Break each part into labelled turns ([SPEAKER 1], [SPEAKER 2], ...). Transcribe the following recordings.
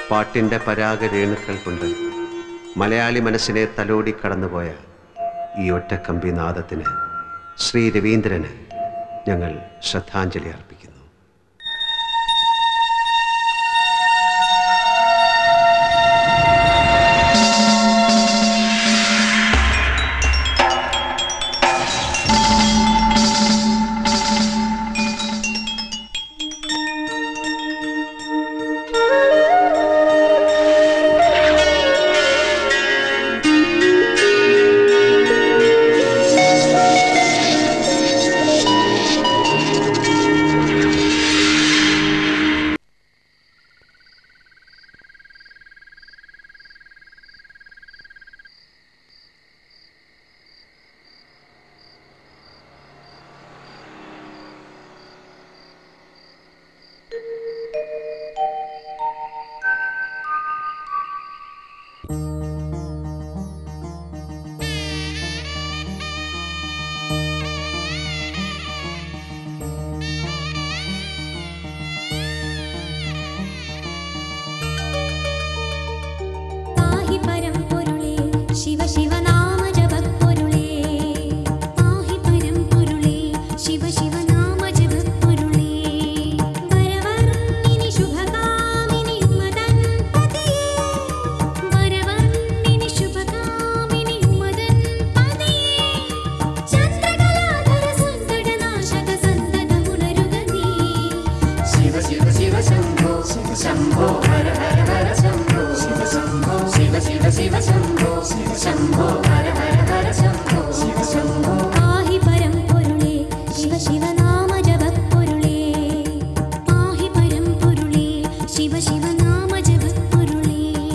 [SPEAKER 1] പാട്ടിൻ്റെ പരാഗ രേണുക്കൾ കൊണ്ട് മലയാളി മനസ്സിനെ തലോടി കടന്നുപോയ ഈ ഒറ്റക്കമ്പി നാദത്തിന് ശ്രീ രവീന്ദ്രന് ഞങ്ങൾ ശ്രദ്ധാഞ്ജലി അർപ്പിക്കുന്നു
[SPEAKER 2] പാഹി പരംപൊരുളേ ശിവ ശിവ നാമ ജപപ്പൊരുളേ പാഹി പരംപൊരുളേ ശിവ ശിവ നാമ ജപപ്പൊരുളേ വരവർണ്ണിനി ശുഭകാമിനി മദൻ പതിയേ വരവർണ്ണിനി ശുഭകാമിനി മദൻ പതിയേ ചന്ദ്രകലാധര സങ്കടനാശക സന്തതമുണരുക നീ
[SPEAKER 3] ശിവ ശിവ ശിവ ശംഭോ ശിവ ശംഭോ ഹര ഹര ഹര ശംഭോ ശിവ ശംഭോ ശിവ ശിവ ശിവ ശംഭോ ശിവ ശംഭോ ഹര ഹര ഹര ശംഭോ ശിവ ശംഭോ
[SPEAKER 2] പാഹി പരംപൊരുളേ ശിവ ശിവ നാമ ജപപ്പൊരുളേ പാഹി പരംപൊരുളേ ശിവ ശിവ നാമ ജപപ്പൊരുളേ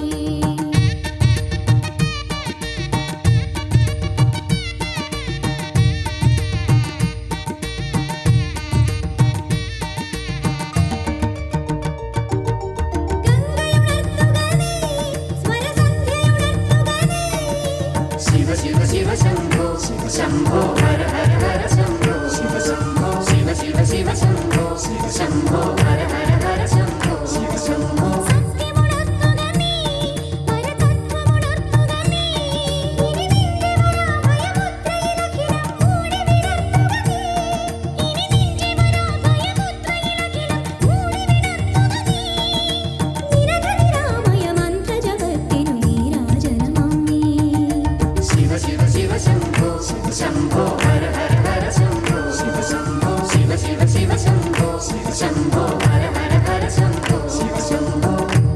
[SPEAKER 3] ശിവ ശിവ ശിവ ശംഭോ ശിവ ശംഭോ ഹര ഹര ഹര ശംഭോ ശിവ ശംഭോ ശിവ ശിവ ശിവ ശംഭോ ശിവ ശംഭോ ഹര ഹര ഹര ശംഭോ ശിവ ശംഭോ
[SPEAKER 2] സത്യമുണർത്തുക നീ പരതത്വമുണർത്തുക നീ ഇനി നിന്റെ വരാഭയമുദ്രയിലഖിലം മൂടി വിടർത്തുക നീ ഇനി നിന്റെ വരാഭയമുദ്രയിലഖിലം മൂടി വിടർത്തുക നീ നിരതനിരാമയ മന്ത്രജപത്തിനു നീരാജനമാം നീ
[SPEAKER 3] ശിവ ശിവ ശിവ ശംഭോ ശിവ ശംഭോ ഹര ഹര ഹര ശംഭോ ശിവ ശംഭോ ശിവ ശിവ ശിവ ശംഭോ ശിവ ശംഭോ ഹര ഹര ഹര ശംഭോ ശിവ ശംഭോ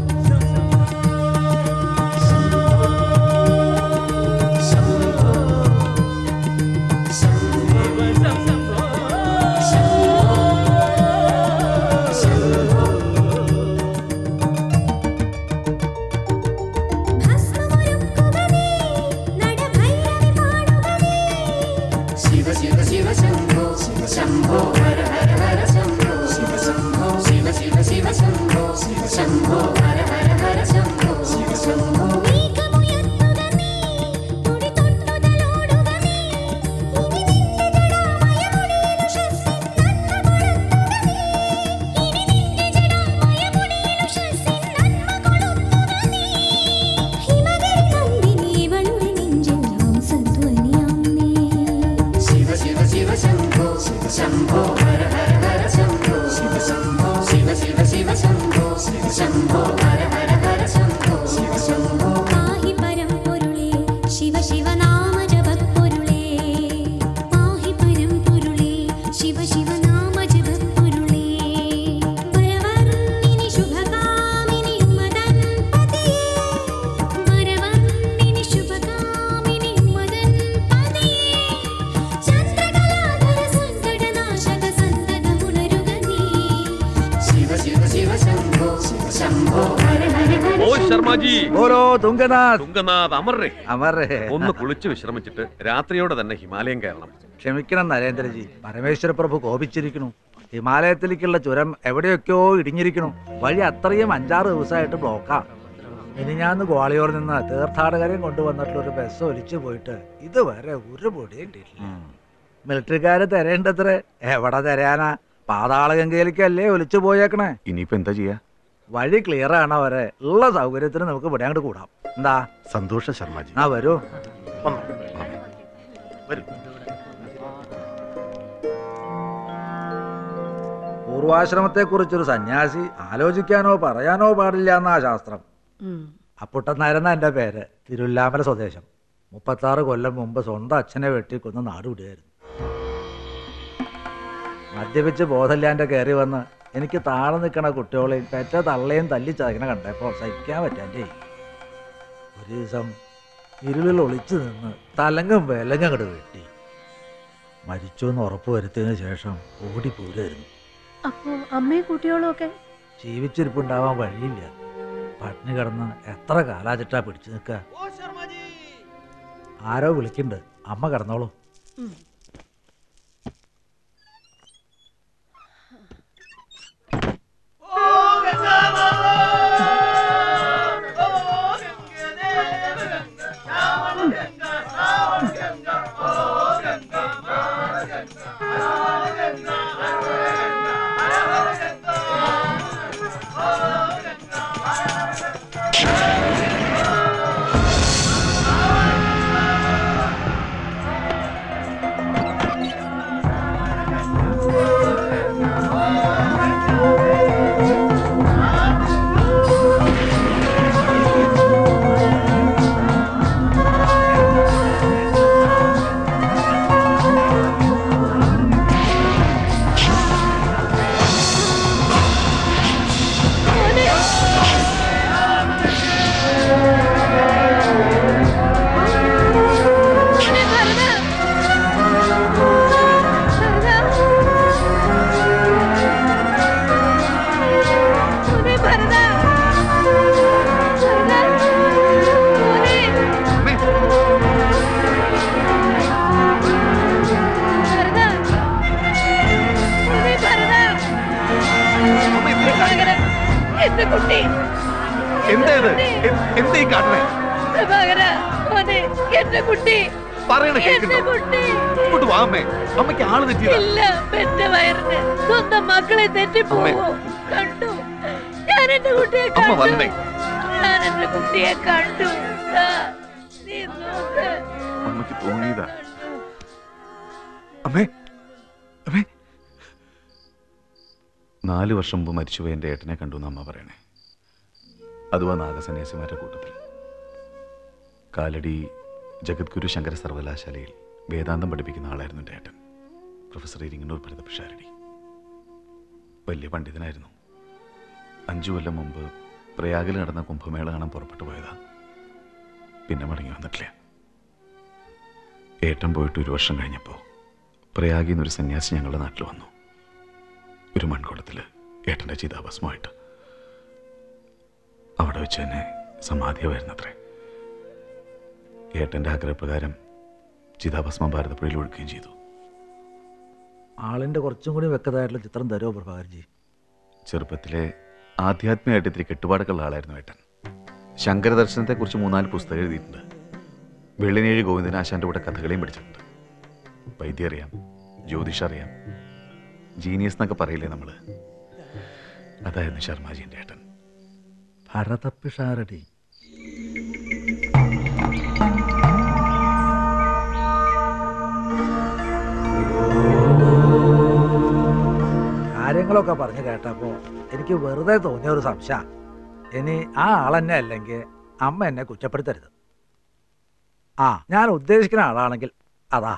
[SPEAKER 2] ഭസ്മമൊരുക്കുക നീ നടഭൈരവി പാടുക നീ
[SPEAKER 3] ശിവ ശിവ ശിവ ശംഭോ ശിവ ശംഭോ ഹര ഹര ഹര ശംഭോ ശിവ ശംഭോ ശിവ ശിവ ശിവ ശംഭോ ശിവ ശംഭോ ഹര ഹര ഹര ശംഭോ ശിവ ശംഭോ
[SPEAKER 2] മേഘമുയർത്തുക നീ തുടി തൊട്ടുതലോടുക നീ ഇനി നിന്റെ ജടാമയമുടിയിലുഷസ്സിൻ നന്മ കൊളുത്തുക നീ ഇനി നിന്റെ ജടാമയമുടിയിലുഷസ്സിൻ നന്മ കൊളുത്തുക നീ ഹിമഗിരി നന്ദിനി ഇവളുടെ നെഞ്ചിൽ ഹംസധ്വനിയാം നീ
[SPEAKER 3] ശിവ ശിവ ശിവ ശംഭോ ശിവ ശംഭോ ഹര ഹര ഹര ശംഭോ ശിവ ശംഭോ ശിവ ശിവ ശിവ ശംഭോ ശിവ ശംഭോ ഹര ഹര ഹര ശംഭോ ശിവ ശംഭോ
[SPEAKER 2] പാഹി പരംപൊരുളേ ശിവ ശിവ നാമ ജപപ്പൊരുളേ പാഹി പരംപൊരുളേ ശിവ ശിവ നാമ ജപപ്പൊരുളേ വരവർണ്ണിനി ശുഭകാമിനി മദൻ പതിയേ വരവർണ്ണിനി ശുഭകാമിനി മദൻ പതിയേ ചന്ദ്രകലാധര സങ്കടനാശക സന്തതമുണരുക നീ
[SPEAKER 3] ശിവ ശിവ ശിവ ശംഭോ ശിവ ശംഭോ ഹര ഹര ഹര
[SPEAKER 4] ഓ ശർമാജി
[SPEAKER 5] ഓരോ തുങ്കനാഥ്
[SPEAKER 4] തുങ്കനാഥ് അമർറേ
[SPEAKER 5] അമറേ
[SPEAKER 4] ഒന്ന് കുളിച്ച് വിശ്രമിച്ചിട്ട് രാത്രിയോടെ തന്നെ ഹിമാലയം കയറണം
[SPEAKER 5] ക്ഷമിക്കണം നരേന്ദ്രജി പരമേശ്വര പ്രഭു കോപിച്ചിരിക്കുന്നു ഹിമാലയത്തിലേക്കുള്ള ചുരം എവിടെയൊക്കെയോ ഇടിഞ്ഞിരിക്കുന്നു വഴി അത്രയും അഞ്ചാറ് ദിവസമായിട്ട് ബ്ലോക്കാ ഇനി ഞാൻ ഗ്വാളിയോറിൽ നിന്ന് തീർത്ഥാടകരെയും കൊണ്ടുവന്നിട്ടുള്ള ഒരു ബസ് ഒലിച്ചു പോയിട്ട് ഇതുവരെ ഒരു പൊടിയും കിട്ടില്ല മിലിറ്ററിക്കാര് തരേണ്ടത്രേ എവിടെ തരാനാ പാതാളഗംഗയിലേക്കല്ലേ ഒലിച്ചു പോയേക്കണേ
[SPEAKER 6] ഇനിയിപ്പോ എന്താ ചെയ്യാ
[SPEAKER 5] വഴി ക്ലിയർ ആണോ വരെ ഉള്ള സൗകര്യത്തിന് നമുക്ക് ഇവിടെ അങ്ങോട്ട് കൂടാം എന്താ
[SPEAKER 6] സന്തോഷ ശർമ്മജി
[SPEAKER 5] ആ വരൂ
[SPEAKER 6] വന്നോ. വരൂ
[SPEAKER 5] പൂർവാശ്രമത്തെ കുറിച്ചൊരു സന്യാസി ആലോചിക്കാനോ പറയാനോ പാടില്ല എന്നാ ശാസ്ത്രം അപ്പുട്ടനായിരുന്ന എൻ്റെ പേര് തിരുവല്ലാമല സ്വദേശം മുപ്പത്താറ് കൊല്ലം മുമ്പ് സ്വന്തം അച്ഛനെ വെട്ടിക്കൊന്ന് നാട് വിടുകയായിരുന്നു മദ്യപിച്ച് ബോധമില്ലാണ്ട് കയറി വന്ന് എനിക്ക് താഴെ നിൽക്കണ കുട്ടികളെയും പെറ്റ തള്ളയും തല്ലി ചതക്കണ കണ്ടപ്പോൾ സഹിക്കാൻ പറ്റാൻ്റെ ഒരു ദിവസം ഇരുളിൽ ഒളിച്ചു നിന്ന് തലങ്ങും വിലങ്ങും അങ്ങോട്ട് വെട്ടി മരിച്ചു എന്ന് ഉറപ്പ് വരുത്തിയതിന് ശേഷം ഓടിപ്പോരായിരുന്നു
[SPEAKER 7] അപ്പോ അമ്മയും കുട്ടികളും ഒക്കെ
[SPEAKER 5] ജീവിച്ചിരിപ്പുണ്ടാവാൻ വഴിയില്ല പട്ടിണി കിടന്ന് എത്ര കാലാചിട്ടാ പിടിച്ചു നിൽക്ക ആരോ വിളിക്കുന്നുണ്ട് അമ്മ കിടന്നോളൂ
[SPEAKER 7] മോനെ ഭരത! ഭരത! മോനെ ഭരത! ഭരത! മോനെ! ഭരത! മോനെ ഭരത! പ്രഭാകരൻ, എന്റെ കുട്ടി
[SPEAKER 6] എന്താ ഇത് എ- എന്താ ഈ കാട്ടണേ
[SPEAKER 7] പ്രഭാകര മോനെ എന്റെ കുട്ടി
[SPEAKER 6] പറയണ
[SPEAKER 7] എന്റെ
[SPEAKER 6] കേൾക്കുന്നു
[SPEAKER 7] കുട്ടി
[SPEAKER 6] ഇങ്ങോട്ട് വാ അമ്മേ അമ്മയ്ക്ക് ആള് തെറ്റിയതാ
[SPEAKER 7] ഇല്ല പെറ്റ വയറിന് സ്വന്തം മക്കളെ തെറ്റിപ്പോവോ കണ്ടു ഞാൻ എന്റെ കുട്ടിയെ
[SPEAKER 6] അമ്മ
[SPEAKER 7] കണ്ടു
[SPEAKER 6] വന്നേ.
[SPEAKER 7] ഞാൻ എന്റെ കുട്ടിയെ കണ്ടു ദാ, നീ നോക്ക്
[SPEAKER 6] അമ്മയ്ക്ക് തോന്നിയതാ അമ്മേ അമ്മേ നാല് വർഷം മുമ്പ് മരിച്ചുപോയ എൻ്റെ ഏട്ടനെ കണ്ടു എന്ന് അമ്മ പറയണേ അതുവാ നാഗസന്യാസിമാരുടെ കൂട്ടത്തിൽ കാലടി ജഗദ്ഗുരു ശങ്കര സർവകലാശാലയിൽ വേദാന്തം പഠിപ്പിക്കുന്ന ആളായിരുന്നു എൻ്റെ ഏട്ടൻ പ്രൊഫസർ ഇരിങ്ങനൂർ ഭരതപിഷാരടി വലിയ പണ്ഡിതനായിരുന്നു അഞ്ചു കൊല്ലം മുമ്പ് പ്രയാഗിൽ നടന്ന കുംഭമേള കാണാൻ പുറപ്പെട്ടു പോയതാ പിന്നെ മടങ്ങി വന്നിട്ടില്ല ഏട്ടൻ പോയിട്ട് ഒരു വർഷം കഴിഞ്ഞപ്പോൾ പ്രയാഗിൽ നിന്നൊരു സന്യാസി ഞങ്ങളുടെ നാട്ടിൽ വന്നു ഒരു മൺകുടത്തിൽ ഏട്ടൻ്റെ ചിതാഭസ്മമായിട്ട് അവിടെ വെച്ച് തന്നെ സമാധിയായിരുന്നത്രേ ഏട്ടൻ്റെ ആഗ്രഹപ്രകാരം ചിതാഭസ്മം ഭാരതപ്പുഴയിൽ ഒഴുക്കുകയും ചെയ്തു
[SPEAKER 5] ആളിന്റെ കുറച്ചും കൂടി വ്യക്തമായിട്ടുള്ള ചിത്രം തരുമോ പ്രഭാകർജി
[SPEAKER 6] ചെറുപ്പത്തിലെ ആധ്യാത്മികമായിട്ട് ഇത്തിരി കെട്ടുപാടൊക്കെയുള്ള ആളായിരുന്നു ഏട്ടൻ ശങ്കര ദർശനത്തെക്കുറിച്ച് മൂന്നാല് പുസ്തകം എഴുതിയിട്ടുണ്ട് വെള്ളിനേഴി ഗോവിന്ദനാശാന്റെ കൂടെ കഥകളെയും പഠിച്ചിട്ടുണ്ട് വൈദ്യം അറിയാം ജ്യോതിഷം അറിയാം ജീനിയസ് എന്നൊക്കെ പറയില്ലേ നമ്മള് അതായിരുന്നു ശർമാജീൻ്റെ ഏട്ടൻ
[SPEAKER 5] ഭരതപ്പിഷാരടി കാര്യങ്ങളൊക്കെ പറഞ്ഞു കേട്ടപ്പോൾ എനിക്ക് വെറുതെ തോന്നിയ ഒരു സംശയം ഇനി ആ ആളെന്നെ അല്ലെങ്കിൽ അമ്മ എന്നെ കുറ്റപ്പെടുത്തരുത് ആ ഞാൻ ഉദ്ദേശിക്കുന്ന ആളാണെങ്കിൽ അതാ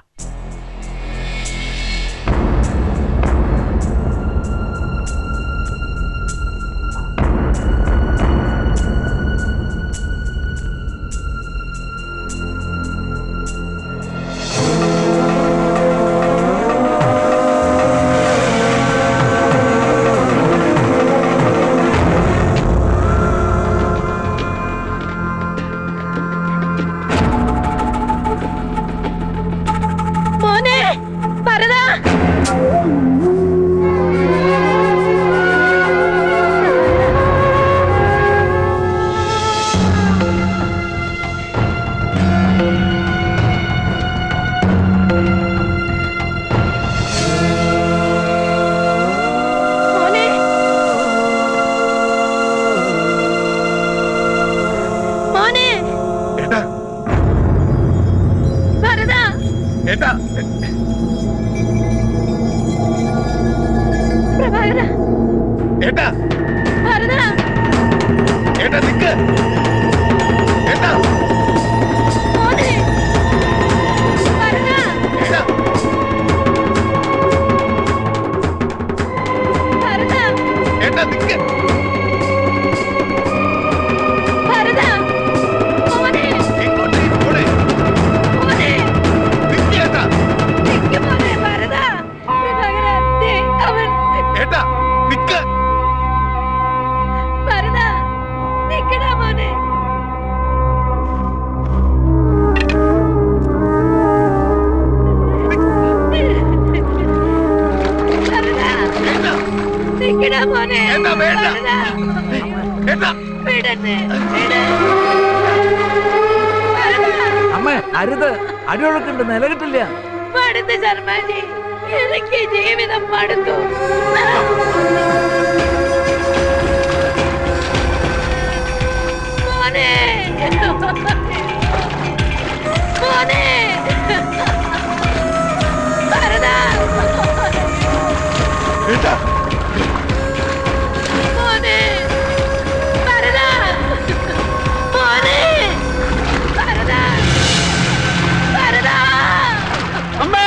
[SPEAKER 4] ഏട്ടാ
[SPEAKER 7] പ്രഭാകര
[SPEAKER 4] ഏട്ടാ
[SPEAKER 7] ഭാരത
[SPEAKER 4] ഏട്ടാ നിക്ക് ഏട്ടാ
[SPEAKER 7] മോനെ ഭാരത
[SPEAKER 4] ഏട്ടാ
[SPEAKER 7] ഭാരത
[SPEAKER 4] ഏട്ടാ നിക്ക്
[SPEAKER 7] ഭാരത മോനെ
[SPEAKER 4] ഇങ്ങോട്ട് പോണേ
[SPEAKER 7] മോനെ
[SPEAKER 4] നിക്ക് ഏട്ടാ
[SPEAKER 7] നിക്ക് മോനെ ഭാരത പ്രഭാകര ദേ അവൻ
[SPEAKER 4] ഏട്ടാ നിക്ക്
[SPEAKER 7] ഭാരത നിക്കടാ മോനെ ഭാരത
[SPEAKER 4] ഏട്ടാ
[SPEAKER 7] നിക്കടാ മോനെ
[SPEAKER 4] ഏട്ടാ, വേണ്ട.
[SPEAKER 7] ഭാരത
[SPEAKER 4] ഏട്ടാ
[SPEAKER 7] വിടന്നെ വിട് ഭാരത
[SPEAKER 5] അമ്മേ അരുത് അടിയൊഴുക്കുണ്ട് നില കിട്ടില്ല
[SPEAKER 7] മടുത്ത് ശർമാജി എനിക്ക് ജീവിതം മടുത്തു മോനെ മോനെ ഭരത
[SPEAKER 4] ഏട്ടാ
[SPEAKER 7] മോനെ ഭരത മോനെ ഭരത ഭരത
[SPEAKER 5] അമ്മേ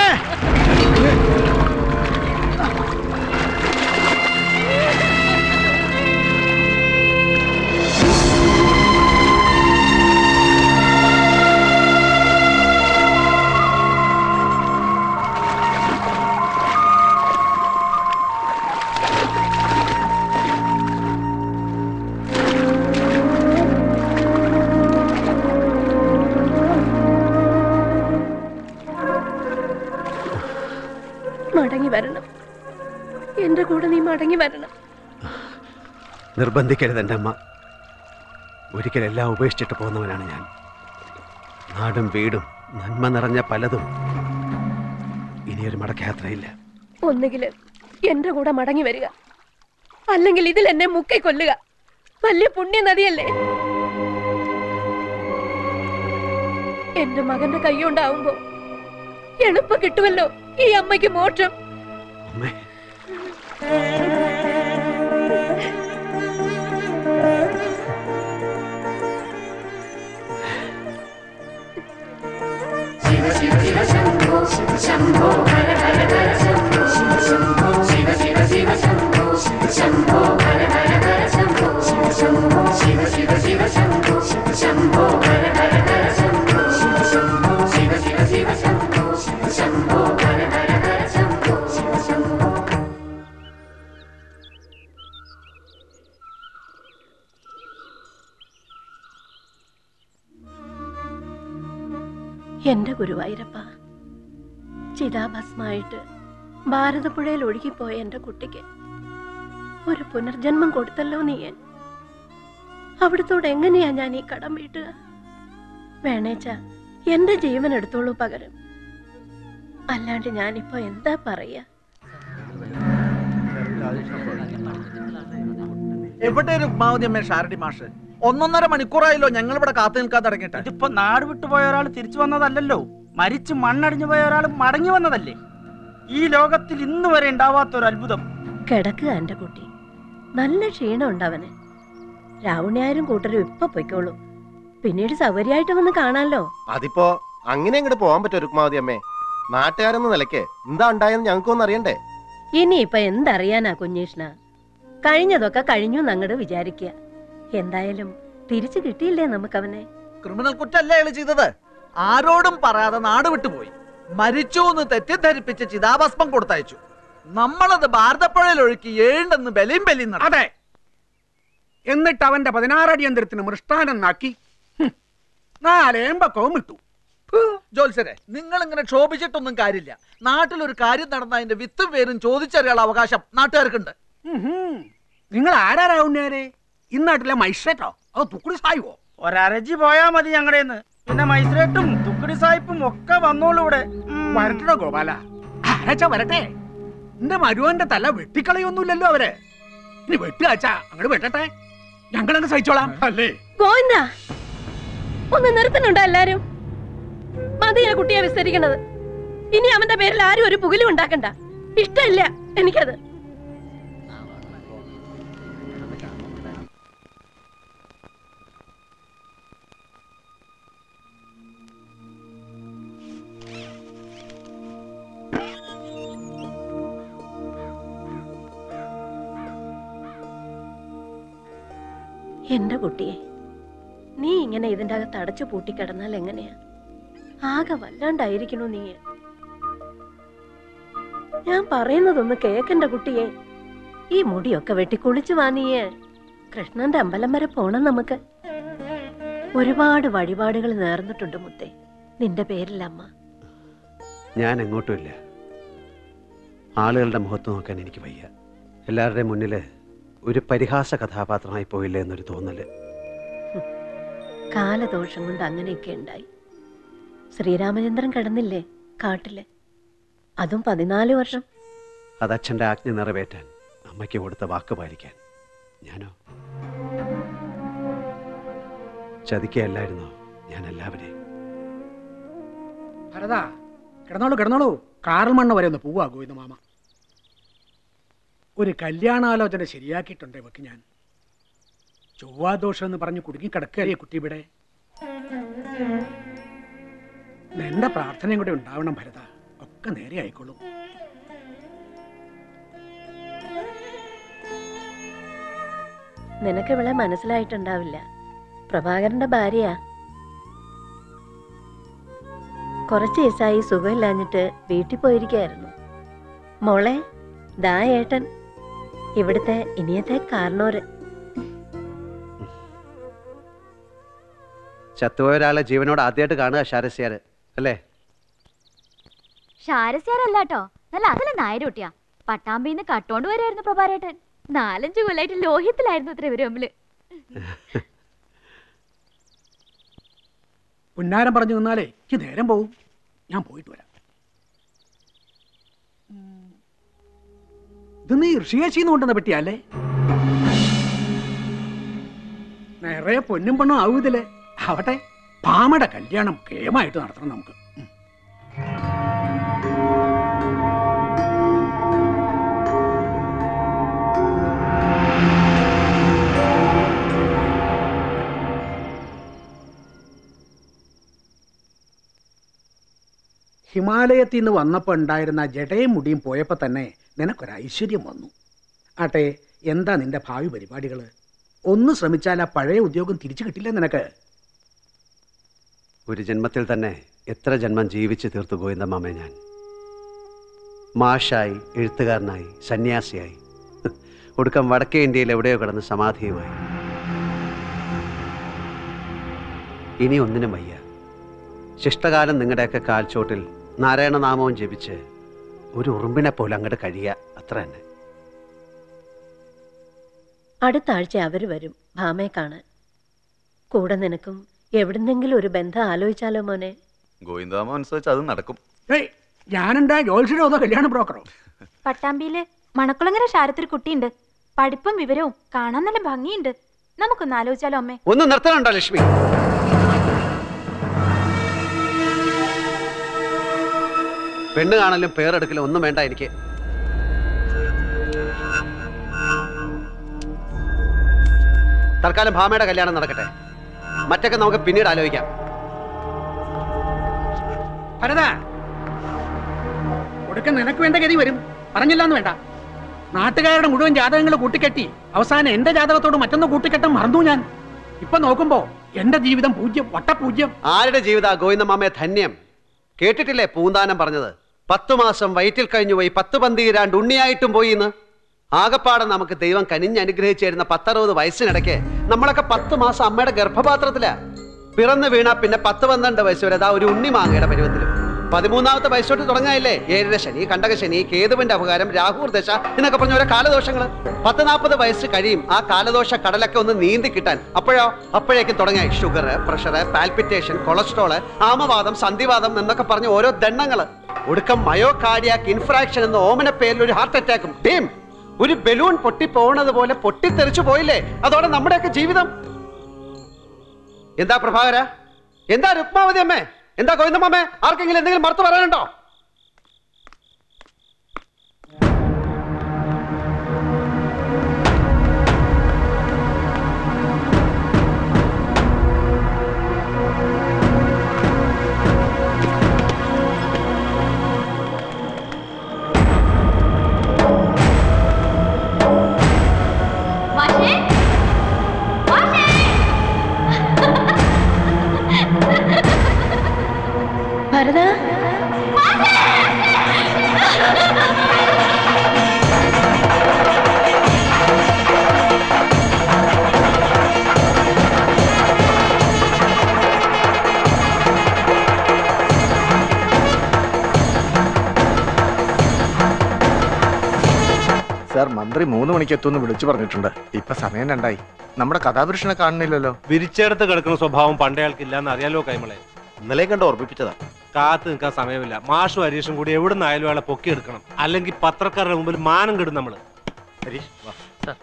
[SPEAKER 7] മടങ്ങി വരണം എന്റെ കൂടെ നീ മടങ്ങി വരണം
[SPEAKER 1] നിർബന്ധിക്കരുത് എൻ്റെ അമ്മ ഒരിക്കലെല്ലാം ഉപേക്ഷിച്ചിട്ട് പോകുന്നവനാണ് ഞാൻ നാടും വീടും നന്മ നിറഞ്ഞ പലതും ഇനിയൊരു മടക്കയാത്രയില്ല
[SPEAKER 7] ഒന്നുകിൽ എന്റെ കൂടെ മടങ്ങി വരിക അല്ലെങ്കിൽ ഇതിൽ എന്നെ മുക്കി കൊല്ലുക വലിയ പുണ്യ നദിയല്ലേ എന്റെ മകന്റെ കൈയുണ്ടാവുമ്പോ എളുപ്പം കിട്ടുമല്ലോ ഈ അമ്മയ്ക്ക് മോക്ഷം
[SPEAKER 1] അമ്മേ
[SPEAKER 3] ശിവ ശിവ ശിവ ശംഭോ ശിവ ശംഭോ ഹര ഹര ഹര ശംഭോ ശിവ ശംഭോ ശിവ ശിവ ശിവ ശംഭോ ശിവ ശംഭോ ഹര ഹര ഹര ശംഭോ ശിവ ശംഭോ ശിവ ശിവ ശിവ ശംഭോ ശിവ ശംഭോ ഹര ഹര ഹര ശംഭോ ശിവ ശംഭോ ശിവ ശിവ ശിവ ശംഭോ ശിവ ശംഭോ ഹര ഹര ഹര ശംഭോ ശിവ ശംഭോ
[SPEAKER 7] എന്റെ ഗുരുവായൂരപ്പ ചിതാഭസ്മായിട്ട് ഭാരതപ്പുഴയിൽ ഒഴുകിപ്പോയ എന്റെ കുട്ടിക്ക് ഒരു പുനർജന്മം കൊടുത്തല്ലോ നീയൻ അവിടത്തോട് എങ്ങനെയാ ഞാൻ ഈ കടം വീട്ടുക വേണേച്ച എന്റെ ജീവൻ എടുത്തോളൂ പകരം അല്ലാണ്ട് ഞാനിപ്പോ എന്താ പറയാ
[SPEAKER 5] എവിടെ ഒരു ഉപ്മാവതി അമ്മേ ഷാരടി മാഷ് ഒന്നൊന്നര മണിക്കൂറായല്ലോ ഞങ്ങൾ ഇവിടെ കാത്തു നിൽക്കാൻ തുടങ്ങിയിട്ട്
[SPEAKER 8] ഇതിപ്പോ നാട് വിട്ടു പോയ ഒരാൾ തിരിച്ചു വന്നതല്ലല്ലോ മരിച്ച് മണ്ണടിഞ്ഞു പോയ ഒരാൾ മടങ്ങി വന്നതല്ലേ ഈ ലോകത്തിൽ ഇന്ന് വരെ ഉണ്ടാവാത്ത ഒരു അത്ഭുതം
[SPEAKER 7] കിടക്കുക എന്റെ കുട്ടി നല്ല ക്ഷീണം ഉണ്ടവന് രാവുണ്യാരും കൂട്ടരും ഇപ്പൊ പൊയ്ക്കോളൂ പിന്നീട് സൗകര്യമായിട്ട് വന്ന് കാണാലോ
[SPEAKER 9] അതിപ്പോ അങ്ങനെ അങ്ങോട്ട് പോകാൻ പറ്റുമോ രുക്മാവതി അമ്മേ നാട്ടുകാരെന്ന നിലയ്ക്ക് എന്താ ഉണ്ടായെന്ന് ഞങ്ങൾക്കൊന്നും അറിയണ്ടേ
[SPEAKER 7] ഇനിയിപ്പൊ എന്തറിയാനാ കുഞ്ഞീഷ്ണ കഴിഞ്ഞതൊക്കെ കഴിഞ്ഞു എന്നങ്ങട് വിചാരിക്കുക എന്തായാലും തിരിച്ചു കിട്ടിയില്ലേ നമുക്കവനെ
[SPEAKER 5] ക്രിമിനൽ കുറ്റല്ലേ അയാൾ ചെയ്തത് ആരോടും പറയാതെ നാട് വിട്ടുപോയി മരിച്ചു എന്ന് തെറ്റിദ്ധരിപ്പിച്ച് ചിതാഭസ്മം കൊടുത്തയച്ചു നമ്മളത് ഭാരതപ്പുഴയിൽ ഒഴുക്കി ഏണ്ടെന്ന് ബലിയും ബലിയും നടത്തി.
[SPEAKER 10] അതെ എന്നിട്ട് അവന്റെ പതിനാറടിയന്തരത്തിന് മൃഷ്ടാനം നാക്കി ഹും, നാലേമ്പക്കവും ഇട്ടു
[SPEAKER 5] ഫു, ജോത്സരെ നിങ്ങൾ ഇങ്ങനെ ക്ഷോഭിച്ചിട്ടൊന്നും കാര്യമില്ല നാട്ടിലൊരു കാര്യം നടന്നതിന്റെ വിത്തും പേരും ചോദിച്ചറിയാനുള്ള അവകാശം നാട്ടുകാർക്കുണ്ട്
[SPEAKER 10] ഉഹും. നിങ്ങൾ ആരാരാവുന്നേരെ ഇന്നാട്ടിലെ മൈസ്ട്രേറ്റോ അതോ തുക്കുടി സായുവോ
[SPEAKER 8] ഒരരജി പോയാ മതി ഞങ്ങളുടെന്ന് പിന്നെ മൈസ്രേട്ടും തുക്കടി സായിപ്പും ഒക്കെ വന്നോളൂ ഇവിടെ ഉം.
[SPEAKER 10] വരട്ടോ ഗോപാല ആരാച്ചാ വരട്ടെ എന്റെ മരുവന്റെ തല വെട്ടിക്കളയൊന്നുമില്ലല്ലോ അവര് ഇനി വെട്ടുകാച്ചാ അങ്ങോട്ട് വെട്ടട്ടെ ഞങ്ങളങ്ങ് സഹിച്ചോളാം അല്ലേ
[SPEAKER 7] ഗോവിന്ദ ഒന്ന് നിർത്തുന്നുണ്ടോ എല്ലാരും മതി ആ കുട്ടിയെ വിസ്തരിക്കണത് ഇനി അവന്റെ പേരിൽ ആരും ഒരു പുകലും ഉണ്ടാക്കണ്ട ഇഷ്ടമില്ല എനിക്കത് എന്റെ കുട്ടിയെ നീ ഇങ്ങനെ ഇതിന്റെ അകത്ത് അടച്ചു പൂട്ടിക്കിടന്നാൽ എങ്ങനെയാ ആകെ വല്ലാണ്ടായിരിക്കണു നീ ഞാൻ പറയുന്നതൊന്ന് കേക്കണ്ട കുട്ടിയെ ഈ മുടിയൊക്കെ വെട്ടി കുളിച്ചു വാ നീയ് കൃഷ്ണന്റെ അമ്പലം വരെ പോണം നമുക്ക് ഒരുപാട് വഴിപാടുകൾ നേർന്നിട്ടുണ്ട് മുത്തേ നിന്റെ പേരിൽ അമ്മ
[SPEAKER 1] ഞാൻ എങ്ങോട്ടുമില്ല ആളുകളുടെ മുഖത്ത് നോക്കാൻ എനിക്ക് വയ്യ എല്ലാവരുടെയും മുന്നിൽ ഒരു പരിഹാസ കഥാപാത്രമായി പോയില്ലേ എന്നൊരു തോന്നല്
[SPEAKER 7] കാലദോഷം കൊണ്ട് അങ്ങനെയൊക്കെ ഉണ്ടായി ശ്രീരാമചന്ദ്രൻ കിടന്നില്ലേ കാട്ടില് അതും പതിനാല് വർഷം
[SPEAKER 1] അത് അച്ഛൻ്റെ ആജ്ഞ നിറവേറ്റാൻ അമ്മയ്ക്ക് കൊടുത്ത വാക്ക് പാലിക്കാൻ ഞാനോ ചതിക്കുകയല്ലായിരുന്നോ ഞാൻ എല്ലാവരെയും
[SPEAKER 10] ഭരതാ കിടന്നോളൂ കിടന്നോളൂ കാറൽ മണ്ണ വരെ ഒന്ന് പോവാ ഗോവിന്ദ മാമ ഒരു കല്യാണാലോചന ശരിയാക്കിയിട്ടുണ്ട് ഇവക്ക് ഞാൻ ചൊവ്വാദോഷം എന്ന് പറഞ്ഞ് കുടുങ്ങിക്കിടക്കുകയല്ലേ കുട്ടി ഇവിടെ എന്റെ പ്രാർത്ഥനയും കൂടെ ഉണ്ടാവണം ഭരത ഒക്കെ നേരെ ആയിക്കോളും
[SPEAKER 7] നിനക്ക് ഇവളെ മനസ്സിലായിട്ടുണ്ടാവില്ല പ്രഭാകരന്റെ ഭാര്യയാ കുറച്ച് ദിവസമായി സുഖമില്ലാഞ്ഞിട്ട് വീട്ടിൽ പോയിരിക്കായിരുന്നു മോളെ ദാ ഏട്ടൻ ഇവിടുത്തെ ഇനിയത്തെ കാരണോര്
[SPEAKER 1] ചത്തുപോയ ഒരാളെ ജീവനോട് ആദ്യമായിട്ട് കാണുക ശാരസ്യാര് അല്ലേ
[SPEAKER 11] ഷാരസ്യാരല്ലാട്ടോ നല്ല അതല്ല നായരൂട്ടിയാ പട്ടാമ്പിന്ന് കട്ടോണ്ട് വരായിരുന്നു പ്രഭാരേട്ടൻ നാലഞ്ചു കൊല്ലായിട്ട് ലോഹ്യത്തിലായിരുന്നു അത്ര ഇവര് തമ്മില്
[SPEAKER 10] പുന്നാരം പറഞ്ഞു നിന്നാലേ എനിക്ക് നേരം പോവും ഞാൻ പോയിട്ട് വരാം ഉം. ഇത് നീ ഋഷികേശിന്ന് കൊണ്ടുവന്ന പെട്ടിയല്ലേ നിറയെ പൊന്നും പെണ്ണും ആവും ഇതില് ആവട്ടെ പാമയുടെ കല്യാണം കേമായിട്ട് നടത്തണം നമുക്ക് ഉം. ഹിമാലയത്തിൽ നിന്ന് വന്നപ്പോൾ ഉണ്ടായിരുന്ന ജടയും മുടിയും പോയപ്പോൾ തന്നെ നിനക്കൊരു ഐശ്വര്യം വന്നു ആട്ടെ എന്താ നിന്റെ ഭാവി പരിപാടികൾ ഒന്ന് ശ്രമിച്ചാൽ ആ പഴയ ഉദ്യോഗം തിരിച്ചു കിട്ടില്ല നിനക്ക്
[SPEAKER 1] ഒരു ജന്മത്തിൽ തന്നെ എത്ര ജന്മം ജീവിച്ച് തീർത്തു ഗോവിന്ദമാമേ ഞാൻ മാഷായി എഴുത്തുകാരനായി സന്യാസിയായി ഒടുക്കം വടക്കേ ഇന്ത്യയിൽ എവിടെയോ കിടന്ന് സമാധിയുമായി ഇനി ഒന്നിനും വയ്യ ശിഷ്ടകാലം നിങ്ങളുടെയൊക്കെ കാൽച്ചോട്ടിൽ നാരായണനാമവും ജപിച്ച് ഒരു ഉറുമ്പിനെ പോലെ അങ്ങോട്ട് കഴിയുക അത്ര തന്നെ
[SPEAKER 7] അടുത്ത ആഴ്ച അവര് വരും ഭാമയെ കാണാൻ കൂടെ നിനക്കും എവിടുന്നെങ്കിലും ഒരു ബന്ധം ആലോചിച്ചാലോ മോനെ
[SPEAKER 6] ഗോവിന്ദാമ അനുസരിച്ച് അത് നടക്കും
[SPEAKER 10] ഏയ് ഞാനെന്താ ജോത്സ്യനോ അതോ കല്യാണ ബ്രോക്കറോ
[SPEAKER 11] പട്ടാമ്പിയില് മണക്കുളങ്ങര ശാരത്തൊരു കുട്ടിയുണ്ട് പഠിപ്പും വിവരവും കാണാൻ നല്ല ഭംഗിയുണ്ട് നമുക്കൊന്ന് ആലോചിച്ചാലോ അമ്മേ
[SPEAKER 1] ഒന്ന് നിർത്തണുണ്ടോ ലക്ഷ്മി പെണ്ണ് കാണലും പേരെടുക്കലും ഒന്നും വേണ്ട എനിക്ക് തൽക്കാലം ഭാമയുടെ കല്യാണം നടക്കട്ടെ മറ്റൊക്കെ നമുക്ക് പിന്നീട് ആലോചിക്കാം
[SPEAKER 10] ഭരത കൊടുക്ക നിനക്ക് വേണ്ട ഗതി വരും പറഞ്ഞില്ലാന്ന് വേണ്ട നാട്ടുകാരുടെ മുഴുവൻ ജാതകങ്ങൾ കൂട്ടിക്കെട്ടി അവസാനം എന്റെ ജാതകത്തോട് മറ്റൊന്ന് കൂട്ടിക്കെട്ടാൻ മറന്നു ഞാൻ ഇപ്പൊ നോക്കുമ്പോ എന്റെ ജീവിതം പൂജ്യം വട്ടപൂജ്യം
[SPEAKER 1] ആരുടെ ജീവിത ഗോവിന്ദമാമയെ ധന്യം കേട്ടിട്ടില്ലേ പൂന്താനം പറഞ്ഞത് പത്തു മാസം വയറ്റിൽ കഴിഞ്ഞു പോയി പത്ത് പന്തീരാണ്ട് ഉണ്ണിയായിട്ടും പോയി എന്ന് ആകപ്പാടെ നമുക്ക് ദൈവം കനിഞ്ഞ് അനുഗ്രഹിച്ചിരുന്ന പത്തറുപത് വയസ്സിനിടയ്ക്ക് നമ്മളൊക്കെ പത്ത് മാസം അമ്മയുടെ ഗർഭപാത്രത്തിലാ പിറന്നു വീണാ പിന്നെ പത്ത് പന്ത്രണ്ട് വയസ്സ് വരെ അതാ ഒരു ഉണ്ണി മാങ്ങയുടെ പരുവത്തിലും പതിമൂന്നാമത്തെ വയസ്സോട്ട് തുടങ്ങായില്ലേ ഏഴര ശനി കണ്ടകശനി കേതുവിന്റെ അപകാരം രാഹുർ ദശ എന്നൊക്കെ പറഞ്ഞ ഓരോ കാലദോഷങ്ങൾ പത്ത് നാൽപ്പത് വയസ്സ് കഴിയും ആ കാലദോഷ കടലൊക്കെ ഒന്ന് നീന്തി കിട്ടാൻ അപ്പോഴോ അപ്പോഴേക്കും തുടങ്ങായി ഷുഗർ പ്രഷർ പാൽപിറ്റേഷൻ കൊളസ്ട്രോള് ആമവാദം സന്ധിവാദം എന്നൊക്കെ പറഞ്ഞ് ഓരോ ദണ്ണങ്ങള് ഒടുക്കം മയോ കാർഡിയാക് ഇൻഫ്രാക്ഷൻ എന്ന ഓമന പേരിൽ ഒരു ഹാർട്ട് അറ്റാക്കും ടീം ഒരു ബലൂൺ പൊട്ടി പോണത് പോലെ പൊട്ടിത്തെറിച്ചു പോയില്ലേ അതോടെ നമ്മുടെയൊക്കെ ജീവിതം എന്താ പ്രഭാകര എന്താ രുക്മാവതി അമ്മേ എന്താ ഗോവിന്ദമ്മേ ആർക്കെങ്കിലും എന്തെങ്കിലും മറുത്ത് പറയാനുണ്ടോ
[SPEAKER 12] സാർ മന്ത്രി മൂന്ന് മണിക്ക് എത്തുമെന്ന് വിളിച്ചു പറഞ്ഞിട്ടുണ്ട് ഇപ്പൊ സമയം രണ്ടായി നമ്മുടെ കഥാപുരുഷനെ കാണുന്നില്ലല്ലോ
[SPEAKER 13] വിരിച്ചെടുത്ത് കിടക്കുന്ന സ്വഭാവം പണ്ടേ ആൾക്കില്ലാന്ന് അറിയാലോ കൈമളെ
[SPEAKER 9] ഇന്നലെ കണ്ട് ഓർമ്മിപ്പിച്ചതാ
[SPEAKER 13] കാത്തു നിൽക്കാൻ സമയമില്ല മാഷും ഹരീഷും കൂടി എവിടെ നിന്നായാലും അയാളെ പൊക്കിയെടുക്കണം അല്ലെങ്കിൽ പത്രക്കാരുടെ മുമ്പിൽ മാനം കെടും നമ്മള് ഹരീഷ് വാ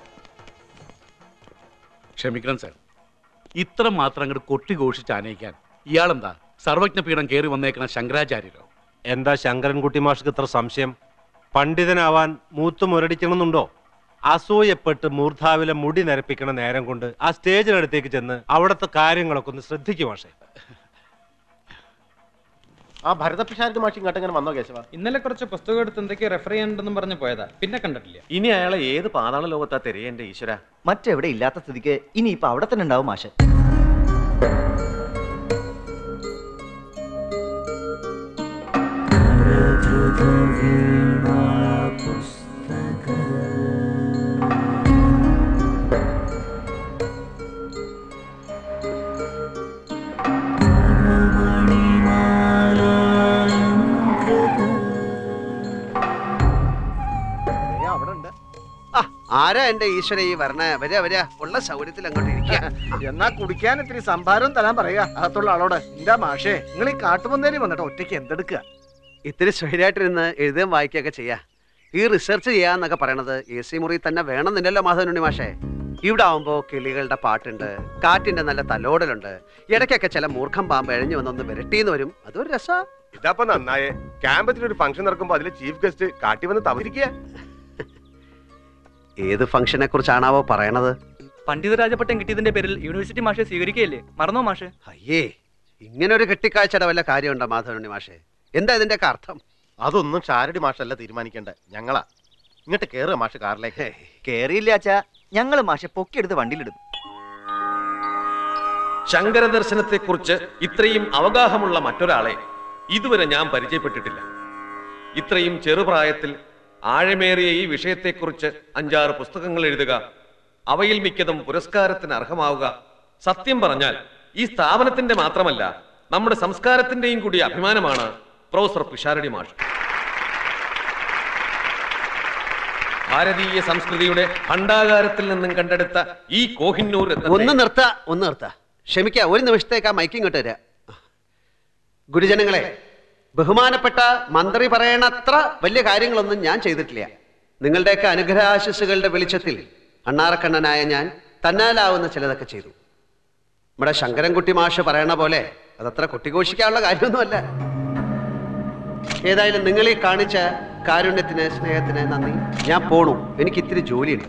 [SPEAKER 14] ക്ഷമിക്കണം സാർ ഇത്ര മാത്രം അങ്ങോട്ട് കൊട്ടി ഘോഷിച്ച് ആനയിക്കാൻ ഇയാളെന്താ സർവജ്ഞപീഠം കയറി വന്നേക്കണ ശങ്കരാചാര്യരോ
[SPEAKER 13] എന്താ ശങ്കരൻകുട്ടി മാഷ്ക്ക് ഇത്ര സംശയം പണ്ഡിതനാവാൻ മൂത്ത് മുരടിക്കണമെന്നുണ്ടോ അസൂയപ്പെട്ട് മൂർധാവിലെ മുടി നരപ്പിക്കണ നേരം കൊണ്ട് ആ സ്റ്റേജിനടുത്തേക്ക് ചെന്ന് അവിടുത്തെ കാര്യങ്ങളൊക്കെ ഒന്ന് ശ്രദ്ധിക്കും മാഷേ
[SPEAKER 9] ആ ഭരതപിഷാരടി മാഷി ഇങ്ങോട്ട് ഇങ്ങനെ വന്നോ കേശവ
[SPEAKER 15] ഇന്നലെ കുറച്ച് പുസ്തകം എടുത്ത് എന്തൊക്കെയോ റെഫർ ചെയ്യാനുണ്ടെന്നും പറഞ്ഞ് പോയതാ പിന്നെ കണ്ടിട്ടില്ല
[SPEAKER 4] ഇനി അയാളെ ഏത് പാതാള ലോകത്താ തിരയെ ഈശ്വര
[SPEAKER 16] മറ്റെവിടെ ഇല്ലാത്ത സ്ഥിതിക്ക് ഇനി ഇപ്പൊ അവിടെ തന്നെ ഉണ്ടാവും മാഷ്
[SPEAKER 9] അവിടെ ഉണ്ട്
[SPEAKER 1] ആ ആരാ എന്റെ ഈശ്വര ഈ വരണ വരാ വരാ ഉള്ള സൗകര്യത്തിൽ അങ്ങോട്ട് ഇരിക്കുക
[SPEAKER 12] എന്നാ കുടിക്കാൻ ഇത്തിരി സംഭാരവും തരാൻ പറയുക അകത്തുള്ള ആളോട് എന്താ മാഷേ നിങ്ങൾ ഈ കാട്ടുപന്തേരി വന്നിട്ട് ഒറ്റയ്ക്ക് എന്തെടുക്കുക
[SPEAKER 1] ഇത്തിരി സ്വൈരായിട്ടിരുന്ന് എഴുതുകയും വായിക്കുകയൊക്കെ ചെയ്യാ ഈ റിസർച്ച് ചെയ്യാന്നൊക്കെ പറയണത് എ സി മുറി തന്നെ വേണമെന്നില്ലല്ലോ മാധവനുണ്ണി മാഷേ ഇവിടെ ആവുമ്പോ കിളികളുടെ പാട്ടുണ്ട് കാറ്റിന്റെ നല്ല തലോടലുണ്ട് ഇടയ്ക്കൊക്കെ ചില മൂർഖം പാമ്പ് എഴഞ്ഞു വന്നൊന്ന് വിരട്ടിന്ന് വരും അതൊരു രസാ
[SPEAKER 17] ഇതപ്പൊ നന്നായേ ക്യാമ്പത്തിൽ ഒരു ഫംഗ്ഷൻ നടക്കുമ്പോ അതിലെ ചീഫ് ഗസ്റ്റ് കാട്ടി വന്ന് തവരിക്കുക
[SPEAKER 1] ഏത് ഫംഗ്ഷനെ കുറിച്ചാണാവോ പറയണത്
[SPEAKER 18] പണ്ഡിത രാജപട്ടം കിട്ടിയതിന്റെ പേരിൽ യൂണിവേഴ്സിറ്റി മാഷെ സ്വീകരിക്കുകയല്ലേ മറന്നോ മാഷെ
[SPEAKER 1] അയ്യേ ഇങ്ങനെ ഒരു കെട്ടിക്കാഴ്ചയുടെ വല്ല കാര്യമുണ്ടോ മാധവനുണ്ണി മാഷേ എന്താ ഇതിന്റെയൊക്കെ അർത്ഥം
[SPEAKER 9] അതൊന്നും ഷാരടി മാഷല്ല തീരുമാനിക്കേണ്ട ഞങ്ങളാ ഇങ്ങോട്ട് കേറുക മാഷ് കാറിലേക്ക്
[SPEAKER 16] കേറിയില്ല അച്ഛാ ഞങ്ങള് മാഷെ പൊക്കിയെടുത്ത് വണ്ടിയിലിടും
[SPEAKER 4] ശങ്കര ദർശനത്തെക്കുറിച്ച് ഇത്രയും അവഗാഹമുള്ള മറ്റൊരാളെ ഇതുവരെ ഞാൻ പരിചയപ്പെട്ടിട്ടില്ല ഇത്രയും ചെറുപ്രായത്തിൽ ആഴമേറിയ ഈ വിഷയത്തെക്കുറിച്ച് അഞ്ചാറ് പുസ്തകങ്ങൾ എഴുതുക അവയിൽ മിക്കതും പുരസ്കാരത്തിന് അർഹമാവുക സത്യം പറഞ്ഞാൽ ഈ സ്ഥാപനത്തിന്റെ മാത്രമല്ല നമ്മുടെ സംസ്കാരത്തിന്റെയും കൂടി അഭിമാനമാണ് പ്രൊഫസർ പിഷാരടി മാഷ് ഭാരതീയ സംസ്കൃതിയുടെ ഭണ്ഡാകാരത്തിൽ നിന്നും കണ്ടെടുത്ത ഈ കോഹിന്നൂർ രത്നത്തെ-
[SPEAKER 1] ഒന്ന് നിർത്ത ഒന്ന് നിർത്ത ക്ഷമിക്ക ഒരു നിമിഷത്തേക്ക് ആ മൈക്ക് ഇങ്ങോട്ട് തരാ ഗുരുജനങ്ങളെ ബഹുമാനപ്പെട്ട മന്ത്രി പറയണത്ര വലിയ കാര്യങ്ങളൊന്നും ഞാൻ ചെയ്തിട്ടില്ല നിങ്ങളുടെയൊക്കെ അനുഗ്രഹാശിസുകളുടെ വെളിച്ചത്തിൽ അണ്ണാറക്കണ്ണനായ ഞാൻ തന്നാലാവുന്ന ചിലതൊക്കെ ചെയ്തു നമ്മുടെ ശങ്കരൻകുട്ടി മാഷ് പറയണ പോലെ അതത്ര കൊട്ടിഘോഷിക്കാനുള്ള കാര്യമൊന്നുമല്ല ഏതായാലും നിങ്ങൾ ഈ കാണിച്ച കാരുണ്യത്തിന് സ്നേഹത്തിന് നന്ദി ഞാൻ പോണു എനിക്ക് ഇത്തിരി ജോലിയുണ്ട്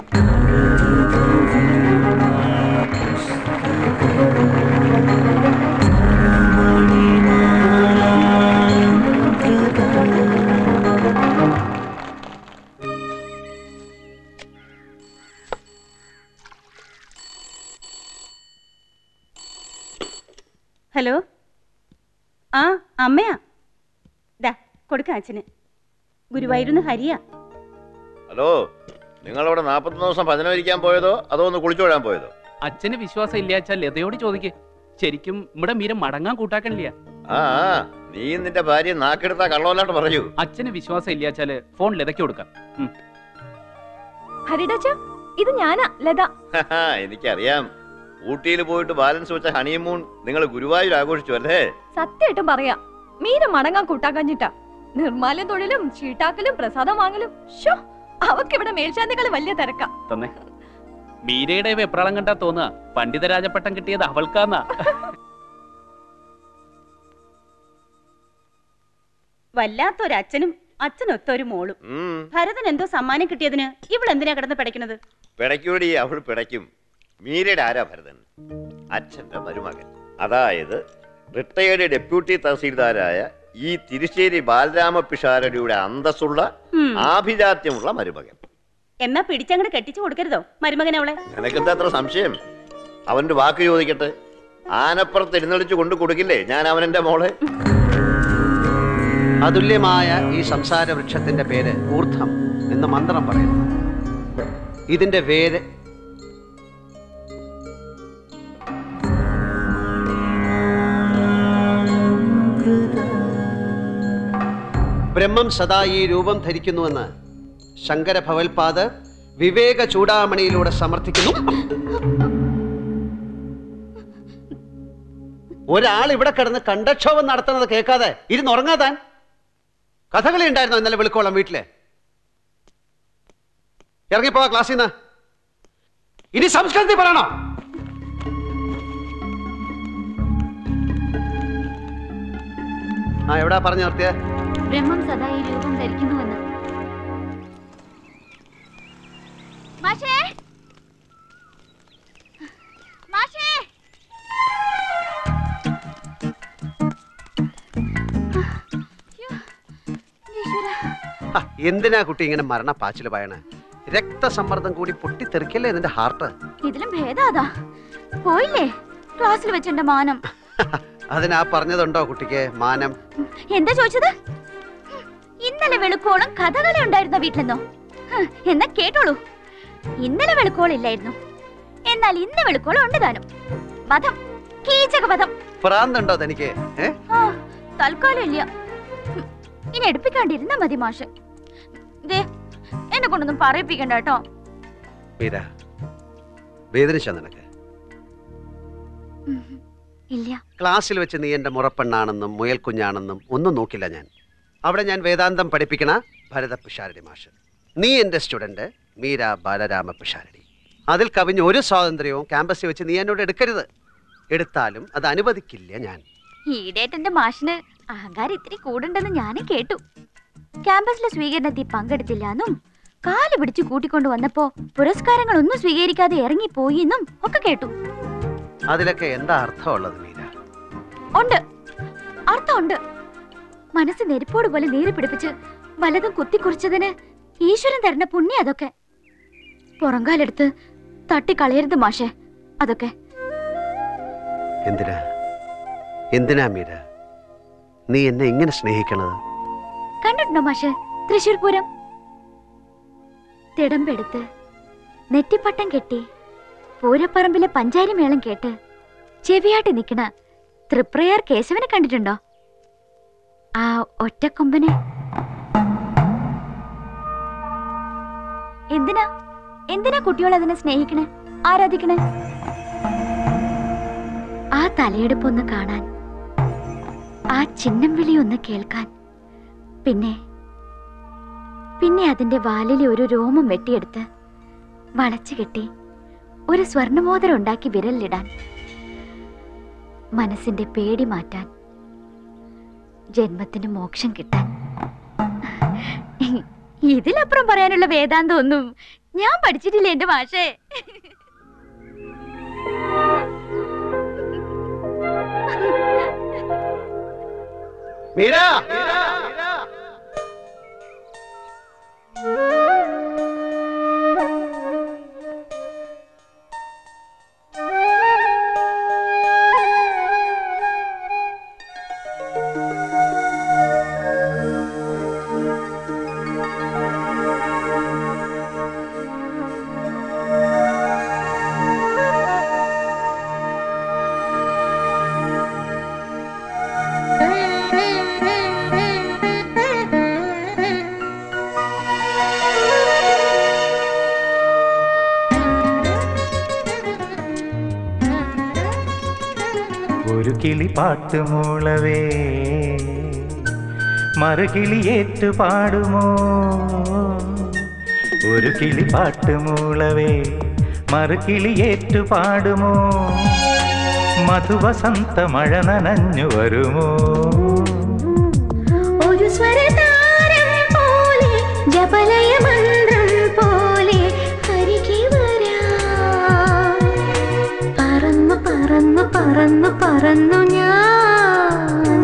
[SPEAKER 19] ഹലോ ആ അമ്മയാ ദാ കൊടുക്ക അച്ഛന് ഗുരുവായൂരുന്ന് ഹരിയാ
[SPEAKER 20] ഹലോ നിങ്ങളവിടെ നാൽപ്പത്തൊന്ന് ദിവസം ഭജനം ഇരിക്കാൻ പോയതോ അതോ ഒന്ന് കുളിച്ചോഴാൻ പോയതോ
[SPEAKER 18] അച്ഛന് വിശ്വാസം ഇല്ലാച്ചാൽ ലതയോട് ചോദിക്ക് ശരിക്കും ഇവിടെ മീരം മടങ്ങാൻ കൂട്ടാക്കണില്ല
[SPEAKER 20] ആ ആ, നീ നിന്റെ ഭാര്യ നാക്കെടുത്താ കള്ളവല്ലാണ്ട് പറയൂ
[SPEAKER 18] അച്ഛന് വിശ്വാസം ഇല്ലാച്ചാല് ഫോൺ ലതയ്ക്ക് കൊടുക്കാം ഉം.
[SPEAKER 11] ഹരിടാച്ച ഇത് ഞാനാ ലത
[SPEAKER 20] എനിക്കറിയാം ഊട്ടിയിൽ പോയിട്ട് ബാലൻസ് വെച്ച ഹണിമൂൺ നിങ്ങൾ ഗുരുവായൂർ ആഘോഷിച്ചു അല്ലേ
[SPEAKER 11] സത്യമായിട്ടും പറയാ മീര മടങ്ങാൻ കൂട്ടാക്കഞ്ഞിട്ടാ നിർമ്മാല്യം തൊഴിലും ചീട്ടാക്കലും പ്രസാദം വാങ്ങലും ഷോ അവക്കിവിടെ മേൽശാന്തികൾ വലിയ തിരക്കാ
[SPEAKER 18] തന്നെ മീരയുടെ വെപ്രാളം കണ്ടാ തോന്നുക പണ്ഡിത രാജപട്ടം കിട്ടിയത് അവൾക്കാന്നാ
[SPEAKER 19] വല്ലാത്തൊരച്ഛനും അച്ഛനൊത്തൊരു മോളും
[SPEAKER 20] ഉം,
[SPEAKER 19] ഭരതൻ എന്തോ സമ്മാനം കിട്ടിയതിന് ഇവളെന്തിനാ കിടന്ന് പിടയ്ക്കുന്നത്
[SPEAKER 20] പിടയ്ക്കൂടി അവൾ പിടയ്ക്കും മീരയുടെ ആരാ ഭരതൻ അച്ഛന്റെ മരുമകൻ അതായത് റിട്ടയേർഡ് ഡെപ്യൂട്ടി തഹസീൽദാരായ ഈ തിരുശ്ശേരി ബാലരാമ പിഷാരടിയുടെ അന്തസ്സുള്ള
[SPEAKER 19] ഉം.
[SPEAKER 20] ആഭിജാത്യമുള്ള മരുമകൻ
[SPEAKER 19] എന്നാ പിടിച്ചങ്ങട് കെട്ടിച്ചു കൊടുക്കരുതോ മരുമകൻ അവളെ
[SPEAKER 20] നിനക്കെന്താ അത്ര സംശയം അവന്റെ വാക്ക് ചോദിക്കട്ടെ ആനപ്പുറത്ത് എഴുന്നള്ളിച്ച് കൊണ്ടു കൊടുക്കില്ലേ ഞാൻ അവനെന്റെ മോളെ
[SPEAKER 1] അതുല്യമായ ഈ സംസാര വൃക്ഷത്തിന്റെ പേര് ഊർദ്ധം എന്ന് മന്ത്രം പറയുന്നു ഇതിന്റെ വേര് ബ്രഹ്മം സദാ ഈ രൂപം ധരിക്കുന്നുവെന്ന് ശങ്കര ഭവൽപാദർ വിവേക ചൂടാമണിയിലൂടെ സമർത്ഥിക്കുന്നു ഒരാൾ ഇവിടെ കിടന്ന് കണ്ടക്ഷോഭം നടത്തുന്നത് കേൾക്കാതെ ഇരുന്നുറങ്ങാതാൻ കഥകളി ഉണ്ടായിരുന്നോ ഇന്നലെ വിളിക്കോളാം വീട്ടിലെ ഇറങ്ങിപ്പോവാ ക്ലാസ്സിൽ നിന്ന് ഇനി സംസ്കൃതി പറയണോ ആ എവിടാ പറഞ്ഞു നിർത്തിയ
[SPEAKER 21] ബ്രഹ്മം സദാ ഈ രൂപം ധരിക്കുന്നുവെന്ന് മാഷേ മാഷേ
[SPEAKER 1] എന്തിനാ കുട്ടി ഇങ്ങനെ മരണപ്പാച്ചില് പറയണേ രക്തസമ്മർദ്ദം കൂടി പൊട്ടിത്തെറിക്കല്ലേ നിന്റെ ഹാർട്ട്
[SPEAKER 21] ഇതിലും ഭേദാതാ പോയില്ലേ ക്ലാസ്സിൽ വെച്ചെന്റെ മാനം
[SPEAKER 1] അതിനാ പറഞ്ഞതുണ്ടോ കുട്ടിക്ക് മാനം
[SPEAKER 21] എന്താ ചോദിച്ചത് ഇന്നലെ വെളുക്കോളം കഥകളി ഉണ്ടായിരുന്ന വീട്ടിലെന്നോ ഹ്, എന്നാ കേട്ടോളൂ ഇന്നലെ വെളുക്കോളില്ലായിരുന്നു എന്നാൽ ഇന്ന് വെളുക്കോളം ഉണ്ട് താനും വധം കീചക വധം
[SPEAKER 1] ഭ്രാന്തുണ്ടോ തനിക്ക് ഏ
[SPEAKER 21] ആ തൽക്കാലം ഇല്ല ഹും, ഇനി എടുപ്പിക്കാണ്ടിരുന്നാ മതി മാഷ് ദേ എന്നെ കൊണ്ടൊന്നും പറയിപ്പിക്കണ്ട കേട്ടോ
[SPEAKER 1] മീര വേദനിച്ചോ നിനക്ക്
[SPEAKER 21] ഇല്ല
[SPEAKER 1] ക്ലാസ്സിൽ വെച്ച് നീ എന്റെ മുറപ്പെണ്ണാണെന്നും മുയൽക്കുഞ്ഞാണെന്നും ഒന്നും നോക്കില്ല ഞാൻ അവിടെ ഞാൻ വേദാന്തം പഠിപ്പിക്കണ ഭരത പിഷാരടി മാഷ് നീ എന്റെ സ്റ്റുഡന്റ് മീര ബാലരാമ പിഷാരടി അതിൽ കവിഞ്ഞ് ഒരു സ്വാതന്ത്ര്യവും ക്യാമ്പസിൽ വെച്ച് നീ എന്നോട് എടുക്കരുത് എടുത്താലും അത് അനുവദിക്കില്ല ഞാൻ
[SPEAKER 21] ഈടേറ്റന്റെ മാഷിന് അഹങ്കാരം ഇത്തിരി കൂടുണ്ടെന്ന് ഞാനും കേട്ടു ക്യാമ്പസിലെ സ്വീകരണത്തിൽ പങ്കെടുത്തില്ലാന്നും കാല് പിടിച്ച് കൂട്ടിക്കൊണ്ടു വന്നപ്പോ പുരസ്കാരങ്ങളൊന്നും സ്വീകരിക്കാതെ ഇറങ്ങിപ്പോയി എന്നും ഒക്കെ കേട്ടു
[SPEAKER 1] അതിലൊക്കെ എന്താ അർത്ഥമുള്ളത് മീര
[SPEAKER 21] ഉണ്ട് അർത്ഥമുണ്ട് മനസ്സ് നെരിപ്പോട് പോലെ നീര് പിടിപ്പിച്ച് വലതും കുത്തിക്കുറിച്ചതിന് ഈശ്വരൻ തരുന്ന പുണ്യം അതൊക്കെ പുറങ്കാലെടുത്ത് തട്ടിക്കളയരുത് മാഷെ അതൊക്കെ
[SPEAKER 1] എന്തിനാ എന്തിനാ മീര നീ എന്നെ ഇങ്ങനെ സ്നേഹിക്കണത്
[SPEAKER 21] കണ്ടിട്ടുണ്ടോ മാഷെ തൃശൂർ പൂരം തിടമ്പെടുത്ത് നെറ്റിപ്പട്ടം കെട്ടി പൂരപ്പറമ്പിലെ പഞ്ചാരി മേളം കേട്ട് ചെവിയാട്ടി നിക്കണ തൃപ്രയാർ കേശവനെ കണ്ടിട്ടുണ്ടോ ആ ഒറ്റക്കൊമ്പനെ എന്തിനാ എന്തിനാ കുട്ടികൾ അതിനെ സ്നേഹിക്കണേ ആരാധിക്കണേ ആ തലയെടുപ്പൊന്ന് കാണാൻ ആ ചിഹ്നം വിളി ഒന്ന് കേൾക്കാൻ പിന്നെ പിന്നെ അതിന്റെ വാലിലെ ഒരു രോമം വെട്ടിയെടുത്ത് വളച്ചു കെട്ടി ഒരു സ്വർണമോതിരം ഉണ്ടാക്കി വിരലിലിടാൻ മനസ്സിന്റെ പേടി മാറ്റാൻ ജന്മത്തിന് മോക്ഷം കിട്ടാൻ ഇതിലപ്പുറം പറയാനുള്ള വേദാന്തം ഒന്നും ഞാൻ പഠിച്ചിട്ടില്ല എന്റെ മാഷേ
[SPEAKER 1] മീര
[SPEAKER 22] ഒരു കിളി പാട്ട് മൂളവേ മറുകിളി ഏറ്റു പാടുമോ ഒരു കിളി പാട്ട് മൂളവേ മറുകിളി ഏറ്റു പാടുമോ മധുവസന്ത മഴ നനഞ്ഞു വരുമോ
[SPEAKER 2] ഒരു സ്വരതാരം പോലെ ജപലയ മന്ത്രം പോലെ അരികെ വരാം പറന്നു പറന്നു പറന്നു പറന്നു ഞാൻ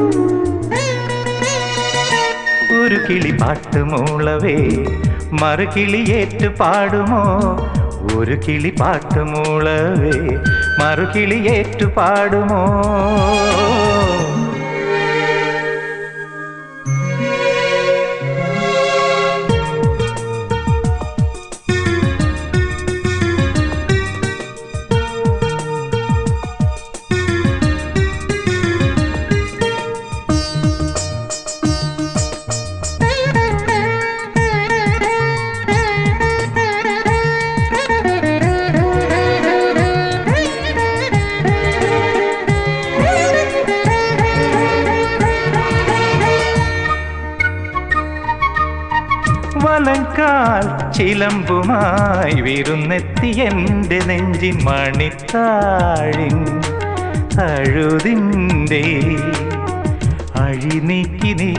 [SPEAKER 22] ഒരു കിളി പാട്ട് മൂളവേ മറുകിളി ഏറ്റു പാടുമോ ഒരു കിളി പാട്ട് മൂളവേ മറുകിളി ഏറ്റു പാടുമോ
[SPEAKER 2] Thank you.
[SPEAKER 22] വലങ്കാൽ ചിലമ്പുമായി വിരുന്നെത്തി എൻ്റെ നെഞ്ചിൻ മണിത്താഴിൻ അഴുതിൻ്റെ അഴിനീക്കി നീ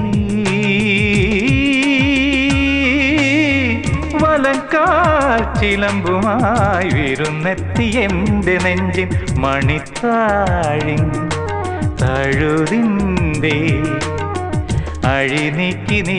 [SPEAKER 22] വലങ്കാൽ ചിലമ്പുമായി വിരുന്നെത്തി എൻ്റെ നെഞ്ചിൻ മണിത്താഴിൻ തഴുതിൻ്റെ അഴിനീക്കി നീ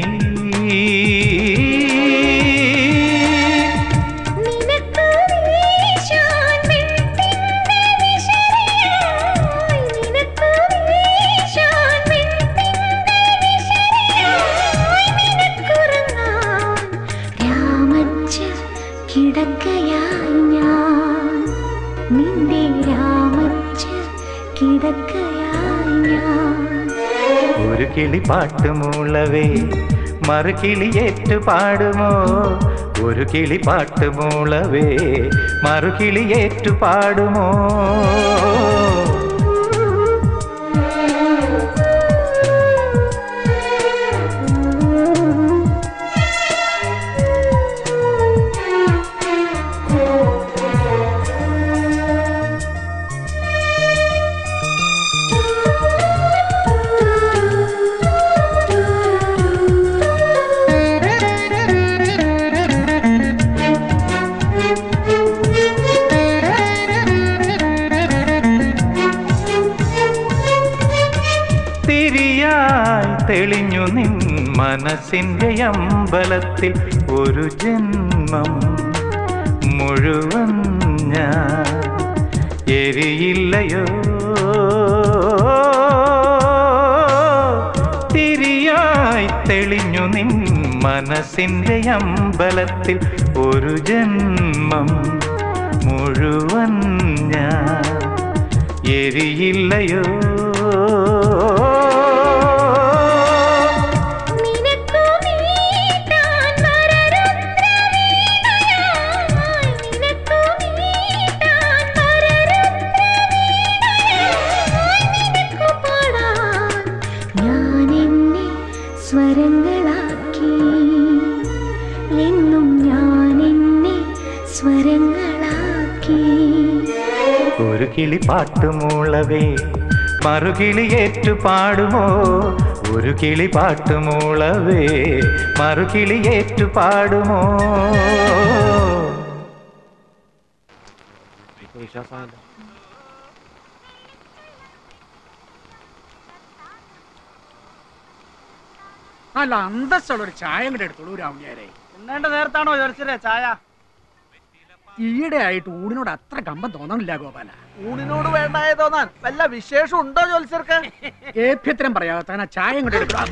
[SPEAKER 2] നിനക്ക് വീശാൻ വെൺപിന്റെ വിശറിയായി നിനക്ക് വീശാൻ വെൺപിന്റെ വിശറിയായി നിനക്കുറങ്ങാൻ രാമച്ച കിടക്കയായി ഞാൻ നിന്റെ രാമച്ച കിടക്കയായി ഞാൻ
[SPEAKER 22] ഒരു കിളി പാട്ടുമൂളവേ മറുകിളിയേറ്റു പാടുമോ ഒരു കിളി പാട്ടുമൂളവേ മറുകിളിയേറ്റു പാടുമോ തിരിയായി തെളിഞ്ഞു നിൻ മനസ്സിന്റെ അമ്പലത്തിൽ ഒരു ജന്മം മുഴുവൻ ഞാൻ എരിയില്ലയോ തിരിയായി തെളിഞ്ഞു നിൻ മനസ്സിന്റെ അമ്പലത്തിൽ ഒരു ജന്മം മുഴുവൻ ഞാൻ എരിയില്ലയോ
[SPEAKER 2] നിനക്കു മീട്ടാൻ വരരുദ്രവീണയായി നിനക്കു മീട്ടാൻ വരരുദ്രവീണയായി നിനക്കു പാടാൻ ഞാൻ എന്നെ സ്വരങ്ങളാക്കി എന്നും ഞാൻ എന്നെ സ്വരങ്ങളാക്കി
[SPEAKER 22] ഒരു കിളി പാട്ടുമൂളവേ മറുകിളിയേറ്റു പാടുമോ ഒരു കിളി പാട്ടുമൂളവേ മറുകിളിയേറ്റു പാടുമോ
[SPEAKER 10] അല്ല അന്തസ്സുള്ള ഒരു ചായ കൂടെ എടുത്തോളൂ രാവുണ്യാരെ
[SPEAKER 8] ഉണ്ണേണ്ട നേരത്താണോ ജോത്സ്യരെ ചായ
[SPEAKER 10] ഈയിടെ ആയിട്ട് ഊടിനോട് അത്ര കമ്പം തോന്നണില്ല ഗോപാല
[SPEAKER 12] ഊണിനോട് വേണ്ടായ തോന്നാൻ വല്ല വിശേഷം ഉണ്ടോ ജോത്സ്യർക്ക്
[SPEAKER 10] ഏഭ്യത്തരം പറയാത്ത ആ ചായ കൂടെ എടുക്കണം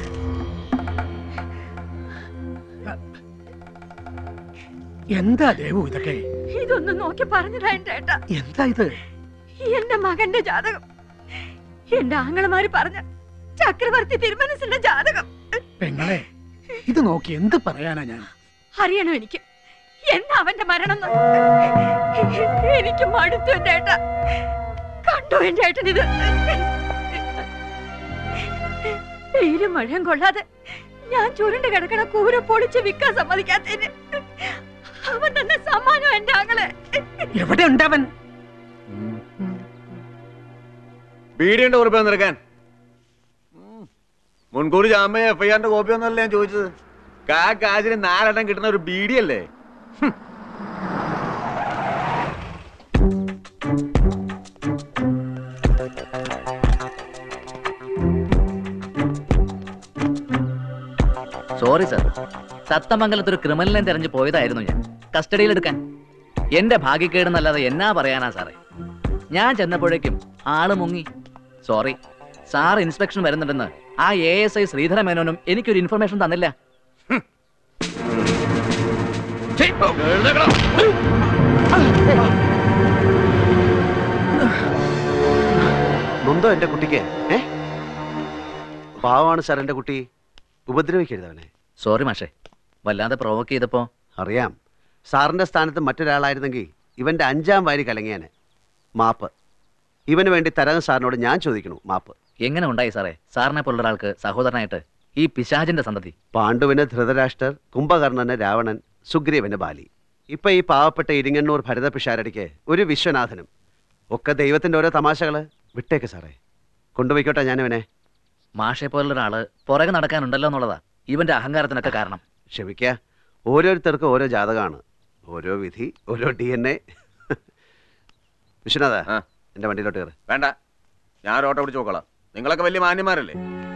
[SPEAKER 10] എന്താ ദേവു ഇതൊക്കെ
[SPEAKER 11] ഇതൊന്ന് നോക്കി പറഞ്ഞതാ എന്റെ ഏട്ടാ
[SPEAKER 10] എന്താ ഇത്
[SPEAKER 11] എന്റെ മകന്റെ ജാതകം എന്റെ ആങ്ങളമാര് പറഞ്ഞ ചക്രവർത്തി തിരുമനസിന്റെ ജാതകം
[SPEAKER 10] പെങ്ങളെ ഇത് നോക്കി എന്ത് പറയാനാ ഞാൻ
[SPEAKER 11] അറിയണം എനിക്ക് എന്താ അവന്റെ മരണം എന്ന്? എനിക്ക് മടുത്തു എന്റെ ഏട്ടാ കണ്ടോ എന്റെ ഏട്ടൻ ഇത് വെയിലും മഴയും കൊള്ളാതെ ഞാൻ ചുരുണ്ട് കിടക്കണ കൂര പൊളിച്ച് വിൽക്കാൻ സമ്മതിക്കാത്തതിന് അവൻ തന്നെ സമ്മാനം എന്റെ ആങ്ങളെ
[SPEAKER 10] എവിടെ ഉണ്ടവൻ
[SPEAKER 3] ബീഡിയുണ്ട് കുറിപ്പ് നിൽക്കാൻ മുൻകൂർ ജാമ്യ എഫ് ഐ ആറിന്റെ കോപ്പി ഒന്നല്ല ഞാൻ ചോദിച്ചത് കാ കാശിന് നാലെണ്ണം കിട്ടുന്ന ഒരു ബീഡിയല്ലേ
[SPEAKER 18] സോറി സർ സത്തമംഗലത്ത് ഒരു ക്രിമിനലിനെ തെരഞ്ഞു പോയതായിരുന്നു ഞാൻ കസ്റ്റഡിയിലെടുക്കാൻ എന്റെ ഭാഗ്യക്കേടെന്നല്ലാതെ എന്നാ പറയാനാ സാറേ ഞാൻ ചെന്നപ്പോഴേക്കും ആള് മുങ്ങി സോറി സാർ ഇൻസ്പെക്ഷൻ വരുന്നുണ്ടെന്ന് ആ എ എസ് ഐ ശ്രീധര മേനോനും എനിക്കൊരു ഇൻഫർമേഷൻ തന്നില്ല
[SPEAKER 1] നൊന്തോ എന്റെ കുട്ടിക്ക് ഏ പാവമാണ് സാർ എന്റെ കുട്ടി ഉപദ്രവിക്കരുത് അവനെ
[SPEAKER 18] സോറി മാഷേ വല്ലാതെ പ്രൊവോക്ക് ചെയ്തപ്പോ
[SPEAKER 1] അറിയാം സാറിന്റെ സ്ഥാനത്ത് മറ്റൊരാളായിരുന്നെങ്കിൽ ഇവന്റെ അഞ്ചാം വാരി കലങ്ങിയാനെ മാപ്പ് ഇവന് വേണ്ടി തരകൻ സാറിനോട് ഞാൻ ചോദിക്കണു മാപ്പ്
[SPEAKER 18] എങ്ങനെ ഉണ്ടായി സാറേ സാറിനെ പോലുള്ള ഒരാൾക്ക് സഹോദരനായിട്ട് ഈ പിശാചിന്റെ സന്തതി
[SPEAKER 1] പാണ്ഡുവിന് ധൃതരാഷ്ട്രർ കുംഭകർണന് രാവണൻ സുഗ്രീവന് ബാലി ഇപ്പൊ ഈ പാവപ്പെട്ട ഇരിങ്ങണ്ണൂർ ഭരത പിഷാരടിക്ക് ഒരു വിശ്വനാഥനും ഒക്കെ ദൈവത്തിന്റെ ഓരോ തമാശകള് വിട്ടേക്ക് സാറേ കൊണ്ടുപോയിക്കോട്ടെ ഞാനിവനെ
[SPEAKER 18] മാഷെ പോലുള്ള ഒരാള് പുറകെ നടക്കാനുണ്ടല്ലോ എന്നുള്ളതാ ഇവന്റെ അഹങ്കാരത്തിനൊക്കെ കാരണം
[SPEAKER 1] ക്ഷമിക്ക ഓരോരുത്തർക്കും ഓരോ ജാതകമാണ് ഓരോ വിധി ഓരോ ഡി എൻ എ വിശ്വനാഥ എന്റെ വണ്ടിയിലോട്ട് കയറി
[SPEAKER 3] വേണ്ട ഞാൻ ഒരു ഓട്ടോ പിടിച്ച് നോക്കളാം നിങ്ങളൊക്കെ വലിയ മാന്യന്മാരല്ലേ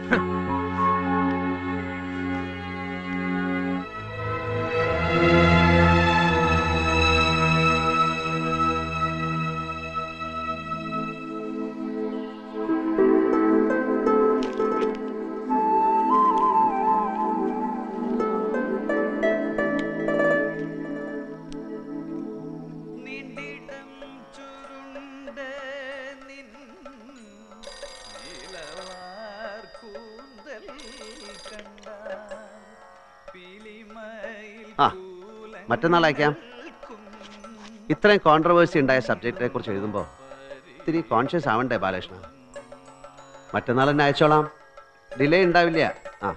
[SPEAKER 1] ആ മറ്റന്നാൾ അയക്കാം ഇത്രയും കോൺട്രവേഴ്സി ഉണ്ടായ സബ്ജക്റ്റിനെ കുറിച്ച് എഴുതുമ്പോൾ ഇത്തിരി കോൺഷ്യസ് ആവണ്ടേ ബാലകൃഷ്ണ മറ്റന്നാൾ തന്നെ അയച്ചോളാം ഡിലേ ഉണ്ടാവില്ല ആ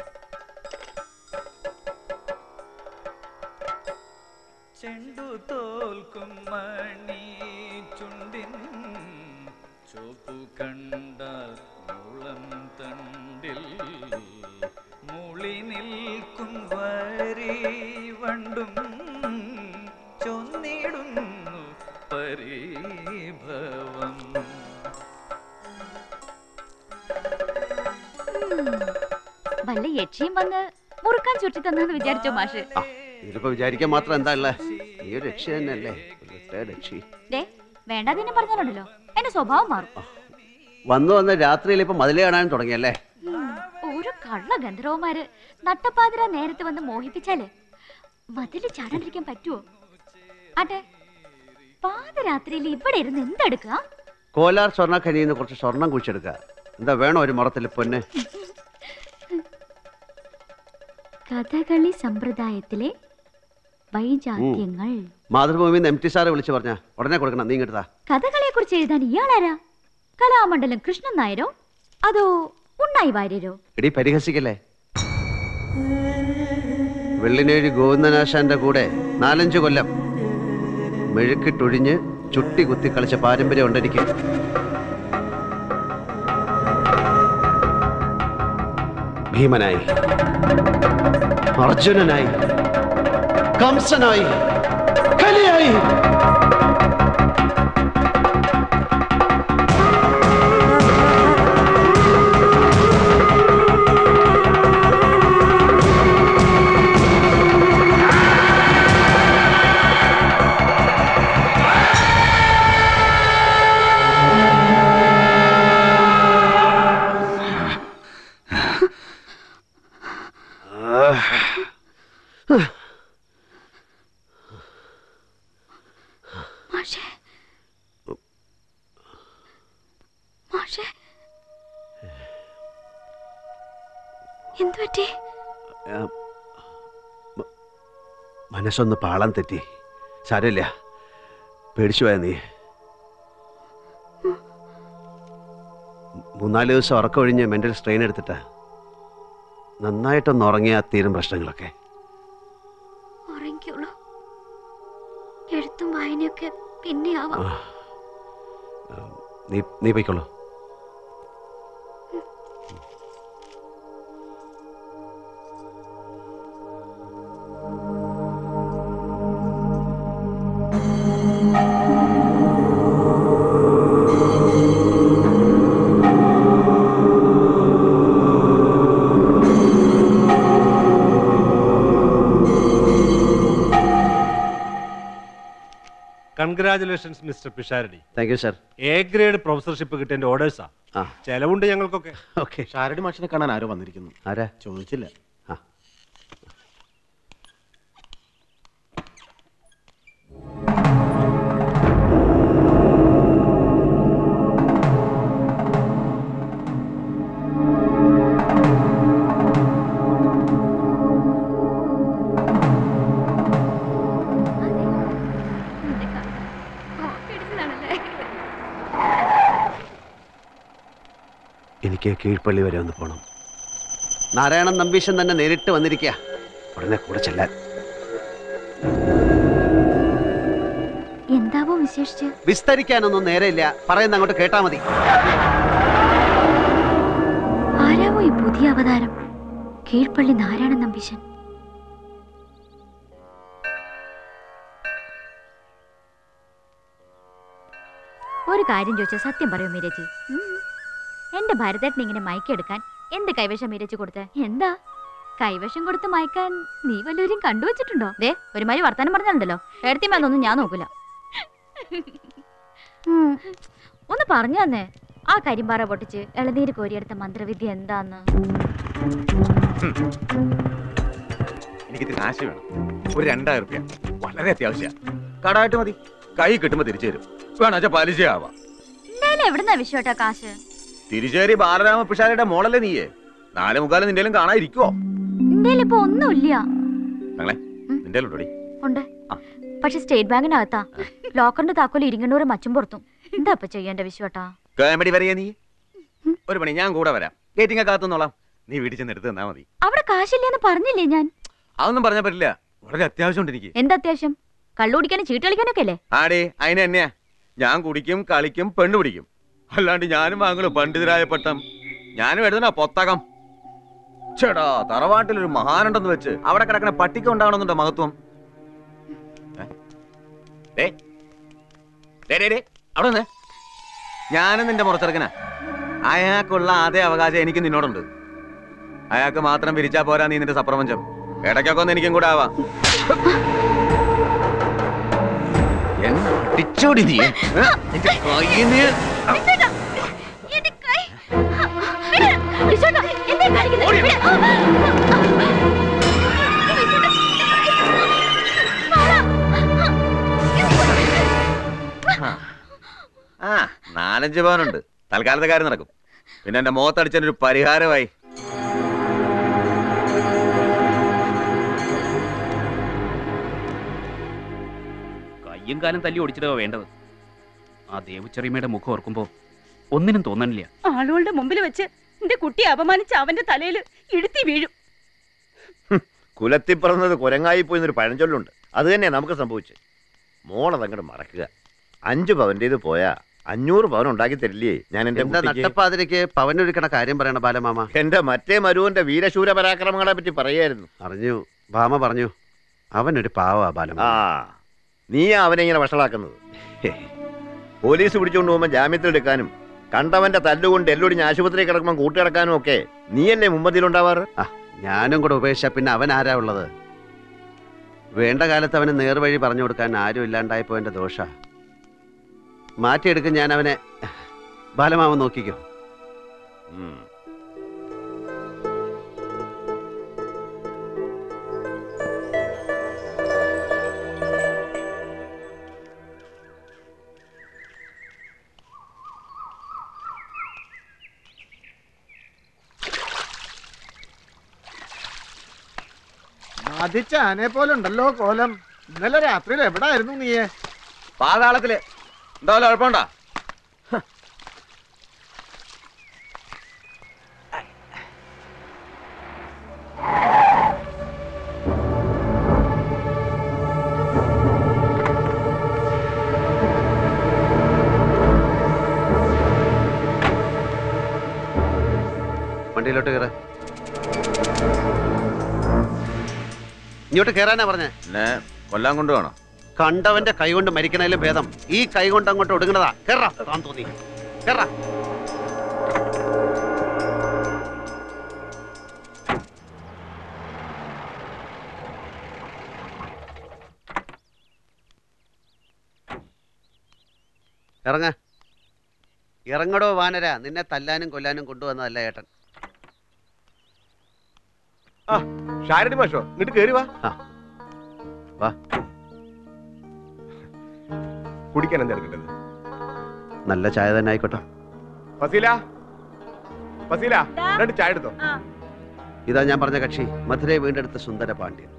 [SPEAKER 5] ചെണ്ടു തോൽക്കും മണി ചുണ്ടിൻ ചോപ്പു കണ്ടാൽ മുളം തണ്ടിൽ മുളി നിൽക്കും വരി വണ്ടും ചൊന്നിടുന്നു പരിഭവം
[SPEAKER 21] വല്ല യക്ഷിയും വന്ന് മുറുക്കാൻ ചുറ്റി തന്നാന്ന് വിചാരിച്ചോ മാഷ്
[SPEAKER 1] ഇതിലിപ്പോ വിചാരിക്കാൻ മാത്രം എന്താ ഉള്ളേ നീ ഒരു രക്ഷ തന്നെയല്ലേ ഒരു റിട്ടയർഡ് രക്ഷി
[SPEAKER 21] ദേ വേണ്ടാതിനെ പറഞ്ഞാലുണ്ടല്ലോ എന്റെ സ്വഭാവം മാറും
[SPEAKER 1] വന്നു വന്ന് രാത്രിയിൽ ഇപ്പൊ മതിലേ കാണാൻ തുടങ്ങിയല്ലേ
[SPEAKER 21] ഉം, ഒരു കള്ള ഗന്ധർവന്മാര് നട്ടപ്പാതിര നേരത്തെ വന്ന് മോഹിപ്പിച്ചാല് മതില് ചാടാണ്ടിരിക്കാൻ പറ്റുമോ ആട്ടെ പാതിരാത്രിയിൽ ഇവിടെ ഇരുന്ന് എന്തെടുക്കുക
[SPEAKER 1] കോലാർ സ്വർണ്ണ ഖനിയിൽ നിന്ന് കുറച്ച് സ്വർണം കുഴിച്ചെടുക്കുക എന്താ വേണോ ഒരു മുറത്തിൽ പൊന്ന്
[SPEAKER 21] കഥകളി സമ്പ്രദായത്തിലെ വൈജാത്യങ്ങൾ
[SPEAKER 1] മാതൃഭൂമി എം ടി സാറ് വിളിച്ചു പറഞ്ഞ ഉടനെ കൊടുക്കണം നീ ഇങ്ങോട്ടാ
[SPEAKER 21] കഥകളെ കുറിച്ച് എഴുതാൻ ഇയാളാരാ കലാമണ്ഡലം കൃഷ്ണൻ നായരോ അതോ ഉണ്ണായി വാര്യരോ
[SPEAKER 1] എടി പരിഹസിക്കല്ലേ വെള്ളിനേഴി ഗോവിന്ദനാശാന്റെ കൂടെ നാലഞ്ചു കൊല്ലം മെഴുക്കിട്ടൊഴിഞ്ഞ് ചുട്ടി കുത്തി കളിച്ച പാരമ്പര്യം ഉണ്ടെനിക്ക് ഭീമനായി അർജുനനായി കംസനായി കലിയായി
[SPEAKER 21] മാഷേ മാഷേ എന്തു പറ്റി
[SPEAKER 1] ആ, മ- മനസ്സൊന്ന് പാളം തെറ്റി സാരമില്ല പേടിച്ചു പോയ നീ മൂന്നാല് ദിവസം ഉറക്കമൊഴിഞ്ഞ് മെന്റൽ സ്ട്രെയിൻ എടുത്തിട്ടാ നന്നായിട്ടൊന്ന് ഉറങ്ങിയാ തീരും പ്രശ്നങ്ങളൊക്കെ
[SPEAKER 21] ഉറങ്ങിക്കോളൂ എഴുത്തും വായനയൊക്കെ പിന്നെ ആവാം
[SPEAKER 1] നീ നീ പോയിക്കോളൂ
[SPEAKER 13] congratulations mister Pisharody
[SPEAKER 1] thank you sir
[SPEAKER 13] A grade professorship കിട്ടിയ ഓർഡേഴ്സാ
[SPEAKER 1] ആ
[SPEAKER 13] ചെലവുണ്ട് ഞങ്ങൾക്കൊക്കെ
[SPEAKER 1] ഓക്കെ
[SPEAKER 9] ഷാരടി മാഷിനെ കാണാൻ ആരോ വന്നിരിക്കുന്നു
[SPEAKER 1] ആരാ
[SPEAKER 9] ചോദിച്ചില്ല
[SPEAKER 1] എനിക്ക് കീഴ്പള്ളി വരെ ഒന്ന് പോകണം നാരായണൻ നമ്പീശൻ തന്നെ നേരിട്ട് വന്നിരിക്കുക ഉടനെ കൂടെ ചെല്ലാൻ
[SPEAKER 21] എന്താവോ വിശേഷിച്ച്
[SPEAKER 1] വിസ്തരിക്കാനൊന്നും നേരെയില്ല പറയുന്ന അങ്ങോട്ട് കേട്ടാ മതി
[SPEAKER 21] ആരാവോ ഈ പുതിയ അവതാരം കീഴ്പള്ളി നാരായണൻ നമ്പീശൻ ഒരു കാര്യം ചോദിച്ചാൽ സത്യം പറയൂ മീരജി എന്റെ ഭരതേട്ടൻ ഇങ്ങനെ മയക്കെടുക്കാൻ എന്ത് കൈവശം മീരജി കൊടുത്തേ എന്താ കൈവശം കൊടുത്ത് മയക്കാൻ നീ വല്ലവരും കണ്ടുവച്ചിട്ടുണ്ടോ ദേ ഒരുമാതിരി വർത്താനം പറഞ്ഞാലുണ്ടല്ലോ എടുത്തിമെന്നൊന്നും ഞാൻ നോക്കില്ല ഉം, ഒന്ന് പറഞ്ഞു തന്നെ ആ കരിമ്പാറ പൊട്ടിച്ച് ഇളനീര് കോരിയെടുത്ത മന്ത്രവിദ്യ എന്താന്ന്
[SPEAKER 3] എനിക്ക് ഇത്തിരി കാശ് വേണം ഒരു രണ്ടായിരം റുപ്യ വളരെ അത്യാവശ്യ കടായിട്ട് മതി കൈ കിട്ടുമ്പോ തിരിച്ചു തരും വേണാച്ച പലിശ ആവാം
[SPEAKER 21] എന്തായാലും എവിടുന്നാ വിശ്വട്ടാ കാശ്
[SPEAKER 3] തിരിച്ചേരി ബാലരാമ പിഷാരയുടെ മോളല്ലേ നീയേ നാല് മുക്കാലം നിന്റെ കാണാതിരിക്കുവോ
[SPEAKER 21] എന്റെ ഇപ്പൊ ഒന്നുമില്ല
[SPEAKER 3] ഞങ്ങളെ നിന്റെ ഉണ്ടോടി
[SPEAKER 21] ഉണ്ട് പക്ഷെ സ്റ്റേറ്റ് ബാങ്കിനകത്താ ലോക്കറിന്റെ താക്കോൽ ഇരിങ്ങണ്ണൂറ് മച്ചും പുറത്തും എന്താ ഇപ്പൊ ചെയ്യേണ്ട വിശ്വട്ടാ
[SPEAKER 3] കോമഡി വരെയാ നീ ഒരു പണി ഞാൻ കൂടെ വരാം ഗേറ്റിംഗ് കാത്തുന്നോളാം നീ വീട്ടിൽ ചെന്ന് എടുത്ത് തന്നാ മതി
[SPEAKER 21] അവിടെ കാശില്ലെന്ന് പറഞ്ഞില്ലേ ഞാൻ
[SPEAKER 3] അതൊന്നും പറഞ്ഞാൽ പറ്റില്ല വളരെ അത്യാവശ്യമുണ്ട് എനിക്ക്
[SPEAKER 21] എന്താ അത്യാവശ്യം കള്ളുടിക്കാനും ചീട്ട് കളിക്കാനൊക്കെ അല്ലേ
[SPEAKER 3] ആടേ അതിന് തന്നെയാ ഞാൻ കുടിക്കും കളിക്കും പെണ്ണു പിടിക്കും അല്ലാണ്ട് ഞാനും വാങ്ങലു പണ്ഡിതരായ പട്ടം ഞാനും എഴുതണ പൊത്തകം ചേടാ തറവാട്ടിൽ ഒരു മഹാനുണ്ടെന്ന് വെച്ച് അവിടെ കിടക്കണ പട്ടിക്ക് ഉണ്ടാവണമെന്നുണ്ടോ മഹത്വം ഏ? ദേ. ദേ, ദേ, ദേ. അവിടെ നിന്ന് ഞാനും നിന്റെ മുറച്ചെറുക്കനാ അയാൾക്കുള്ള അതേ അവകാശം എനിക്ക് നിന്നോടുണ്ട് അയാൾക്ക് മാത്രം വിരിച്ചാ പോരാ നീ നിന്റെ സപ്രപഞ്ചം ഇടയ്ക്കൊക്കെ ഒന്ന് എനിക്കും കൂടെ ആവാം എന്നെ അടിച്ചോടി നീ ഏ? നിന്റെ കയ്യിന്ന്
[SPEAKER 21] വിശ്വട്ടാ, എന്താ ഈ കാണിക്കുന്നത്? ഇവിടെ.
[SPEAKER 3] ആ നാലഞ്ച് പവനുണ്ട് തൽക്കാലത്തെ കാര്യം നടക്കും പിന്നെ എന്റെ മുഖത്തടിച്ചതിന് ഒരു പരിഹാരമായി
[SPEAKER 14] കയ്യും കാലം തല്ലി ഓടിച്ചിട്ടോ വേണ്ടത് ആ ദേവച്ചെറിയമ്മയുടെ മുഖം ഓർക്കുമ്പോ ഒന്നിനും തോന്നണില്ല
[SPEAKER 19] ആളുകളുടെ മുമ്പിൽ വെച്ച് എന്റെ കുട്ടിയെ അപമാനിച്ച് അവന്റെ തലയിൽ ഇടുത്തി വീഴും
[SPEAKER 20] കുലത്തിൽ പിറന്നത് കുരങ്ങായി പോയി എന്നൊരു പഴഞ്ചൊല്ലുണ്ട് അത് തന്നെയാ നമുക്ക് സംഭവിച്ചത് മോളതങ്ങോട്ട് മറക്കുക അഞ്ചു പവൻ്റേത് പോയാ അഞ്ഞൂറ് പവൻ ഉണ്ടാക്കി തരില്ലേ ഞാൻ എന്റെ
[SPEAKER 1] എന്താ
[SPEAKER 20] കുട്ടിക്ക്?
[SPEAKER 1] നട്ടപ്പാതിരക്ക് പവനൊരുക്കണ കാര്യം പറയണ ബാലമാമ
[SPEAKER 20] എന്റെ മറ്റേ മരുവന്റെ വീരശൂര പരാക്രമങ്ങളെ പറ്റി പറയായിരുന്നു
[SPEAKER 1] അറിഞ്ഞു ഭാമ പറഞ്ഞു അവനൊരു പാവാ ബാലമാമ
[SPEAKER 20] ആ നീ അവനെ ഇങ്ങനെ വഷളാക്കുന്നത് ഹേ. പോലീസ് പിടിച്ചുകൊണ്ട് പോകുമ്പോൾ ജാമ്യത്തിൽ എടുക്കാനും കണ്ടവന്റെ തല്ലുകൊണ്ട് എല്ലൊടിഞ്ഞ് ആശുപത്രി കിടക്കുമ്പോൾ കൂട്ടിക്കിടക്കാനും ഒക്കെ നീയല്ലേ മുമ്പതിലുണ്ടാവാറ്
[SPEAKER 1] ആ ഞാനും കൂടെ ഉപേക്ഷിച്ച പിന്നെ അവൻ ആരാ ഉള്ളത് വേണ്ട കാലത്ത് അവന് നേർവഴി പറഞ്ഞു കൊടുക്കാൻ ആരും ഇല്ലാണ്ടായപ്പോ എന്റെ ദോഷ മാറ്റിയെടുക്കും ഞാൻ അവനെ ബാലമാമ നോക്കിക്കോ
[SPEAKER 12] ബാധിച്ച ആനയെ പോലെ ഉണ്ടല്ലോ കോലം ഇന്നലെ രാത്രിയിൽ എവിടായിരുന്നു നീയെ
[SPEAKER 3] പാതാളത്തില് എന്താ വല്ല കുഴപ്പമുണ്ടോ
[SPEAKER 1] വണ്ടിയിലോട്ട് കയറ ഇങ്ങോട്ട് കയറാനാ പറഞ്ഞേ
[SPEAKER 3] എന്നെ കൊല്ലാൻ കൊണ്ടുപോകണം
[SPEAKER 1] കണ്ടവന്റെ കൈ കൊണ്ട് മരിക്കണേലും ഭേദം ഈ കൈ കൊണ്ട് അങ്ങോട്ട് ഒടുങ്ങണതാ കേറാ താൻ തോന്നി കേറാ ഇറങ്ങ ഇറങ്ങടോ വാനര നിന്നെ തല്ലാനും കൊല്ലാനും കൊണ്ടുവന്നതല്ല ഏട്ടൻ
[SPEAKER 17] ആ ഷാരടി മാഷോ ഇങ്ങോട്ട് കേറി വാ
[SPEAKER 1] വാ
[SPEAKER 17] കുടിക്കാൻ എന്താ എടുക്കേണ്ടത്
[SPEAKER 1] നല്ല ചായ തന്നെ ആയിക്കോട്ടെ
[SPEAKER 17] ഫസീല ഫസീല രണ്ട് ചായ എടുത്തോ
[SPEAKER 1] ഇതാ ഞാൻ പറഞ്ഞ കക്ഷി മധുരയെ വീണ്ടെടുത്ത സുന്ദര പാണ്ഡ്യൻ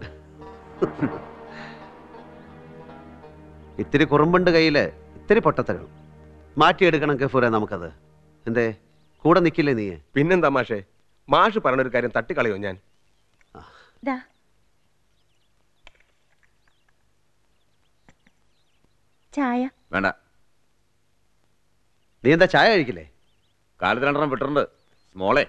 [SPEAKER 1] ഇത്തിരി കുറുമ്പുണ്ട് കയ്യില് ഇത്തിരി പൊട്ടത്തരം മാറ്റിയെടുക്കണം ഗഫൂറെ നമുക്കത് എന്തേ കൂടെ നിൽക്കില്ലേ നീ
[SPEAKER 17] പിന്നെന്താ മാഷേ മാഷ് പറഞ്ഞ ഒരു കാര്യം തട്ടിക്കളയോ ഞാൻ
[SPEAKER 19] ദാ ചായ
[SPEAKER 3] വേണ്ട
[SPEAKER 1] നീ എന്താ ചായ കഴിക്കില്ലേ
[SPEAKER 3] കാലത്ത് രണ്ടെണ്ണം വിട്ടിട്ടുണ്ട് സ്മോളെ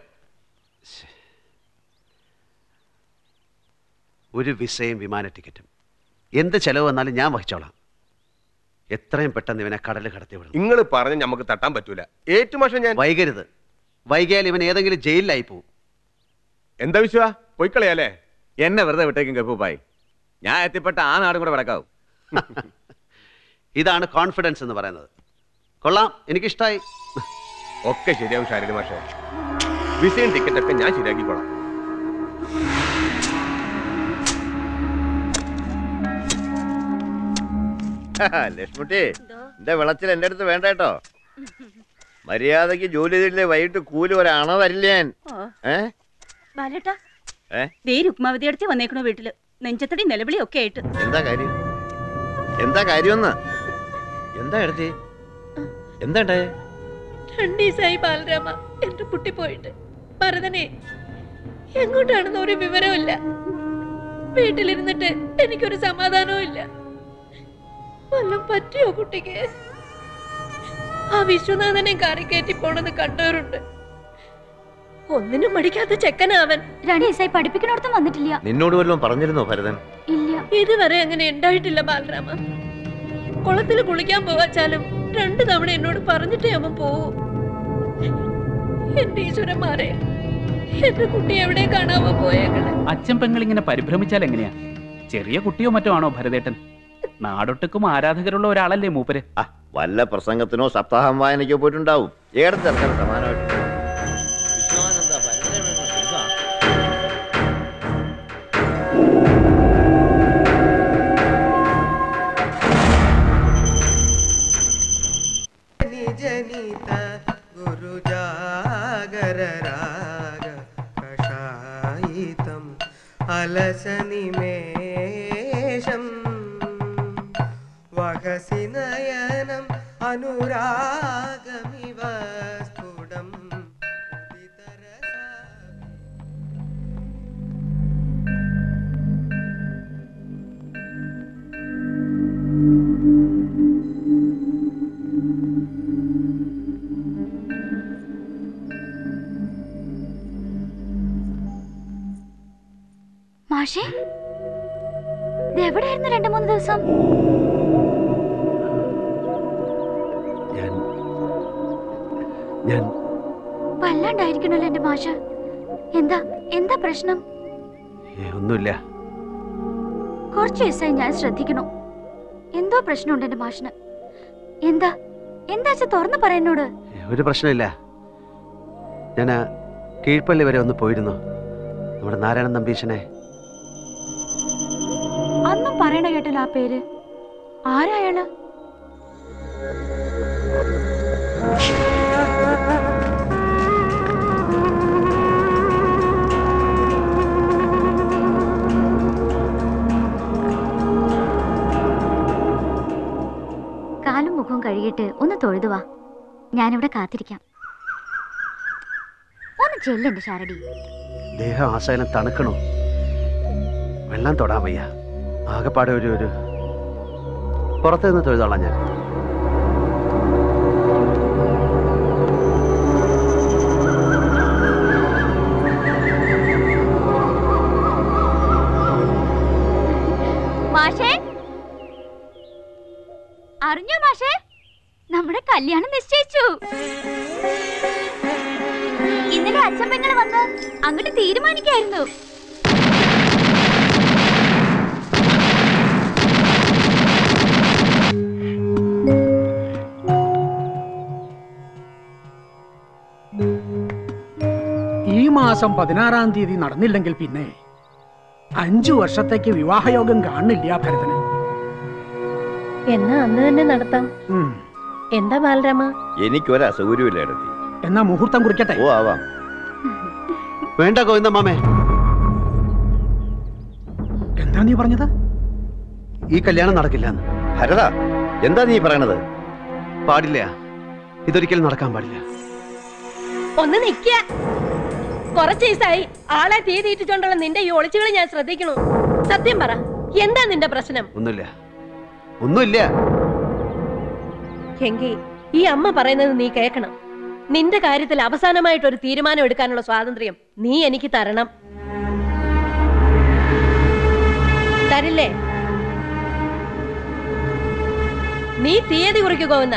[SPEAKER 1] ഒരു വിസയും വിമാന ടിക്കറ്റും എന്ത് ചെലവ് വന്നാലും ഞാൻ വഹിച്ചോളാം എത്രയും പെട്ടെന്ന് ഇവനെ കടല് കടത്തി വിടും
[SPEAKER 17] നിങ്ങൾ പറഞ്ഞ നമുക്ക് തട്ടാൻ പറ്റൂല ഏറ്റു മാഷ ഞാൻ
[SPEAKER 1] വൈകരുത് വൈകിയാൽ ഇവൻ ഏതെങ്കിലും ജയിലിലായി പോവും
[SPEAKER 3] എന്താ വിശ്വാ പോയിക്കളയാലേ എന്നെ വെറുതെ വിട്ടേക്കും ഗപ്പൂപ്പായി ഞാൻ എത്തിപ്പെട്ട ആ നാടും കൂടെ വിടക്കാവും
[SPEAKER 1] ഇതാണ് കോൺഫിഡൻസ് എന്ന് പറയുന്നത് കൊള്ളാം എനിക്കിഷ്ടായി
[SPEAKER 17] ഒക്കെ ശരിയാവും ശാരദ മാഷെ വിസയും ടിക്കറ്റൊക്കെ ഞാൻ ശരിയാക്കിക്കോളാം
[SPEAKER 20] ലക്ഷ്മുട്ടി എന്റെ വിളച്ചിൽ എന്റെ അടുത്ത് വേണ്ട കേട്ടോ മര്യാദക്ക് ജോലി ചെയ്തില്ലേ വൈകിട്ട് കൂലി ഒരണ തരില്ല ഞാൻ
[SPEAKER 19] ഓ
[SPEAKER 20] ഏ
[SPEAKER 19] ബാലേട്ടാ
[SPEAKER 20] ഏ
[SPEAKER 19] ദേ രുക്മാവതി അടുത്ത് വന്നേക്കണു വീട്ടില് നെഞ്ചത്തടി നിലവിളി ഒക്കെ ആയിട്ട്
[SPEAKER 20] എന്താ കാര്യം എന്താ കാര്യമെന്ന് എന്താ എടുത്തി എന്താ ഉണ്ടായേ
[SPEAKER 11] രണ്ടു ദിവസമായി ബാലരാമ എന്റെ കുട്ടി പോയിട്ട് ഭരതനെ എങ്ങോട്ടാണെന്ന് ഒരു വിവരമില്ല വീട്ടിലിരുന്നിട്ട് എനിക്കൊരു സമാധാനവും ഇല്ല വല്ലതും പറ്റിയോ കുട്ടിക്ക് ആ വിശ്വനാഥനെ കാറി കയറ്റി പോണെന്ന് കണ്ടവരുണ്ട് ഒന്നിനും മടിക്കാത്ത ചെക്കനാവൻ
[SPEAKER 21] രണ്ടു ദിവസമായി പഠിപ്പിക്കണോടത്തും വന്നിട്ടില്ല
[SPEAKER 20] നിന്നോട് വല്ലതും പറഞ്ഞിരുന്നോ ഭരതൻ
[SPEAKER 21] ഇല്ല
[SPEAKER 11] ഇതുവരെ അങ്ങനെ ഉണ്ടായിട്ടില്ല ബാലരാമ കുളത്തിൽ കുളിക്കാൻ പോവാച്ചാലും രണ്ടു തവണ എന്നോട് പറഞ്ഞിട്ടേ അവൻ പോവൂ എന്റെ ഈശ്വരന്മാരെ എന്റെ കുട്ടി എവിടെ കാണാവോ പോയേക്കണേ
[SPEAKER 14] അച്ഛൻ പെങ്ങൾ ഇങ്ങനെ പരിഭ്രമിച്ചാൽ എങ്ങനെയാ ചെറിയ കുട്ടിയോ മറ്റോ ആണോ ഭരതേട്ടൻ നാടൊട്ടുക്കും ആരാധകരുള്ള ഒരാളല്ലേ മൂപ്പര്
[SPEAKER 20] വല്ല പ്രസംഗത്തിനോ സപ്താഹം വായനയ്ക്കോ പോയിട്ടുണ്ടാവും ഏടത്തെ ഇറക്കാൻ സമാനമായിട്ട്
[SPEAKER 6] నిజనిత గురుజాగర రాగ కషాయితం అలసనిమేషం వహసి నయనం అనురాగమివ స్ఫుటం
[SPEAKER 21] മാഷേ ഇത് എവിടെയായിരുന്നു രണ്ടു മൂന്ന് ദിവസം
[SPEAKER 1] ഞാൻ ഞാൻ
[SPEAKER 21] വല്ലാണ്ടായിരിക്കണല്ലോ എന്റെ മാഷ് എന്താ എന്താ പ്രശ്നം
[SPEAKER 1] ഏ, ഒന്നുമില്ല
[SPEAKER 21] കുറച്ച് ദിവസമായി ഞാൻ ശ്രദ്ധിക്കണു എന്തോ പ്രശ്നമുണ്ട് എന്റെ മാഷിന് എന്താ എന്താ തുറന്നു പറയുന്നോട്
[SPEAKER 1] ഏ, ഒരു പ്രശ്നമില്ല ഞാൻ ആ കീഴ്പള്ളി വരെ ഒന്ന് പോയിരുന്നു നമ്മുടെ നാരായണൻ നമ്പീശനെ
[SPEAKER 21] അന്നും പറയണ കേട്ടല്ലോ ആ പേര് ആരാ അയാള് കാലും മുഖവും കഴുകിയിട്ട് ഒന്ന് തൊഴുതുവാ ഞാനിവിടെ കാത്തിരിക്കാം ഒന്ന് ചെല്ലെന്റെ ശാരടി
[SPEAKER 1] ദേഹം ആശാനം തണുക്കണു വെള്ളം തൊടാൻ വയ്യ ആകെപ്പാടെ ഒരു ഒരു പുറത്ത് നിന്ന് തൊഴുതോളാം ഞാൻ
[SPEAKER 21] മാഷേ അറിഞ്ഞോ മാഷേ നമ്മുടെ കല്യാണം നിശ്ചയിച്ചു ഇന്നലെ അച്ഛൻ പെങ്ങൾ വന്ന് അങ്ങോട്ട് തീരുമാനിക്കായിരുന്നു
[SPEAKER 10] ഈ മാസം പതിനാറാം തീയതി നടന്നില്ലെങ്കിൽ പിന്നെ അഞ്ചു വർഷത്തേക്ക് വിവാഹയോഗം കാണില്ല ഭരതന്
[SPEAKER 11] എന്നാ അന്ന് തന്നെ നടത്താം
[SPEAKER 10] ഉം.
[SPEAKER 11] എന്താ ബാലരാമ
[SPEAKER 20] എനിക്കൊരു അസൗകര്യമില്ല എടുത്തി
[SPEAKER 10] എന്നാ മുഹൂർത്തം കുറിക്കട്ടെ
[SPEAKER 20] ഓ ആവാം
[SPEAKER 1] വേണ്ട ഗോവിന്ദ മാമേ
[SPEAKER 10] എന്താ നീ പറഞ്ഞത്
[SPEAKER 1] ഈ കല്യാണം നടക്കില്ല
[SPEAKER 20] ഭരത എന്താ നീ പറയണത്
[SPEAKER 1] പാടില്ല ഇതൊരിക്കലും നടക്കാൻ പാടില്ല
[SPEAKER 11] ഒന്ന് നിക്ക
[SPEAKER 7] കുറച്ച് ദിവസമായി ആളെ തീ തീറ്റിച്ചോണ്ടുള്ള നിന്റെ ഈ ഒളിച്ചുകൾ ഞാൻ ശ്രദ്ധിക്കണു സത്യം പറ എന്താ നിന്റെ പ്രശ്നം
[SPEAKER 1] ഒന്നുമില്ല ഒന്നുമില്ല
[SPEAKER 7] എങ്കി ഈ അമ്മ പറയുന്നത് നീ കേൾക്കണം നിന്റെ കാര്യത്തിൽ അവസാനമായിട്ട് ഒരു തീരുമാനം എടുക്കാനുള്ള സ്വാതന്ത്ര്യം നീ എനിക്ക് തരണം തരില്ലേ നീ തീയതി കുറിക്കുകയെന്ന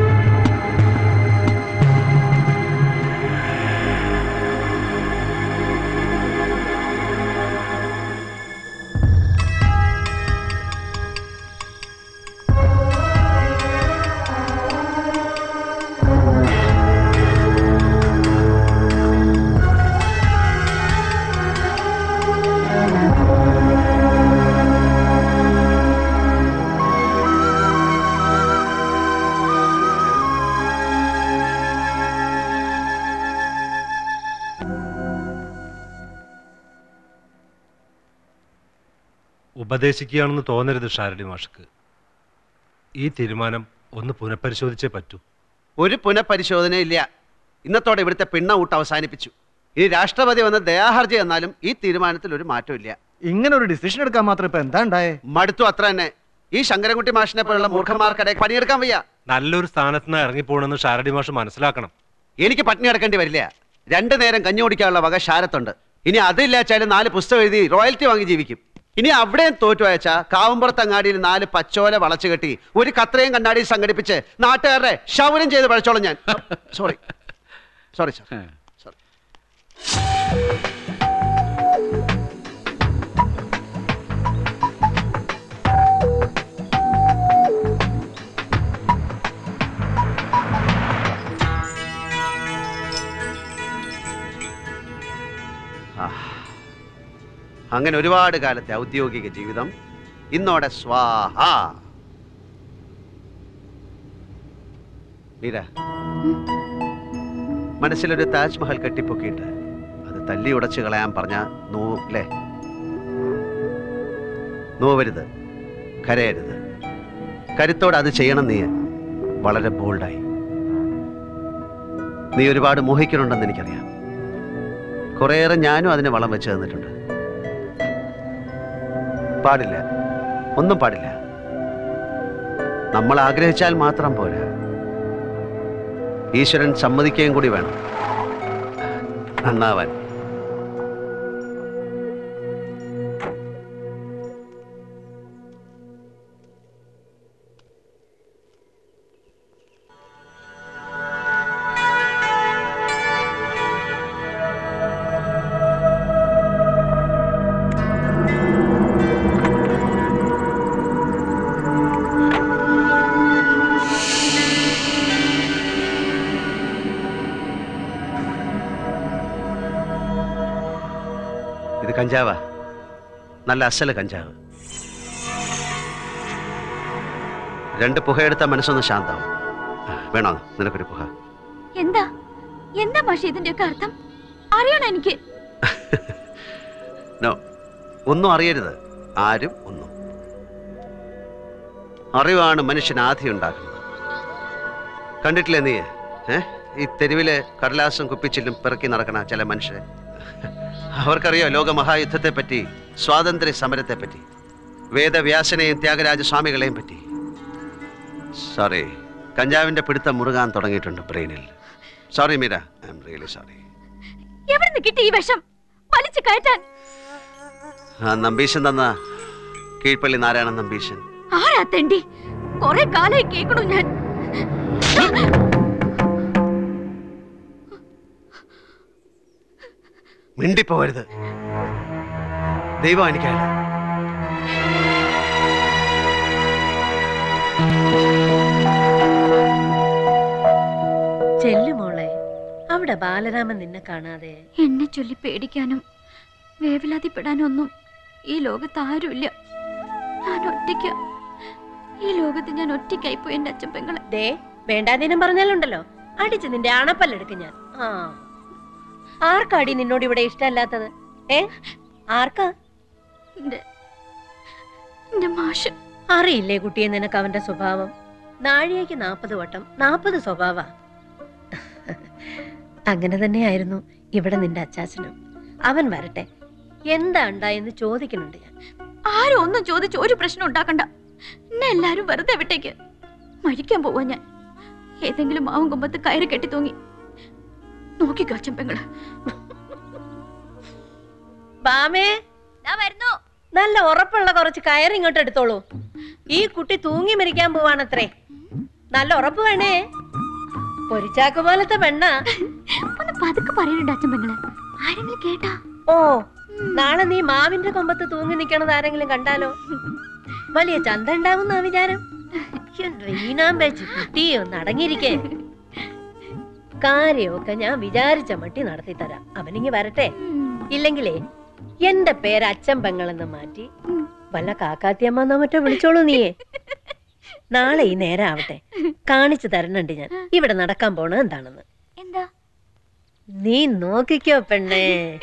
[SPEAKER 13] ഉപദേശിക്കുകയാണെന്ന് തോന്നരുത് ഷാരടി മാഷക്ക് ഈ തീരുമാനം ഒന്ന് പുനഃപരിശോധിച്ചേ പറ്റൂ
[SPEAKER 1] ഒരു പുനഃപരിശോധന ഇല്ല ഇന്നത്തോടെ ഇവിടുത്തെ പിണ്ണ ഊട്ട് അവസാനിപ്പിച്ചു ഇനി രാഷ്ട്രപതി വന്ന് ദയാഹർജി എന്നാലും ഈ തീരുമാനത്തിൽ ഒരു മാറ്റമില്ല
[SPEAKER 12] ഇങ്ങനെ ഒരു ഡിസിഷൻ എടുക്കാൻ മാത്രം ഇപ്പൊ എന്താ ഉണ്ടായേ
[SPEAKER 1] മടുത്തു അത്ര തന്നെ ഈ ശങ്കരൻകുട്ടി മാഷിനെ പോലുള്ള മൂർഖന്മാർക്കിടയിൽ പണിയെടുക്കാൻ വയ്യ
[SPEAKER 13] നല്ലൊരു സ്ഥാനത്ത് നിന്ന് ഇറങ്ങിപ്പോണെന്ന് ഷാരടി മാഷ് മനസ്സിലാക്കണം
[SPEAKER 1] എനിക്ക് പട്ടിണി കിടക്കേണ്ടി വരില്ല രണ്ടു നേരം കഞ്ഞി കുടിക്കാനുള്ള വക ശാരത്തുണ്ട് ഇനി അതില്ലാച്ചാലും നാല് പുസ്തകം എഴുതി റോയൽറ്റി വാങ്ങി ജീവിക്കും ഇനി അവിടെയും തോറ്റു അയച്ചാ കാവുമ്പുറത്ത് അങ്ങാടിയിൽ നാല് പച്ചോല വളച്ചു കെട്ടി ഒരു കത്രയും കണ്ണാടി സംഘടിപ്പിച്ച് നാട്ടുകാരുടെ ക്ഷൗരം ചെയ്ത് പഴച്ചോളാം ഞാൻ സോറി സോറി സാർ ആ. അങ്ങനെ ഒരുപാട് കാലത്തെ ഔദ്യോഗിക ജീവിതം ഇന്നോടെ സ്വാഹ മീര മനസ്സിലൊരു താജ്മഹൽ കെട്ടിപ്പൊക്കിയിട്ട് അത് തല്ലി ഉടച്ചു കളയാൻ പറഞ്ഞ നോവും അല്ലേ നോവരുത് കരയരുത് കരുത്തോടെ അത് ചെയ്യണം നീ വളരെ ബോൾഡായി നീ ഒരുപാട് മോഹിക്കുന്നുണ്ടെന്ന് എനിക്കറിയാം കുറേയേറെ ഞാനും അതിന് വളം വെച്ച് തന്നിട്ടുണ്ട് പാടില്ല ഒന്നും പാടില്ല നമ്മൾ ആഗ്രഹിച്ചാൽ മാത്രം പോരാ ഈശ്വരൻ സമ്മതിക്കുകയും കൂടി വേണം നന്നാവാൻ ഇത് കഞ്ചാവാ നല്ല അസല് കഞ്ചാവ് രണ്ട് പുകയെടുത്ത മനസ്സൊന്ന് ശാന്താവും വേണോ നിനക്കൊരു പുക
[SPEAKER 21] എന്താ എന്താ മാഷെ ഇതിന്റെയൊക്കെ അർത്ഥം അറിയണം എനിക്ക്
[SPEAKER 1] നോ ഒന്നും അറിയരുത് ആരും ഒന്നും അറിവാണ് മനുഷ്യൻ ആധി ഉണ്ടാക്കുന്നത് കണ്ടിട്ടില്ലേ നീ ഏ ഈ തെരുവിലെ കടലാസും കുപ്പിച്ചില്ലും പിറക്കി നടക്കണ ചില മനുഷ്യരെ അവർക്കറിയോ ലോകമഹായുദ്ധത്തെ പറ്റി സ്വാതന്ത്ര്യ സമരത്തെ പറ്റി വേദവ്യാസനെയും ത്യാഗരാജ സ്വാമികളെയും പറ്റി സോറി കഞ്ചാവിന്റെ പിടുത്തം മുറുകാൻ തുടങ്ങിയിട്ടുണ്ട് ബ്രെയിനിൽ sorry Meera I'm really sorry
[SPEAKER 21] എവിടുന്ന് കിട്ടി ഈ വിഷം വലിച്ചു കയറ്റാൻ
[SPEAKER 1] ആ നമ്പീശൻ തന്ന കീഴ്പള്ളി നാരായണൻ നമ്പീശൻ
[SPEAKER 21] ആരാ തെണ്ടി കൊറേ കാലായി കേക്കണു ഞാൻ
[SPEAKER 1] മിണ്ടിപ്പോവരുത് ദൈവം എനിക്കല്ല
[SPEAKER 7] ചെല്ലു മോളെ അവിടെ ബാലരാമൻ നിന്നെ കാണാതെ
[SPEAKER 21] എന്നെ ചൊല്ലി പേടിക്കാനും വേവലാതിപ്പെടാനും ഒന്നും ഈ ലോകത്ത് ആരുമില്ല ഞാൻ ഒറ്റയ്ക്ക ഈ ലോകത്ത് ഞാൻ ഒറ്റയ്ക്കായി പോയി എന്റെ അച്ഛൻ പെങ്ങളെ
[SPEAKER 7] ദേ വേണ്ടാതീനം പറഞ്ഞാലുണ്ടല്ലോ അടിച്ച് നിന്റെ അണപ്പല്ലെടുക്കും ഞാൻ ആ ആർക്കാടി നിന്നോട് ഇവിടെ ഇഷ്ടമല്ലാത്തത് ഏ ആർക്കാ
[SPEAKER 21] എന്റെ എന്റെ മാഷ്
[SPEAKER 7] അറിയില്ലേ കുട്ടിയെ നിനക്ക് അവന്റെ സ്വഭാവം നാഴികയ്ക്ക് നാപ്പത് വട്ടം നാപ്പത് സ്വഭാവ അങ്ങനെ തന്നെയായിരുന്നു ഇവിടെ നിന്റെ അച്ചാച്ചനും അവൻ വരട്ടെ എന്താ ഉണ്ടായെന്ന് ചോദിക്കുന്നുണ്ട് ഞാൻ
[SPEAKER 21] ആരും ഒന്നും ചോദിച്ച് ഒരു പ്രശ്നം ഉണ്ടാക്കണ്ട എന്നെ എല്ലാരും വെറുതെ വിട്ടേക്ക് മരിക്കാൻ പോവാ ഞാൻ ഏതെങ്കിലും മാവും കൊമ്പത്ത് കയറി കെട്ടി തൂങ്ങി നോക്കിക്കോ അച്ഛൻ പെങ്ങള്
[SPEAKER 7] ബാമേ
[SPEAKER 21] വരുന്നു
[SPEAKER 7] നല്ല ഉറപ്പുള്ള കുറച്ച് കയറി ഇങ്ങോട്ട് എടുത്തോളൂ ഈ കുട്ടി തൂങ്ങി മരിക്കാൻ പോവാണത്രേ നല്ല ഉറപ്പ് വേണേ പൊരിച്ചാക്ക് പോലത്തെ പെണ്ണ
[SPEAKER 21] ഒന്ന് പതുക്കെ പറയുന്നുണ്ട് അച്ഛൻ പെങ്ങള് ആരെങ്കിലും കേട്ടാ
[SPEAKER 7] ഓ നാളെ നീ മാവിന്റെ കൊമ്പത്ത് തൂങ്ങി നിക്കണത് ആരെങ്കിലും കണ്ടാലോ വലിയ ചന്ത ഉണ്ടാവുന്ന വിചാരം റീനാൻ വെച്ച് കുട്ടി ഒന്ന് അടങ്ങിയിരിക്കേ കാര്യമൊക്കെ ഞാൻ വിചാരിച്ച മട്ടി നടത്തി തരാം അവനിങ്ങി വരട്ടെ ഇല്ലെങ്കിലേ എന്റെ പേര് അച്ഛൻ പെങ്ങളെന്ന് മാറ്റി വല്ല കാക്കാത്തിയമ്മന്നോ മറ്റോ വിളിച്ചോളൂ നീയെ നാളെ ഈ നേരം ആവട്ടെ കാണിച്ചു തരണുണ്ട് ഞാൻ ഇവിടെ നടക്കാൻ പോണ എന്താണെന്ന്
[SPEAKER 21] എന്താ
[SPEAKER 7] നീ നോക്കിക്കോ പെണ്ണേ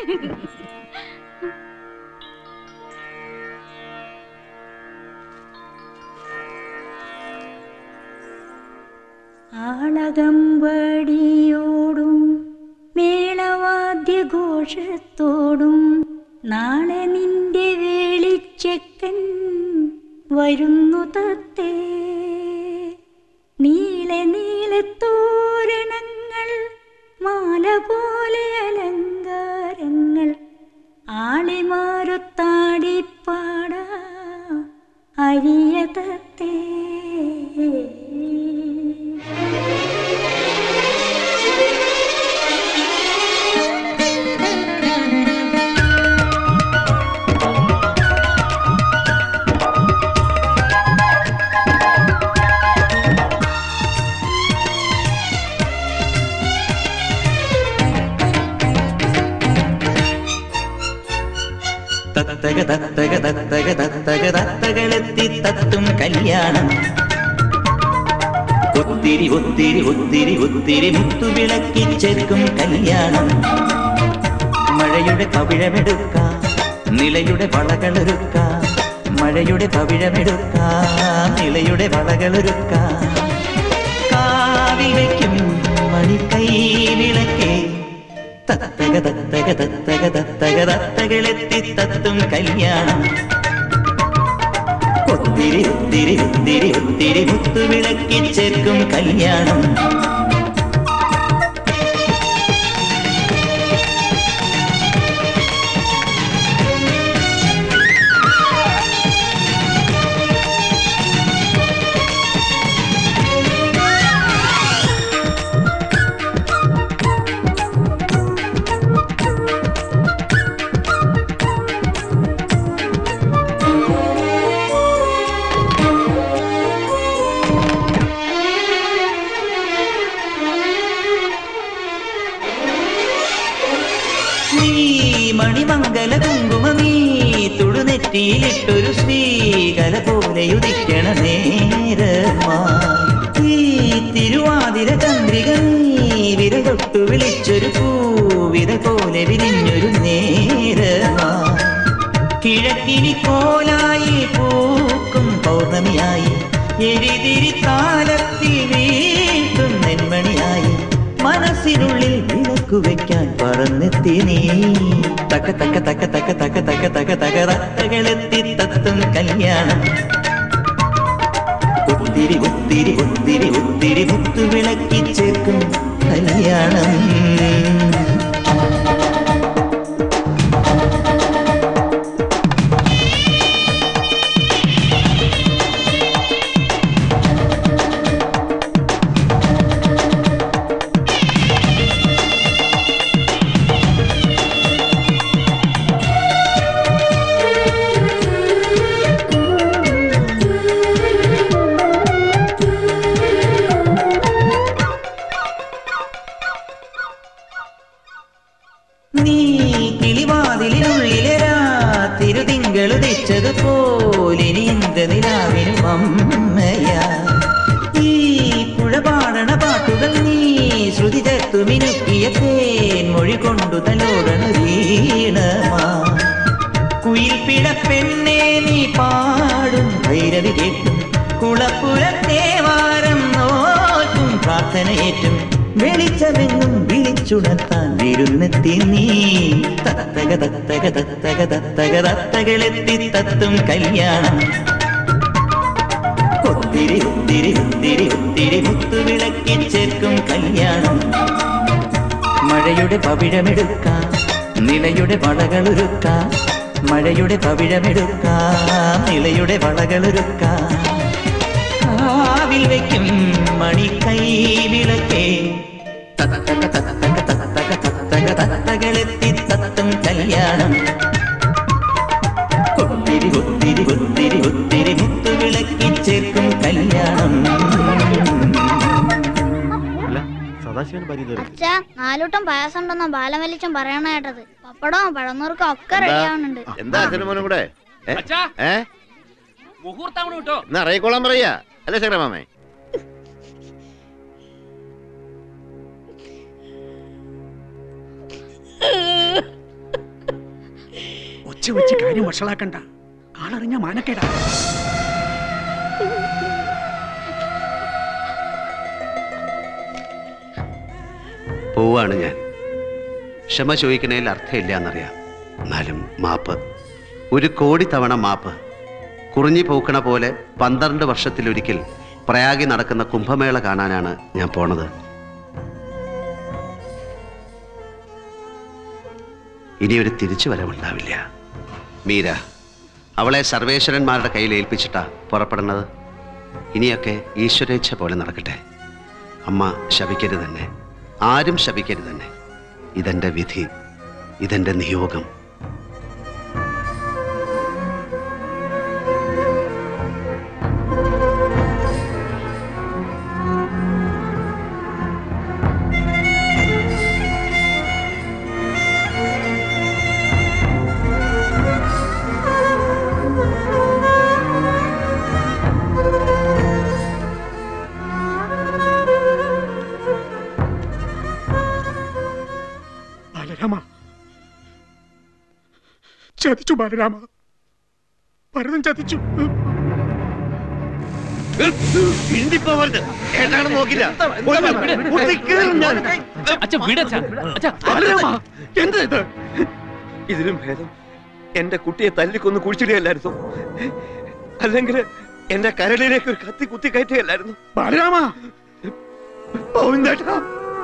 [SPEAKER 15] ആളകമ്പടിയോടും മേളവാദ്യഘോഷത്തോടും നാളെ നിന്റെ വേളിച്ചെക്കൻ വരുന്നു തത്തേ നീളെ നീളെ തോരണങ്ങൾ മാല പോലെ അലങ്കാരങ്ങൾ ആളിമാരുത്താടിപ്പാടാ അരിയ തത്തേ
[SPEAKER 22] തത്തക തത്തക തത്തക തത്തക തത്തകളെത്തി തത്തും കല്യാണം ഒത്തിരി ഒത്തിരി ഒത്തിരി ഒത്തിരി മുത്തുവിളക്കി ചേർക്കും കല്യാണം മഴയുടെ കവിഴമെടുക്ക നിലയുടെ വളകളൊരുക്ക മഴയുടെ കവിഴമെടുക്ക നിലയുടെ വളകളൊരുക്ക കാവിൽ വയ്ക്കും മണിക്കൈ വിളക്കേ തത്തക തത്തക തത്തക തത്തക തത്തകളെത്തി തത്തും കല്യാണം ഒത്തിരി ഒത്തിരി ഒത്തിരി ഒത്തിരി മുത്തുവിളക്കി ചേർക്കും കല്യാണം നീ മണിമംഗല കുങ്കുമമീ തുടുനെറ്റിയിലിട്ടൊരു ശ്രീകല പോലെ ഉദിക്കണ നേരമാ ഈ തിരുവാതിര ചന്ദ്രിക നീ വിരതൊട്ടു വിളിച്ചൊരു പൂവിര പോലെ വിരിഞ്ഞൊരു നേരമാ കിഴക്കിനി കോലായി പൂക്കും പൗർണമിയായി എരിതിരി താലത്തിൽ വീട്ടും നെന്മണിയായി മനസ്സിനുള്ളിൽ വിളക്കു വെക്കാൻ പറന്നെത്തി നീ തക്ക തക്ക തക്ക തക്ക തക്ക തക്ക തക്ക തക തത്തകളെത്തി തത്തും കല്യാണം ഒത്തിരി ഒത്തിരി ഒത്തിരി ഒത്തിരി മുത്തു വിളക്കി ചേർക്കും കല്യാണം നീ കിളിവാതിലിനുള്ളിലെ തിരുതിങ്കളുദിച്ചത് പോലിനി എന്ത് നിലാവിനും അമ്മയാ ഈ പുഴ പാടണ പാട്ടുകൾ നീ ശ്രുതി ചേർത്തു മിനുക്കിയ തേൻ മൊഴി കൊണ്ടു തലോടണ വീണമാ കുയിൽ പിട പെണ്ണേ നീ പാടും ഭൈരവി കേട്ടും കുളപ്പുര തേവാരം നോക്കും പ്രാർത്ഥനയേറ്റും വെളിച്ചമെങ്ങും വിളിച്ച വിളിച്ചുണർത്താൻ വിരുന്നെത്തി നീ തത്തക തത്തക തത്തക തത്തക തത്തകളെത്തി തത്തും കല്യാണം ഒത്തിരി ഒത്തിരി ഒത്തിരി ഒത്തിരി മുത്തുവിളക്കി ചേർക്കും കല്യാണം മഴയുടെ പവിഴമെടുക്കാം നിലയുടെ വളകളൊരുക്കാം മഴയുടെ പവിഴമെടുക്കാം നിലയുടെ വളകളൊരുക്കാം കാവിൽ വയ്ക്കും മണി കൈവിളക്കേ തത്തക തത്തക തത്തക തത്തക തത്തകളെത്തി തത്തം കല്യാണം ഒത്തിരി ഒത്തിരി ഒത്തിരി ഒത്തിരി മുത്തുവിളക്കി ചേർക്കും കല്യാണം
[SPEAKER 9] സദാശിവൻ പരിധി
[SPEAKER 4] അച്ഛാ നാലൂട്ടം പായസം ഉണ്ടെന്നാ ബാലമലിച്ചൻ പറയണ കേട്ടത് പപ്പടവും പഴന്നൂർക്കും ഒക്കെ
[SPEAKER 20] എന്താ?
[SPEAKER 4] റെഡിയാവുന്നുണ്ട്
[SPEAKER 20] എന്താ അച്ഛനും മോനും കൂടെ ഏ? ഏ
[SPEAKER 14] മുഹൂർത്തം കിട്ടോ
[SPEAKER 20] എന്നാ ഇറങ്ങിക്കോളാൻ പറയാ അല്ലേ ശങ്കരമാമേ
[SPEAKER 10] ഒച്ച വെച്ച് കാര്യം വഷളാക്കണ്ട ആളറിഞ്ഞ മാനക്കേടാ
[SPEAKER 1] പോവാണ് ഞാൻ ക്ഷമ ചോദിക്കണേൽ അർത്ഥമില്ല എന്നറിയാം എന്നാലും മാപ്പ് ഒരു കോടി തവണ മാപ്പ് കുറിഞ്ഞി പൂക്കണ പോലെ പന്ത്രണ്ട് വർഷത്തിലൊരിക്കൽ പ്രയാഗി നടക്കുന്ന കുംഭമേള കാണാനാണ് ഞാൻ പോണത് ഇനിയൊരു തിരിച്ചു വരവുണ്ടാവില്ല മീര അവളെ സർവേശ്വരന്മാരുടെ കയ്യിൽ ഏൽപ്പിച്ചിട്ടാ പുറപ്പെടുന്നത് ഇനിയൊക്കെ ഈശ്വരേച്ഛ പോലെ നടക്കട്ടെ അമ്മ ശപിക്കരുത് തന്നെ ആരും ശപിക്കരുത് തന്നെ ഇതെന്റെ വിധി ഇതെന്റെ നിയോഗം
[SPEAKER 10] ബാലരാമ ചതിച്ചു ബാലരാമ ഭരതൻ ചതിച്ചു ബാലരാമ എന്താ ഇത്
[SPEAKER 3] ഇതിലും ഭേദം എന്റെ കുട്ടിയെ തല്ലിക്കൊന്ന് കുഴിച്ചിടുകയല്ലായിരുന്നു അല്ലെങ്കിൽ എന്റെ കരളിലേക്ക് ഒരു കത്തി കുത്തി കയറ്റുകയല്ലായിരുന്നു
[SPEAKER 10] ബാലരാമ
[SPEAKER 3] ഗോവിന്ദേട്ടാ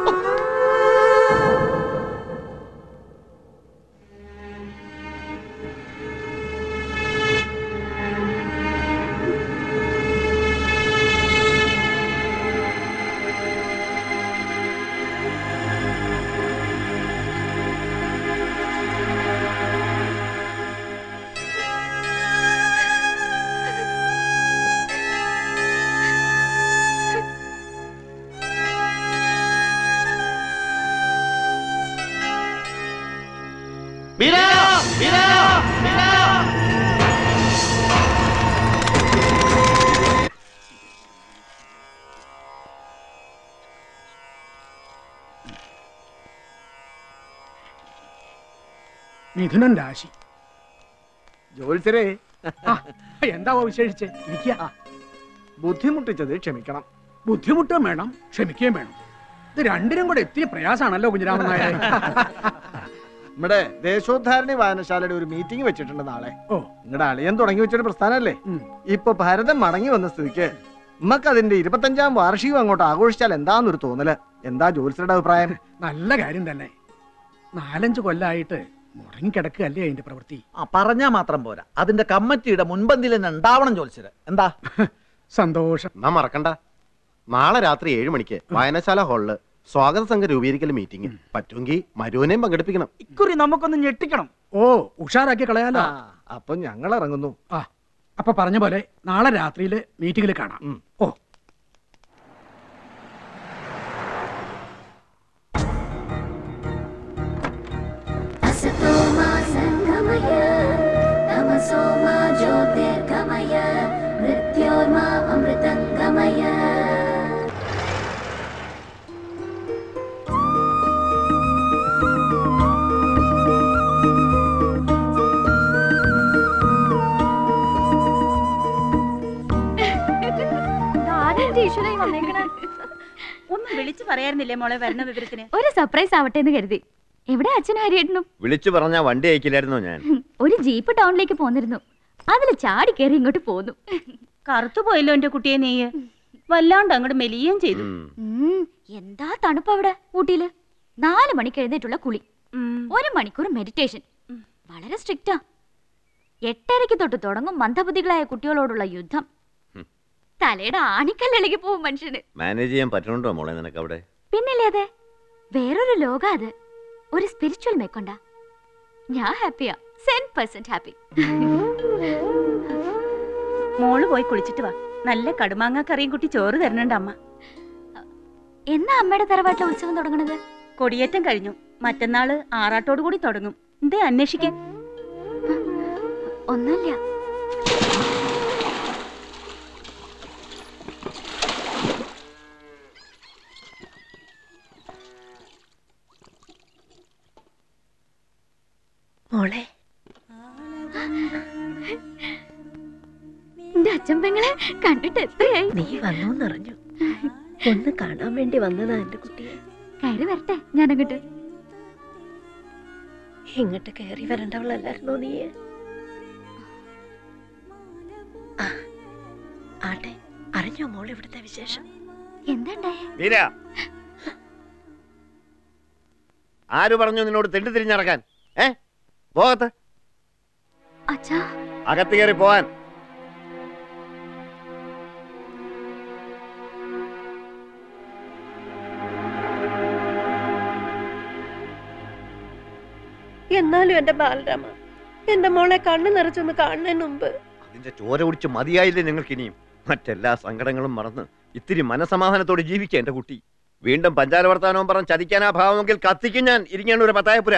[SPEAKER 22] മീര മീര മീര
[SPEAKER 10] മിഥുനൻ രാശി
[SPEAKER 12] ജോത്സരേ
[SPEAKER 10] ആ, എന്താവോ വിശേഷിച്ച് ഇരിക്കുക
[SPEAKER 12] ബുദ്ധിമുട്ടിച്ചത് ക്ഷമിക്കണം
[SPEAKER 10] ബുദ്ധിമുട്ടും വേണം ക്ഷമിക്കുകയും വേണം ഇത് രണ്ടിനും കൂടെ എത്തിയ പ്രയാസാണല്ലോ കുഞ്ഞിരാമൻ നായരെ
[SPEAKER 12] നമ്മുടെ ദേശോദ്ധാരണി വായനശാലയുടെ ഒരു മീറ്റിംഗ് വെച്ചിട്ടുണ്ട് നാളെ
[SPEAKER 10] ഓ
[SPEAKER 12] നിങ്ങളുടെ അളിയൻ തുടങ്ങി വെച്ചൊരു പ്രസ്ഥാനല്ലേ ഇപ്പൊ ഭാരതം മടങ്ങി വന്ന സ്ഥിതിക്ക് നമുക്ക് അതിന്റെ ഇരുപത്തഞ്ചാം വാർഷികം അങ്ങോട്ട് ആഘോഷിച്ചാൽ എന്താന്നൊരു തോന്നല് എന്താ ജോത്സരുടെ അഭിപ്രായം
[SPEAKER 10] നല്ല കാര്യം തന്നെ നാലഞ്ച് കൊല്ലായിട്ട് മുടങ്ങിക്കിടക്കുകയല്ലേ അതിന്റെ പ്രവൃത്തി
[SPEAKER 16] ആ പറഞ്ഞാ മാത്രം പോരാ അതിന്റെ കമ്മിറ്റിയുടെ മുൻപന്തിയിൽ തന്നെ ഉണ്ടാവണം ജോത്സ്യര് എന്താ
[SPEAKER 10] സന്തോഷം
[SPEAKER 9] എന്നാ മറക്കണ്ട നാളെ രാത്രി ഏഴ് മണിക്ക് വായനശാല ഹാളില് സ്വാഗത സംഘ രൂപീകരിക്കൽ മീറ്റിംഗ് പറ്റുമെങ്കിൽ മരുവിനെയും പങ്കെടുപ്പിക്കണം
[SPEAKER 8] ഇക്കുറി നമുക്കൊന്ന് ഞെട്ടിക്കണം
[SPEAKER 10] ഓ ഉഷാറാക്കി കളയാലോ
[SPEAKER 12] അപ്പൊ ഞങ്ങൾ ഇറങ്ങുന്നു
[SPEAKER 10] ആ അപ്പൊ പറഞ്ഞ പോലെ നാളെ രാത്രിയില് മീറ്റിംഗിൽ കാണാം ഓ
[SPEAKER 2] असतो मा सङ्गमय तमसो मा ज्योतिर्गमय मृत्योर्मा अमृतङ्गमय
[SPEAKER 11] ആരെന്റെ ഈശ്വരായി വന്നേക്കണേ
[SPEAKER 19] ഒന്ന് വിളിച്ചു പറയാറുന്നില്ലേ മോളെ വരണ വിവരത്തിന്
[SPEAKER 21] ഒരു സർപ്രൈസ് ആവട്ടെ എന്ന് കരുതി എവിടെ അച്ഛനും ഹരിയേട്ടനും
[SPEAKER 20] വിളിച്ചു പറഞ്ഞാ വണ്ടി അയക്കില്ലായിരുന്നോ ഞാൻ
[SPEAKER 21] ഒരു ജീപ്പ് ടൗണിലേക്ക് പോന്നിരുന്നു അതിൽ ചാടി കയറി ഇങ്ങോട്ട് പോന്നു
[SPEAKER 19] കറുത്തു പോയല്ലോ എന്റെ കുട്ടിയെ നീയ് വല്ലാണ്ട് അങ്ങോട്ട് മെലിയുകയും ചെയ്തു
[SPEAKER 21] ഉം, എന്താ തണുപ്പ് അവിടെ ഊട്ടിയില് നാല് മണിക്ക് എഴുന്നേറ്റുള്ള കുളി ഒരു മണിക്കൂർ മെഡിറ്റേഷൻ വളരെ സ്ട്രിക്റ്റാ എട്ടരയ്ക്ക് തൊട്ട് തുടങ്ങും മന്ദബുദ്ധികളായ കുട്ടികളോടുള്ള യുദ്ധം തലയുടെ ആണിക്കല്ലിളകി പോവും മനുഷ്യന്
[SPEAKER 20] മാനേജ് ചെയ്യാൻ പറ്റണുണ്ടോ മോളെ നിനക്ക് അവിടെ
[SPEAKER 21] പിന്നില്ലേ അതെ വേറൊരു ലോക അത് ഒരു സ്പിരിച്വൽ മേക്കൊണ്ട ഞാൻ ഹാപ്പിയാ സെൻ പെർസെന്റ് ഹാപ്പി
[SPEAKER 19] മോള് പോയി കുളിച്ചിട്ട് വാ നല്ല കടുമാങ്ങ കറിയും കുട്ടി ചോറ് തരണുണ്ട് അമ്മ
[SPEAKER 21] എന്നാ അമ്മയുടെ തറവാട്ടിലെ ഉത്സവം തുടങ്ങണത്
[SPEAKER 19] കൊടിയേറ്റം കഴിഞ്ഞു മറ്റന്നാള് ആറാട്ടോടു കൂടി തുടങ്ങും എന്തേ അന്വേഷിക്കാൻ
[SPEAKER 21] ഒന്നുമില്ല
[SPEAKER 7] മോളെ
[SPEAKER 21] എന്റെ അച്ഛൻ പെങ്ങളെ കണ്ടിട്ട് എത്രയായി
[SPEAKER 7] നീ വന്നോന്നറിഞ്ഞു ഒന്ന് കാണാൻ വേണ്ടി വന്നതാ എന്റെ കുട്ടിയെ
[SPEAKER 21] കയറി വരട്ടെ ഞാനങ്ങോട്ട്
[SPEAKER 7] ഇങ്ങോട്ട് കയറി വരണ്ടവളല്ലായിരുന്നോ നീ ആ, ആട്ടെ അറിഞ്ഞോ മോൾ ഇവിടുത്തെ വിശേഷം
[SPEAKER 21] എന്താണ്ടായേ
[SPEAKER 20] വീര ആര് പറഞ്ഞു നിന്നോട് തെണ്ടി തിരിഞ്ഞിറക്കാൻ ഏ പോകത്ത്
[SPEAKER 21] അച്ഛാ
[SPEAKER 20] അകത്ത് കയറി പോവാൻ
[SPEAKER 7] എന്നാലും എന്റെ ബാലരാമ എന്റെ മോളെ കണ്ണു നിറച്ചൊന്ന് കാണുന്നതിന് മുമ്പ്
[SPEAKER 20] അതിന്റെ ചോര കുടിച്ച് മതിയായില്ലേ നിങ്ങൾക്ക് ഇനിയും മറ്റെല്ലാ സങ്കടങ്ങളും മറന്ന് ഇത്തിരി മനസമാധാനത്തോടെ ജീവിക്കുക എന്റെ കുട്ടി വീണ്ടും പഞ്ചാര വർത്താനവും പറഞ്ഞ് ചതിക്കാനാ ഭാവമെങ്കിൽ കത്തിക്കും ഞാൻ ഇരിങ്ങാണ് ഒരു പത്തായപ്പുര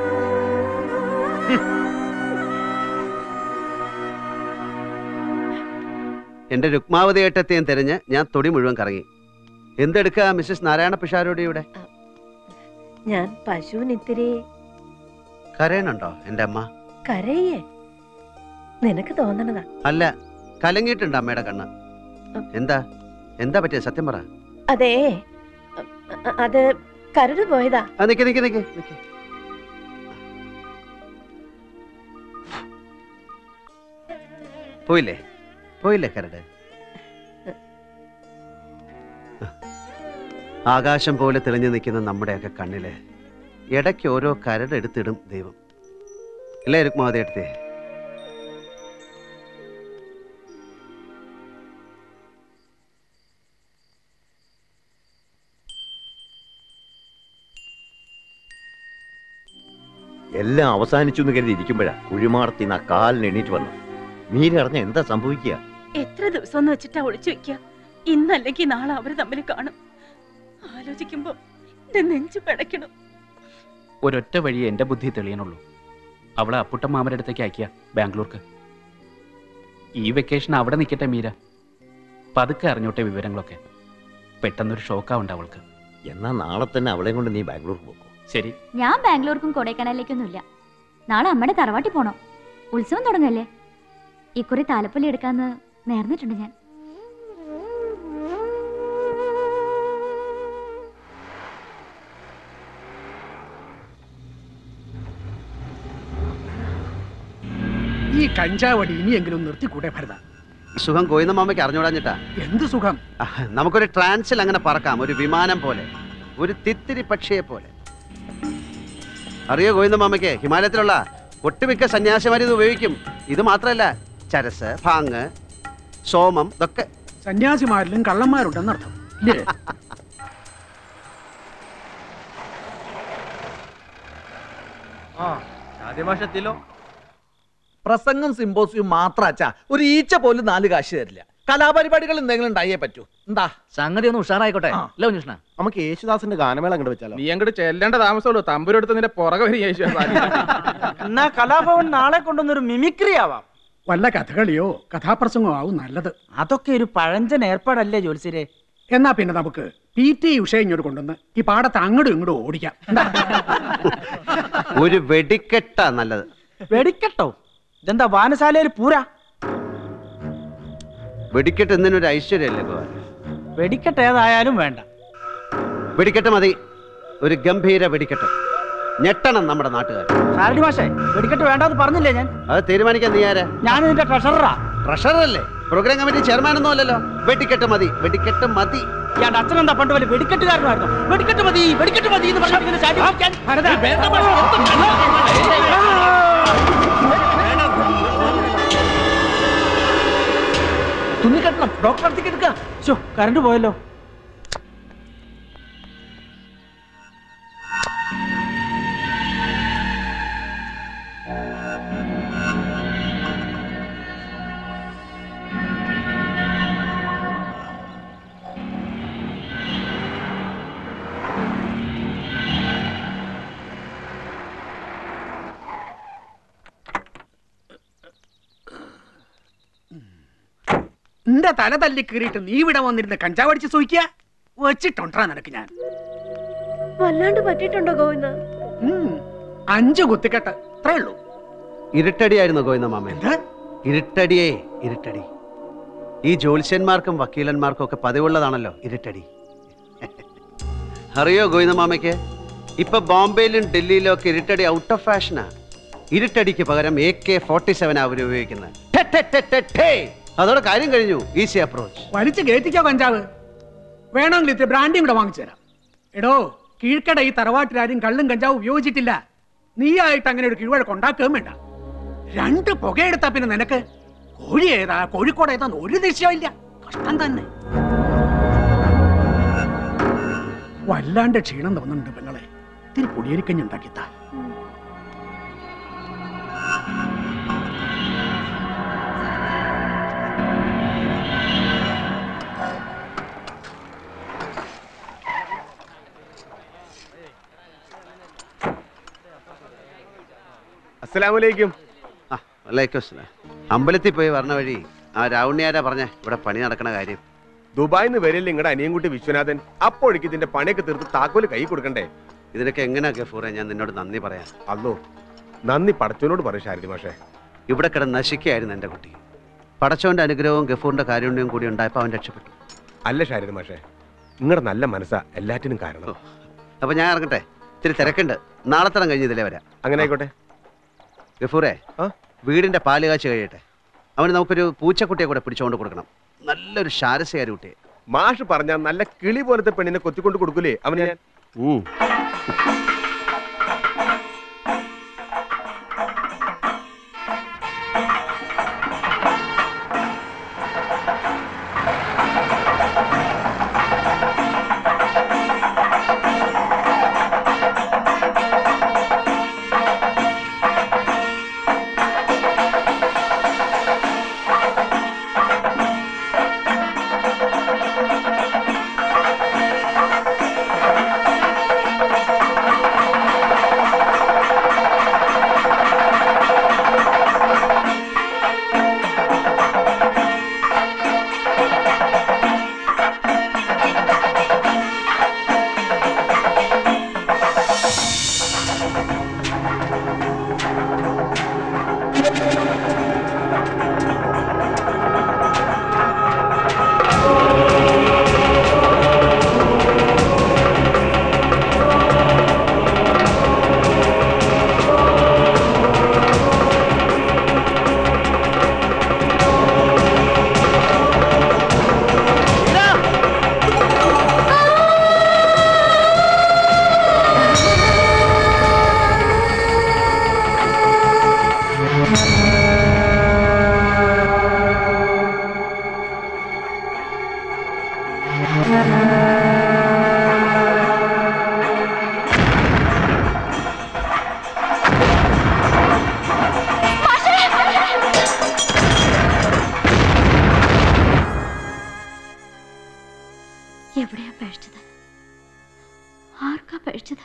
[SPEAKER 1] എന്റെ രുക്മാവതി ഏട്ടത്തെയും തിരഞ്ഞ് ഞാൻ തൊടി മുഴുവൻ കറങ്ങി എന്തെടുക്കുക മിസ്സസ് നാരായണ പിഷാരോടി ഇവിടെ
[SPEAKER 7] ഞാൻ പശുവിന് ഇത്തിരി
[SPEAKER 1] കരയണുണ്ടോ എന്റെ അമ്മ
[SPEAKER 7] കരയേ നിനക്ക് തോന്നണതാ
[SPEAKER 1] അല്ല കലങ്ങിയിട്ടുണ്ട് അമ്മയുടെ കണ്ണ് എന്താ എന്താ പറ്റിയ സത്യം പറ
[SPEAKER 7] അതേ അ- അത് കരട് പോയതാ
[SPEAKER 1] ആ നിക്ക് നിക്ക് നിക്ക് നിക്ക്. പോയില്ലേ പോയില്ലേ കരട് ആകാശം പോലെ തെളിഞ്ഞു നിൽക്കുന്ന നമ്മുടെയൊക്കെ കണ്ണില് ഇടയ്ക്ക് ഓരോ കരട് എടുത്തിടും ദൈവം ഇല്ലേ രുക്മാവതി എടുത്തേ
[SPEAKER 20] എല്ലാം അവസാനിച്ചു എന്ന് കരുതി ഇരിക്കുമ്പോഴാ കുഴിമാർത്തി ആ കാലിന് എണീറ്റ് വന്നു നീരറിഞ്ഞ എന്താ സംഭവിക്കുക
[SPEAKER 19] എത്ര ദിവസം എന്ന് വെച്ചിട്ടാ ഒളിച്ചു വെക്കുക ഇന്നല്ലെങ്കിൽ നാളെ അവര് തമ്മിൽ കാണും ആലോചിക്കുമ്പോ എന്റെ നെഞ്ചു പിടയ്ക്കണം
[SPEAKER 8] ഒരൊറ്റ വഴിയേ എൻ്റെ ബുദ്ധി തെളിയണുള്ളൂ അവളെ അപ്പുട്ടൻ മാമരുടെ അടുത്തേക്ക് അയക്കുക ബാംഗ്ലൂർക്ക് ഈ വെക്കേഷൻ അവിടെ നിൽക്കട്ടെ മീര പതുക്കെ അറിഞ്ഞോട്ടെ വിവരങ്ങളൊക്കെ പെട്ടെന്നൊരു ഷോക്കാവുണ്ട് അവൾക്ക്
[SPEAKER 20] എന്നാ നാളെ തന്നെ അവളെ കൊണ്ട് നീ ബാംഗ്ലൂർ പോകും
[SPEAKER 8] ശരി
[SPEAKER 21] ഞാൻ ബാംഗ്ലൂർക്കും കൊടൈക്കനാലിലേക്കൊന്നുമില്ല നാളെ അമ്മയുടെ തറവാട്ടിൽ പോണം ഉത്സവം തുടങ്ങല്ലേ ഇക്കുറി താലപ്പൊലി എടുക്കാന്ന് നേർന്നിട്ടുണ്ട് ഞാൻ
[SPEAKER 10] ഈ കഞ്ചാവടി ഇനിയെങ്കിലും നിർത്തിക്കൂടെ ഭരത
[SPEAKER 1] സുഖം കോയിന്ന മാമയ്ക്ക് അറിഞ്ഞോടാഞ്ഞിട്ടാ
[SPEAKER 10] എന്ത് സുഖം
[SPEAKER 1] ആഹ്, നമുക്കൊരു ട്രാൻസിൽ അങ്ങനെ പറക്കാം ഒരു വിമാനം പോലെ ഒരു തിത്തിരി പക്ഷിയെ പോലെ അറിയോ ഗോവിന്ദ മാമയ്ക്ക് ഹിമാലയത്തിലുള്ള ഒട്ടുമിക്ക സന്യാസിമാർ ഇത് ഉപയോഗിക്കും ഇത് മാത്രമല്ല ചരസ് ഭാങ് സോമം ഇതൊക്കെ
[SPEAKER 10] സന്യാസിമാരിലും കള്ളന്മാരുണ്ടെന്നർത്ഥം ഇല്ലേ
[SPEAKER 16] ആദ്യമാഷത്തിലോ പ്രസംഗം സിമ്പോസിയും മാത്രം അച്ഛാ ഒരു ഈച്ച പോലും നാല് കാശ് തരില്ല കലാപരിപാടികൾ എന്തെങ്കിലും ഉണ്ടായേ പറ്റൂ എന്താ
[SPEAKER 5] സംഗതി ഒന്ന് ഉഷാറായിക്കോട്ടെ അല്ലേ കുഞ്ഞുഷ്ണ
[SPEAKER 9] നമുക്ക് യേശുദാസിന്റെ ഗാനമേള അങ്ങോട്ട് വെച്ചാലോ
[SPEAKER 18] നീ അങ്ങോട്ട് ചെല്ലേണ്ട താമസമുള്ളൂ തമ്പുരെടുത്ത് നിന്റെ പുറകെ വരും യേശു
[SPEAKER 8] എന്നാ കലാഭവൻ നാളെ കൊണ്ടുവന്നൊരു മിമിക്രി ആവാം
[SPEAKER 10] വല്ല കഥകളിയോ കഥാപ്രസംഗമോ ആവും നല്ലത്
[SPEAKER 8] അതൊക്കെ ഒരു പഴഞ്ചൻ ഏർപ്പാടല്ലേ ജോത്സ്യരെ
[SPEAKER 10] എന്നാ പിന്നെ നമുക്ക് പി ടി ഉഷ ഇങ്ങോട്ട് കൊണ്ടുവന്ന് ഈ പാടത്ത് അങ്ങോട്ടും ഇങ്ങോട്ടും ഓടിക്കാം എന്താ?
[SPEAKER 1] ഒരു വെടിക്കെട്ടാ നല്ലത്
[SPEAKER 8] വെടിക്കെട്ടോ ഇതെന്താ വാനശാലയിൽ പൂരാ
[SPEAKER 1] വെടിക്കെട്ട് എന്നതിനൊരു ഐശ്വര്യമല്ലേ ഭഗവാൻ
[SPEAKER 8] വെടിക്കെട്ട് ഏതായാലും വേണ്ട
[SPEAKER 1] വെടിക്കെട്ട് മതി ഒരു ഗംഭീര വെടിക്കെട്ട് ഞെട്ടണം നമ്മുടെ നാട്ടുകാർ
[SPEAKER 10] ഷാരടി മാഷേ വെടിക്കെട്ട് വേണ്ടെന്ന് പറഞ്ഞില്ലേ ഞാൻ
[SPEAKER 1] അത് തീരുമാനിക്കാൻ നീ ആരാ
[SPEAKER 10] ഞാൻ ഇതിന്റെ ട്രഷററാ
[SPEAKER 1] ട്രഷറല്ലേ പ്രോഗ്രാം കമ്മിറ്റി ചെയർമാൻ ഒന്നും അല്ലല്ലോ വെടിക്കെട്ട് മതി വെടിക്കെട്ട് മതി
[SPEAKER 10] ഇയാളുടെ അച്ഛനെന്താ പണ്ട് വലിയ വെടിക്കെട്ടുകാരനായിരുന്നു വെടിക്കെട്ട് മതി വെടിക്കെട്ട് മതി എന്ന് പറഞ്ഞാൽ ഇങ്ങനെ ചാടി പിടിക്കാൻ. വേണ്ട മാഷേ, തുണി കെട്ടണം ഡോക്ടർ അടുത്തേക്ക് എടുക്കുക ശോ കറണ്ട് പോയല്ലോ നിന്റെ തല തല്ലി കീറിയിട്ട് നീ ഇവിടെ വന്നിരുന്ന് കഞ്ചാവടിച്ച് സൂയിക്കുക വെച്ചിട്ടുണ്ടാ നിനക്ക് ഞാൻ
[SPEAKER 7] വല്ലാണ്ട് പറ്റിയിട്ടുണ്ടോ ഗോവിന്ദ
[SPEAKER 10] ഉം. അഞ്ച് കുത്തിക്കെട്ട് അത്രേ ഉള്ളൂ
[SPEAKER 1] ഇരുട്ടടിയായിരുന്നു ഗോവിന്ദ മാമൻ ഇരുട്ടടിയേ ഇരുട്ടടി ഈ ജ്യോത്സ്യന്മാർക്കും വക്കീലന്മാർക്കും ഒക്കെ പതിവുള്ളതാണല്ലോ ഇരുട്ടടി അറിയോ ഗോവിന്ദ മാമയ്ക്ക് ഇപ്പൊ ബോംബെയിലും ഡൽഹിയിലും ഒക്കെ ഇരുട്ടടി ഔട്ട് ഓഫ് ഫാഷനാ ഇരുട്ടടിക്ക് പകരം എ കെ ഫോർട്ടി സെവൻ അവർ ഉപയോഗിക്കുന്നത് ഠെ, ഠെ, ഠെ, ഠെ, ഠേ. അതോടെ കാര്യം കഴിഞ്ഞു ഈസി അപ്രോച്ച്
[SPEAKER 10] വലിച്ചു കയറ്റിക്കോ കഞ്ചാവ് വേണമെങ്കിൽ ഇത്തിരി ബ്രാൻഡിയും കൂടെ വാങ്ങിച്ചു തരാം എടോ കീഴ്ക്കട ഈ തറവാട്ടിലാരും കള്ളും കഞ്ചാവും ഉപയോഗിച്ചിട്ടില്ല നീയായിട്ട് അങ്ങനെ ഒരു കീഴ്വഴക്ക് ഉണ്ടാക്കുകയും വേണ്ട രണ്ട് പുകയെടുത്താ പിന്നെ നിനക്ക് കോഴി ഏതാ കോഴിക്കോട് ഏതാന്ന് ഒരു നിശ്ചയമില്ല കഷ്ടം തന്നെ വല്ലാണ്ട് ക്ഷീണം തോന്നുന്നുണ്ട് പെങ്ങളെ ഇത്തിരി പൊടിയരിക്കഞ്ഞ് ഉണ്ടാക്കിത്താ
[SPEAKER 6] അസ്സലാമലൈക്കും
[SPEAKER 1] വലൈക്കും അസ്സലാം. അമ്പലത്തിൽ പോയി വരണ വഴി ആ രാവുണ്ണിയാരാ പറഞ്ഞ ഇവിടെ പണി നടക്കണ കാര്യം
[SPEAKER 6] ദുബായിന്ന് വരില്ല നിങ്ങളുടെ അനിയൻകുട്ടി വിശ്വനാഥൻ അപ്പോഴേക്ക് ഇതിന്റെ പണിയൊക്കെ തീർത്ത് താക്കോല് കൈ കൊടുക്കണ്ടേ
[SPEAKER 1] ഇതിനൊക്കെ എങ്ങനെയാ ഗഫൂറെ ഞാൻ നിന്നോട് നന്ദി പറയാം
[SPEAKER 6] അല്ലോ നന്ദി പടച്ചോനോട് പറയും ശാരദി മാഷേ
[SPEAKER 1] ഇവിടെ കിടന്ന് നശിക്കുകയായിരുന്നു എൻ്റെ കുട്ടി പടച്ചോന്റെ അനുഗ്രഹവും ഗഫൂറിന്റെ കാരുണ്യവും കൂടി ഉണ്ടായപ്പോൾ അവൻ രക്ഷപ്പെട്ടു
[SPEAKER 6] അല്ല ശാരദി മാഷേ നിങ്ങളുടെ നല്ല മനസ്സാ എല്ലാറ്റിനും കാരണം
[SPEAKER 1] അപ്പൊ ഞാൻ ഇറങ്ങട്ടെ ഇത്തിരി തിരക്കുണ്ട് നാളെ തരം കഴിഞ്ഞ് ഇതിലേ വരാം
[SPEAKER 6] അങ്ങനെ ആയിക്കോട്ടെ
[SPEAKER 1] ഗഫൂറെ വീടിന്റെ പാല് കാച്ച് കഴിയട്ടെ അവന് നമുക്കൊരു പൂച്ചക്കുട്ടിയെ കൂടെ പിടിച്ചുകൊണ്ട് കൊടുക്കണം നല്ലൊരു ശാരസ്യകാരി കുട്ടിയെ
[SPEAKER 6] മാഷ് പറഞ്ഞ നല്ല കിളി പോലത്തെ പെണ്ണിനെ കൊത്തിക്കൊണ്ട് കൊടുക്കൂലേ അവന് ഞാൻ ഉം.
[SPEAKER 21] എവിടെയാ പഴിച്ചത് ആർക്കാ പഴിച്ചത്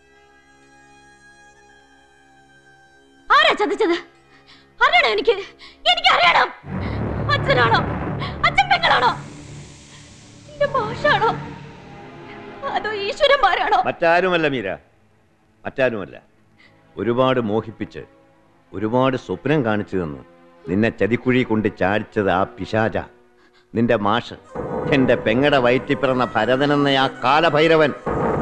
[SPEAKER 21] ആരാ ചതിച്ചത് അറിയണം എനിക്ക് എനിക്ക് അറിയണം അച്ഛനാണോ അച്ഛൻ പെങ്ങളാണോ എന്റെ ഭാഷയാണോ അതോ ഈശ്വരന്മാരാണോ
[SPEAKER 20] മറ്റാരുമല്ല മീര മറ്റാരുമല്ല ഒരുപാട് മോഹിപ്പിച്ച് ഒരുപാട് സ്വപ്നം കാണിച്ചു തന്ന് നിന്നെ ചതിക്കുഴി കൊണ്ട് ചാടിച്ചത് ആ പിശാച നിന്റെ മാഷ് എന്റെ പെങ്ങടെ വയറ്റിൽ പിറന്ന ഭരതനെന്ന ആ കാലഭൈരവൻ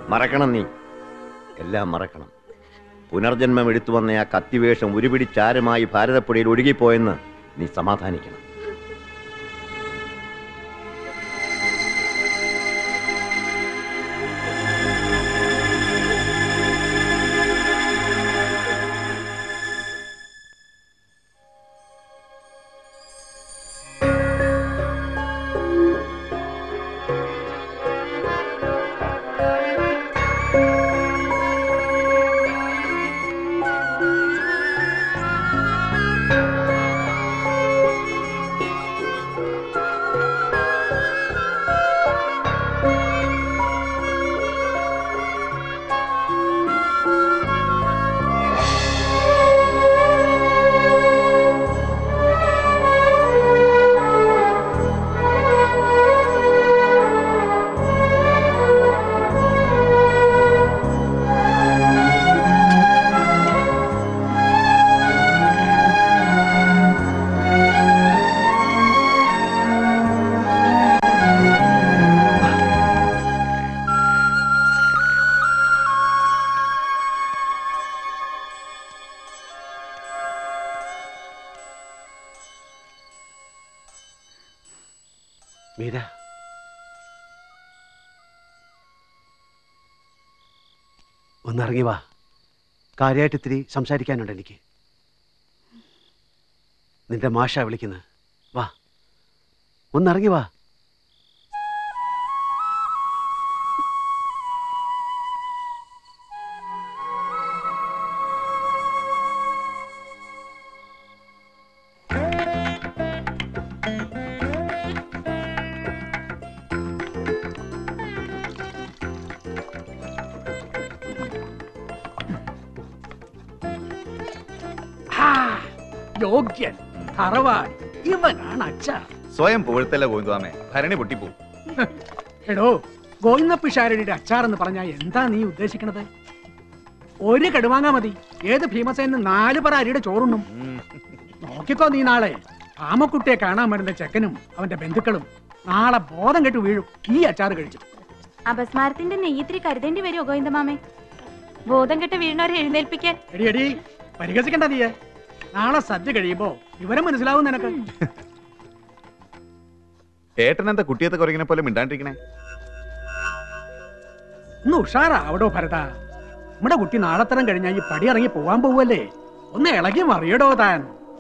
[SPEAKER 20] മറക്കണം നീ എല്ലാം മറക്കണം പുനർജന്മം എടുത്തു വന്ന ആ കത്തിവേഷം ഉരുപിടിച്ചാരമായി ഭാരതപ്പുഴയിൽ ഒഴുകിപ്പോയെന്ന് നീ സമാധാനിക്കണം
[SPEAKER 1] മീര ഒന്നിറങ്ങി വാ കാര്യമായിട്ട് ഇത്തിരി സംസാരിക്കാനുണ്ട് എനിക്ക് നിന്റെ മാഷ വിളിക്കുന്നത് വാ ഒന്നിറങ്ങി വാ
[SPEAKER 10] ആ, യോഗ്യൻ തറവാട് ഇവനാണ് അച്ഛ
[SPEAKER 13] സ്വയം പുകഴ്ത്തല്ല ഗോവിന്ദാമേ ഭരണി പൊട്ടിപ്പോ
[SPEAKER 10] എടോ ഗോവിന്ദപ്പിഷാരടിയുടെ അച്ചാർ എന്ന് പറഞ്ഞാൽ എന്താ നീ ഉദ്ദേശിക്കണത് ഒരു കടുവാങ്ങാ മതി ഏത് ഭീമസേന് നാല് പറ അരിയുടെ ചോറുണ്ണും നോക്കിക്കോ നീ നാളെ ആമക്കുട്ടിയെ കാണാൻ വരുന്ന ചെക്കനും അവന്റെ ബന്ധുക്കളും നാളെ ബോധം കെട്ട് വീഴും ഈ അച്ചാർ കഴിച്ചു
[SPEAKER 11] അപസ്മാരത്തിന്റെ നെയ്യത്തിരി കരുതേണ്ടി വരുമോ ഗോവിന്ദമാമേ ബോധം കെട്ട് വീണവരെ എഴുന്നേൽപ്പിക്കാൻ
[SPEAKER 10] എടി എടി പരിഹസിക്കണ്ട നീയെ നാളെ സദ്യ കഴിയുമ്പോ വിവരം മനസ്സിലാവും നിനക്ക്
[SPEAKER 13] ഏട്ടൻ എന്താ കുട്ടിയത്തെ കുറയ്ക്കണ പോലെ മിണ്ടാണ്ടിരിക്കണേ
[SPEAKER 10] ഒന്ന് ഉഷാറാവടോ ഭരത നമ്മുടെ കുട്ടി നാളത്തരം കഴിഞ്ഞാൽ ഈ പടി ഇറങ്ങി പോവാൻ പോവല്ലേ ഒന്ന് ഇളകി മറിയടോ താൻ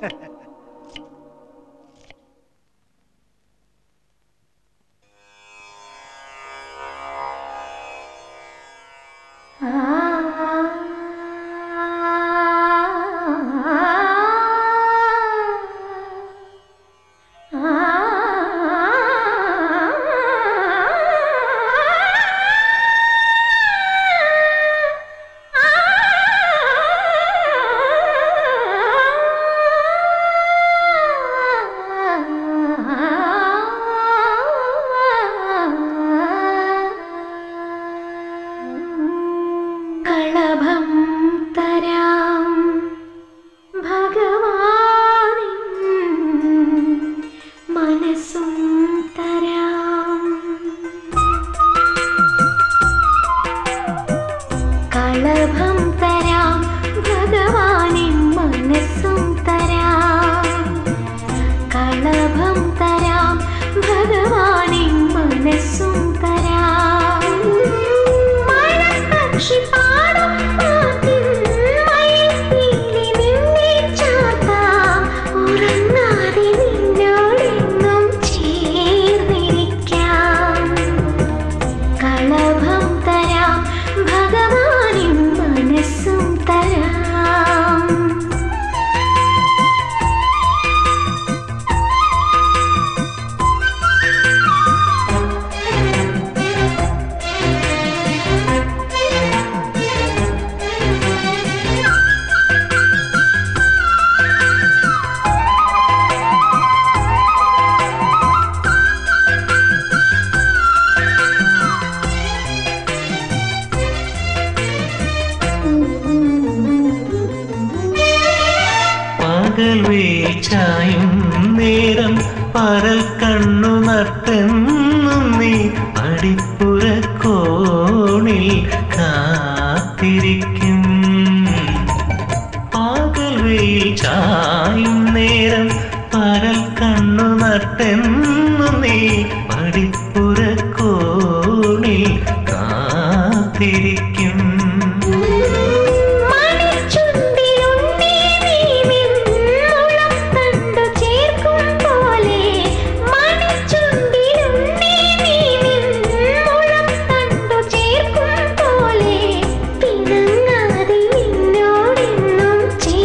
[SPEAKER 2] കളഭം തരാം ഭഗവാനിൻ മനസ്സും തരാം കളഭം തരാം ഭഗവാനിൻ മനസ്സും തരാം കളഭം തരാം ഭഗവാനിൻ മനസ്സും തരാം മഴപ്പക്ഷി പാടും പാട്ടിൽ മയിൽപ്പീലി നിന്നെ ചാർത്താം. ഉറങ്ങാതെ നിന്നോടെന്നും ചേർന്നിരിക്കാം. കളഭം തരാം ഭഗവാനിൻ മനസ്സും തരാം
[SPEAKER 22] പകൽ വീഴ്ചായും നേരം പരൽ കണ്ണു നട്ടെന്നും നീ അടിപ്പുര കോണിൽ കണ്ണു നട്ടെന്നു നീ പടിപ്പുറക്കോണിൽ കാത്തിരിക്കും
[SPEAKER 2] മണിച്ചുണ്ടിലുണ്ണി നീ നിന്നുളം കണ്ടു ചേർക്കും പോലെ മണിച്ചുണ്ടിലുണ്ണി നീ നിന്നുളം കണ്ടു ചേർക്കും പോലെ പിണങ്ങാതെ നിന്നോടെന്നും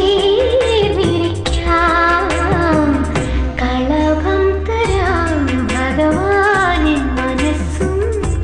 [SPEAKER 2] ചേർന്നിരിക്കാം കളഭം തരാം ഭഗവാനിൻ മനസ്സും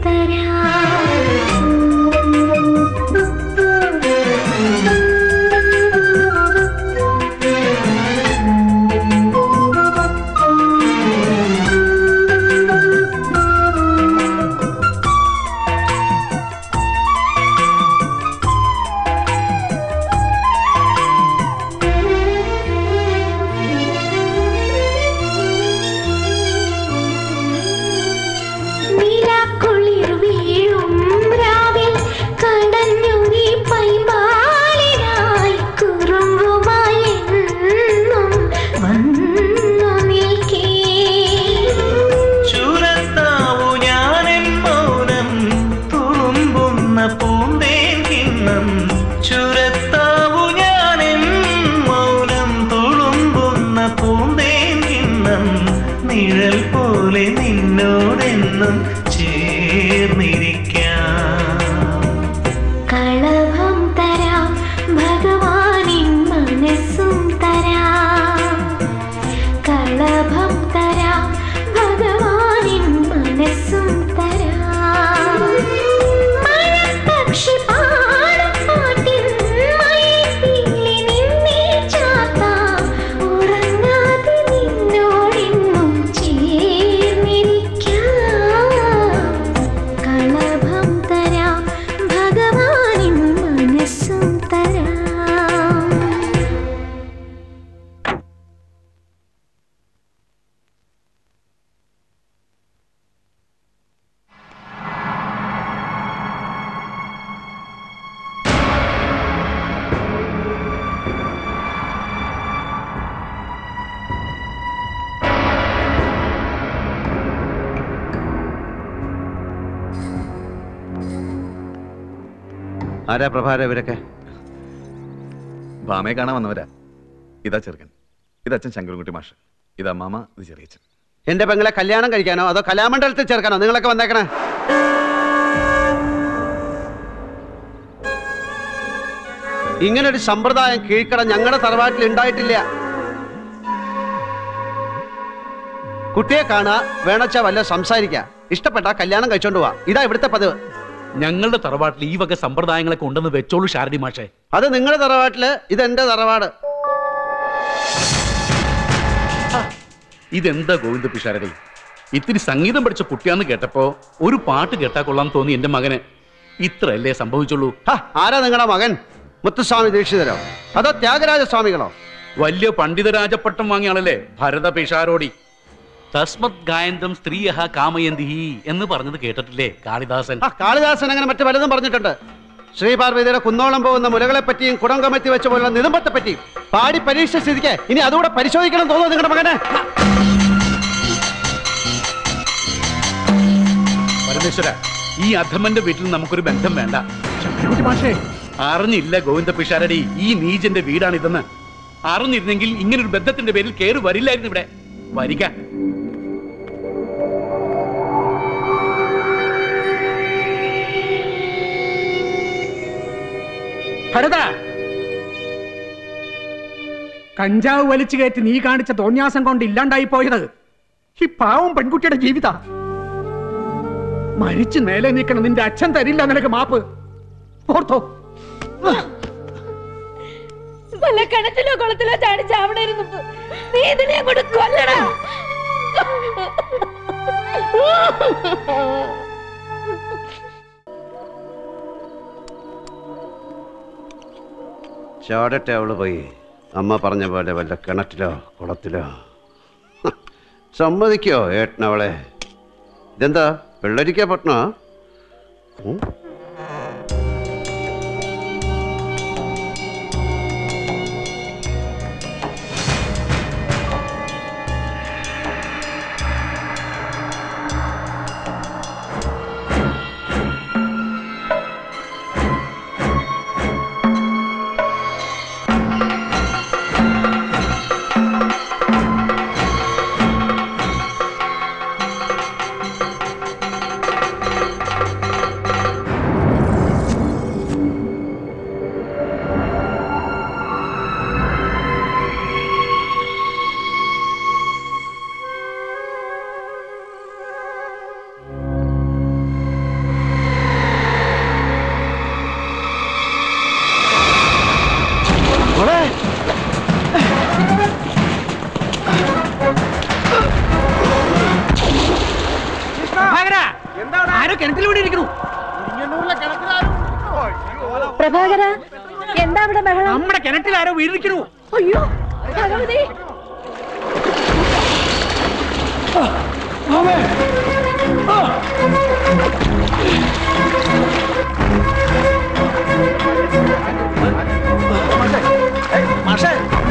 [SPEAKER 2] നിലാക്കുളിർ വീഴും രാവിൽ കടഞ്ഞു നീ പൈമാലിനായി കുറുമ്പുമായി എന്നും വന്നു നിൽക്കേ
[SPEAKER 22] ചുരത്താവു ഞാനെൻ മൗനം തുളുമ്പുന്ന പൂന്തേൻ കിണ്ണം ചുരത്താവു ഞാനെൻ മൗനം തുളുമ്പുന്ന പൂന്തേൻ കിണ്ണം നിഴൽ പോലെ നിന്നോടെന്നും ചേർന്നിരിക്കാം
[SPEAKER 2] കളഭം തരാം ഭഗവാനിൻ മനസ്സും തരാം കളഭം തരാം ഭഗവാനിൻ മനസ്സും തരാം മഴപ്പക്ഷി പാടും പാട്ടിൻ മയിൽപ്പീലി നിന്നെ ചാർത്താം ഉറങ്ങാതെ നിന്നോടെന്നും ചേർന്നിരിക്കാം കളഭം തരാം ഭഗവാനിൻ മനസ്സും തരാം
[SPEAKER 1] ആരാ പ്രഭാര ഇവരൊക്കെ
[SPEAKER 13] ഭാമയെ കാണാൻ വന്നവരാ ഇതാ ചെറുക്കൻ ഇത് അച്ഛൻ ശങ്കരൻകുട്ടി മാഷ് ഇത് അമ്മാമ ഇത് ചെറിയച്ഛൻ
[SPEAKER 1] എന്റെ പെങ്ങളെ കല്യാണം കഴിക്കാനോ അതോ കലാമണ്ഡലത്തിൽ ചേർക്കാനോ നിങ്ങളൊക്കെ വന്നേക്കണേ ഇങ്ങനൊരു സമ്പ്രദായം കീഴ്ക്കട ഞങ്ങളുടെ തറവാട്ടിൽ ഉണ്ടായിട്ടില്ല കുട്ടിയെ കാണാ വേണച്ച വല്ല സംസാരിക്കുക ഇഷ്ടപ്പെട്ട കല്യാണം കഴിച്ചോണ്ട് പോവാ ഇതാ ഇവിടുത്തെ പതിവ്
[SPEAKER 14] ഞങ്ങളുടെ തറവാട്ടിൽ ഈ വക സമ്പ്രദായങ്ങളൊക്കെ ഉണ്ടെന്ന് വെച്ചോളൂ ഷാരടി മാഷേ
[SPEAKER 1] അത് നിങ്ങളുടെ തറവാട്ടില് ഇതെന്റെ തറവാട്
[SPEAKER 14] ഇതെന്താ ഗോവിന്ദ പിഷാരടി ഇത്തിരി സംഗീതം പഠിച്ച കുട്ടിയാന്ന് കേട്ടപ്പോ ഒരു പാട്ട് കേട്ടാ കൊള്ളാൻ തോന്നി എന്റെ മകന് ഇത്രയല്ലേ സംഭവിച്ചുള്ളൂ
[SPEAKER 1] ആരാ നിങ്ങളുടെ മകൻ മുത്തുസ്വാമി ദീക്ഷിതരോ അതോ ത്യാഗരാജ സ്വാമികളോ
[SPEAKER 14] വലിയ പണ്ഡിതരാജപ്പട്ടം വാങ്ങിയ ആളല്ലേ ഭരത പിഷാരോടി തസ്മത് ഗായന്തം സ്ത്രീയഹ കാമയന്തി എന്ന് പറഞ്ഞത് കേട്ടിട്ടില്ലേ കാളിദാസൻ
[SPEAKER 1] ആ കാളിദാസൻ അങ്ങനെ മറ്റു പലതും പറഞ്ഞിട്ടുണ്ട് ശ്രീപാർവതിയുടെ കുന്നോളം പോകുന്ന മുലകളെ പറ്റിയും കുടം കമത്തി വെച്ച പോലുള്ള നിതമ്പത്തെ പറ്റിയും പാടി പരീക്ഷ സ്ഥിതിക്ക് ഇനി അതുകൂടെ പരിശോധിക്കണം തോന്നുന്നു നിങ്ങളുടെ മകനെ
[SPEAKER 14] പരമേശ്വര ഈ അധമന്റെ വീട്ടിൽ നമുക്കൊരു ബന്ധം വേണ്ട
[SPEAKER 10] മാഷേ
[SPEAKER 14] അറിഞ്ഞില്ല ഗോവിന്ദ പിഷാരടി ഈ നീജന്റെ വീടാണിതെന്ന് അറിഞ്ഞിരുന്നെങ്കിൽ ഇങ്ങനൊരു ബന്ധത്തിന്റെ പേരിൽ കേറി വരില്ലായിരുന്നു ഇവിടെ വരിക
[SPEAKER 10] ഭരത കഞ്ചാവ് വലിച്ചു കയറ്റി നീ കാണിച്ച തോന്യാസം കൊണ്ട് ഇല്ലാണ്ടായി പോയത് ഈ പാവം പെൺകുട്ടിയുടെ ജീവിത മരിച്ചു മേലെ നിൽക്കണം നിന്റെ അച്ഛൻ തരില്ല നിനക്ക് മാപ്പ് ഓർത്തോ
[SPEAKER 7] വല്ല കിണറ്റിലോ കുളത്തിലോ ചാടി ചാവണായിരുന്നു നീ ഇതിനെ അങ്ങോട്ട് കൊല്ലടാ
[SPEAKER 1] ചാടട്ടെ അവള് പോയി അമ്മ പറഞ്ഞ പോലെ വല്ല കിണറ്റിലോ കുളത്തിലോ ഹ, സമ്മതിക്കോ ഏട്ടനവളെ ഇതെന്താ വെള്ളരിക്ക പട്ടണ
[SPEAKER 10] കിണറ്റിൽ വീണിരിക്കുന്നു
[SPEAKER 7] പ്രഭാകര എന്താ അവിടെ ബഹളം
[SPEAKER 10] നമ്മുടെ കിണറ്റിൽ ആരോ വീണിരിക്കുന്നു
[SPEAKER 7] അയ്യോ ഭഗവതി
[SPEAKER 16] മാഷേ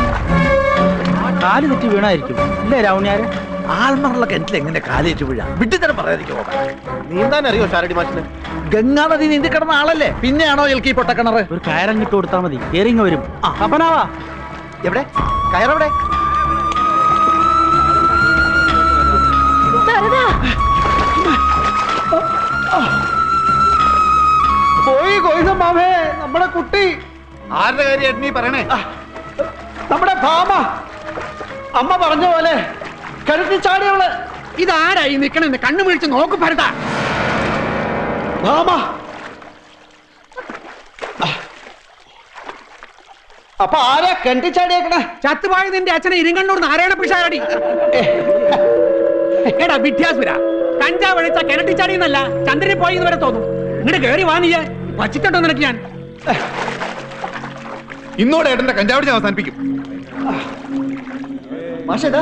[SPEAKER 16] കാല് തെറ്റി വീണായിരിക്കും ഇല്ലേ രാവണിയാര് ആൾമറുള്ള കിണറ്റിൽ എങ്ങനെ കാലേറ്റ് വീഴാ വിട്ടിത്തരം പറയാതിരിക്കുമോ
[SPEAKER 9] നീന്താൻ അറിയോ ഷാരടി മാഷിന്
[SPEAKER 16] ഗംഗാനദി നീന്തി കിടന്ന ആളല്ലേ പിന്നെയാണോ എൽക്കി പൊട്ടക്കിണറ് ഒരു കയറങ്ങിട്ട് കൊടുത്താൽ മതി കേറിങ് വരും ആ അപ്പനാവാ
[SPEAKER 9] എവിടെ കയറെവിടെ
[SPEAKER 7] ഭരതാ
[SPEAKER 12] പോയി കൊയ്ത മാമേ നമ്മുടെ കുട്ടി
[SPEAKER 9] ആരുടെ കാര്യം നീ പറയണേ
[SPEAKER 12] നമ്മുടെ ഭാമ അമ്മ പറഞ്ഞ പോലെ കരുത്തി ചാടിയവള്
[SPEAKER 10] ഇതാരായി നിക്കണെന്ന് കണ്ണു വീഴ്ച നോക്ക് ഭരത
[SPEAKER 12] ഭാമ അപ്പൊ ആരാ കണ്ടി ചാടിയേക്കണേ
[SPEAKER 10] ചത്തുപോയ നിന്റെ അച്ഛനെ ഇരിങ്കണ്ണൂർ നാരായണ പിഷാരടി എടാ വിദ്യാസുര കഞ്ചാവ് അഴിച്ച കിണറ്റിച്ചാടി എന്നല്ല ചന്ദ്രനെ പോയി എന്ന് വരെ തോന്നും ഇങ്ങോട്ട് കേറി വാ നീയെ വച്ചിട്ടുണ്ടോ നിനക്ക് ഞാൻ
[SPEAKER 13] ഇന്നോടെ ഏട്ടന്റെ കഞ്ചാവടി ഞാൻ അവസാനിപ്പിക്കും
[SPEAKER 12] മാഷേതാ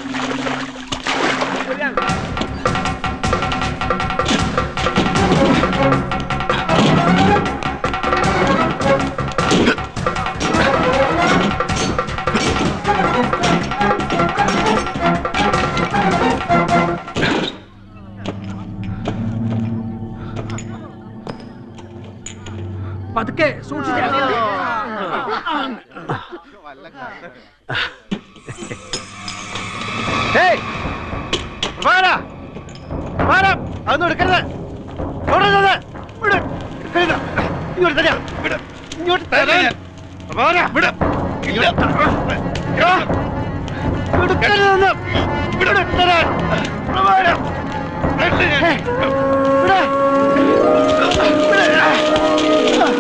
[SPEAKER 10] പതുക്കെ സൂക്ഷിച്ച
[SPEAKER 1] ഏയ്! പ്രഭാകരാ! പ്രഭാകരാ! അതൊന്നും എടുക്കരുത് അവിടെ നിന്ന്. വിട്. എടുക്കരുത്. ഇങ്ങോട്ട് തരാം. വിട്. ഇങ്ങോട്ട് തരാൻ. പ്രഭാകരാ, വിട്. ഇല്ല. ആ. എടുക്കരുതെന്ന്. വിട് തരാൻ. പ്രഭാകരാ. വിട്. വിട്. വിട്.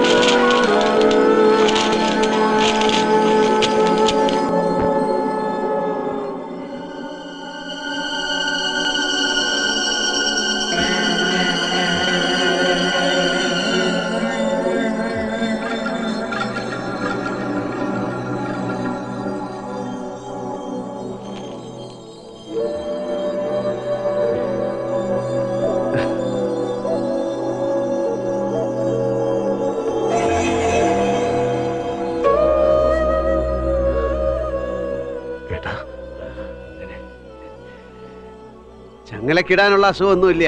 [SPEAKER 1] ചങ്ങലക്കിടാനുള്ള അസുഖമൊന്നുമില്ല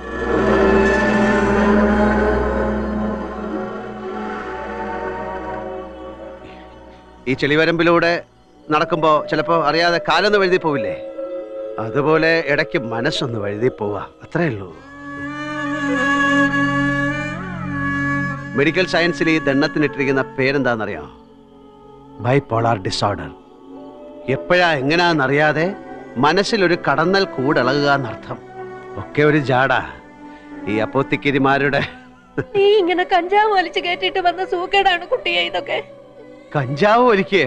[SPEAKER 1] ഈ ചെളിവരമ്പിലൂടെ നടക്കുമ്പോ ചിലപ്പോ അറിയാതെ കാലൊന്ന് വഴുതി പോവില്ലേ അതുപോലെ ഇടയ്ക്ക് മനസ്സൊന്ന് വഴുതി പോവാ അത്രേ ഉള്ളൂ മെഡിക്കൽ സയൻസിൽ ഈ ദണ്ണത്തിനിട്ടിരിക്കുന്ന പേരെന്താണെന്നറിയാം ബൈപോളാർ ഡിസോർഡർ എപ്പോഴാ എങ്ങനെയാണെന്നറിയാതെ മനസ്സിലൊരു കടന്നൽ കൂടിളകുക എന്നർത്ഥം ഒക്കെ ഒരു ജാട ഈ അപ്പോത്തിക്കിരിമാരുടെ
[SPEAKER 7] നീ ഇങ്ങനെ കഞ്ചാവ് വലിച്ചു കയറ്റിട്ട് വന്ന സൂക്കേടാണ് കുട്ടിയെ ഇതൊക്കെ
[SPEAKER 1] കഞ്ചാവ് ഒലിക്കുക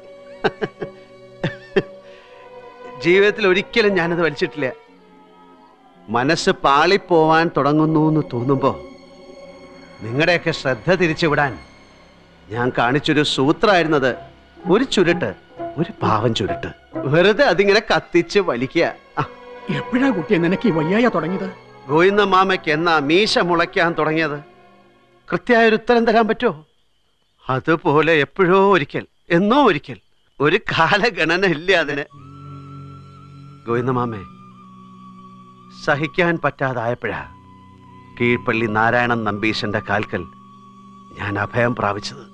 [SPEAKER 1] ജീവിതത്തിൽ ഒരിക്കലും ഞാനത് വലിച്ചിട്ടില്ല മനസ്സ് പാളിപ്പോവാൻ തുടങ്ങുന്നു എന്ന് തോന്നുമ്പോ നിങ്ങളുടെയൊക്കെ ശ്രദ്ധ തിരിച്ചുവിടാൻ ഞാൻ കാണിച്ചൊരു സൂത്രമായിരുന്നത് ഒരു ചുരുട്ട് ഒരു പാവം ചുരുട്ട് വെറുതെ അതിങ്ങനെ കത്തിച്ച് വലിക്കുക ആ,
[SPEAKER 10] എപ്പോഴാ കുട്ടിയെ നിനക്ക് ഈ വയ്യായ തുടങ്ങിയത്
[SPEAKER 1] ഗോവിന്ദ മാമയ്ക്ക് എന്നാ മീശ മുളയ്ക്കാൻ തുടങ്ങിയത് കൃത്യമായ ഒരു ഉത്തരം തരാൻ പറ്റുമോ അതുപോലെ എപ്പോഴോ ഒരിക്കൽ എന്നോ ഒരിക്കൽ ഒരു കാലഗണന ഇല്ല അതിന് ഗോവിന്ദ മാമേ സഹിക്കാൻ പറ്റാതായപ്പോഴാ കീഴ്പള്ളി നാരായണൻ നമ്പീശന്റെ കാൽക്കൽ ഞാൻ അഭയം പ്രാപിച്ചത്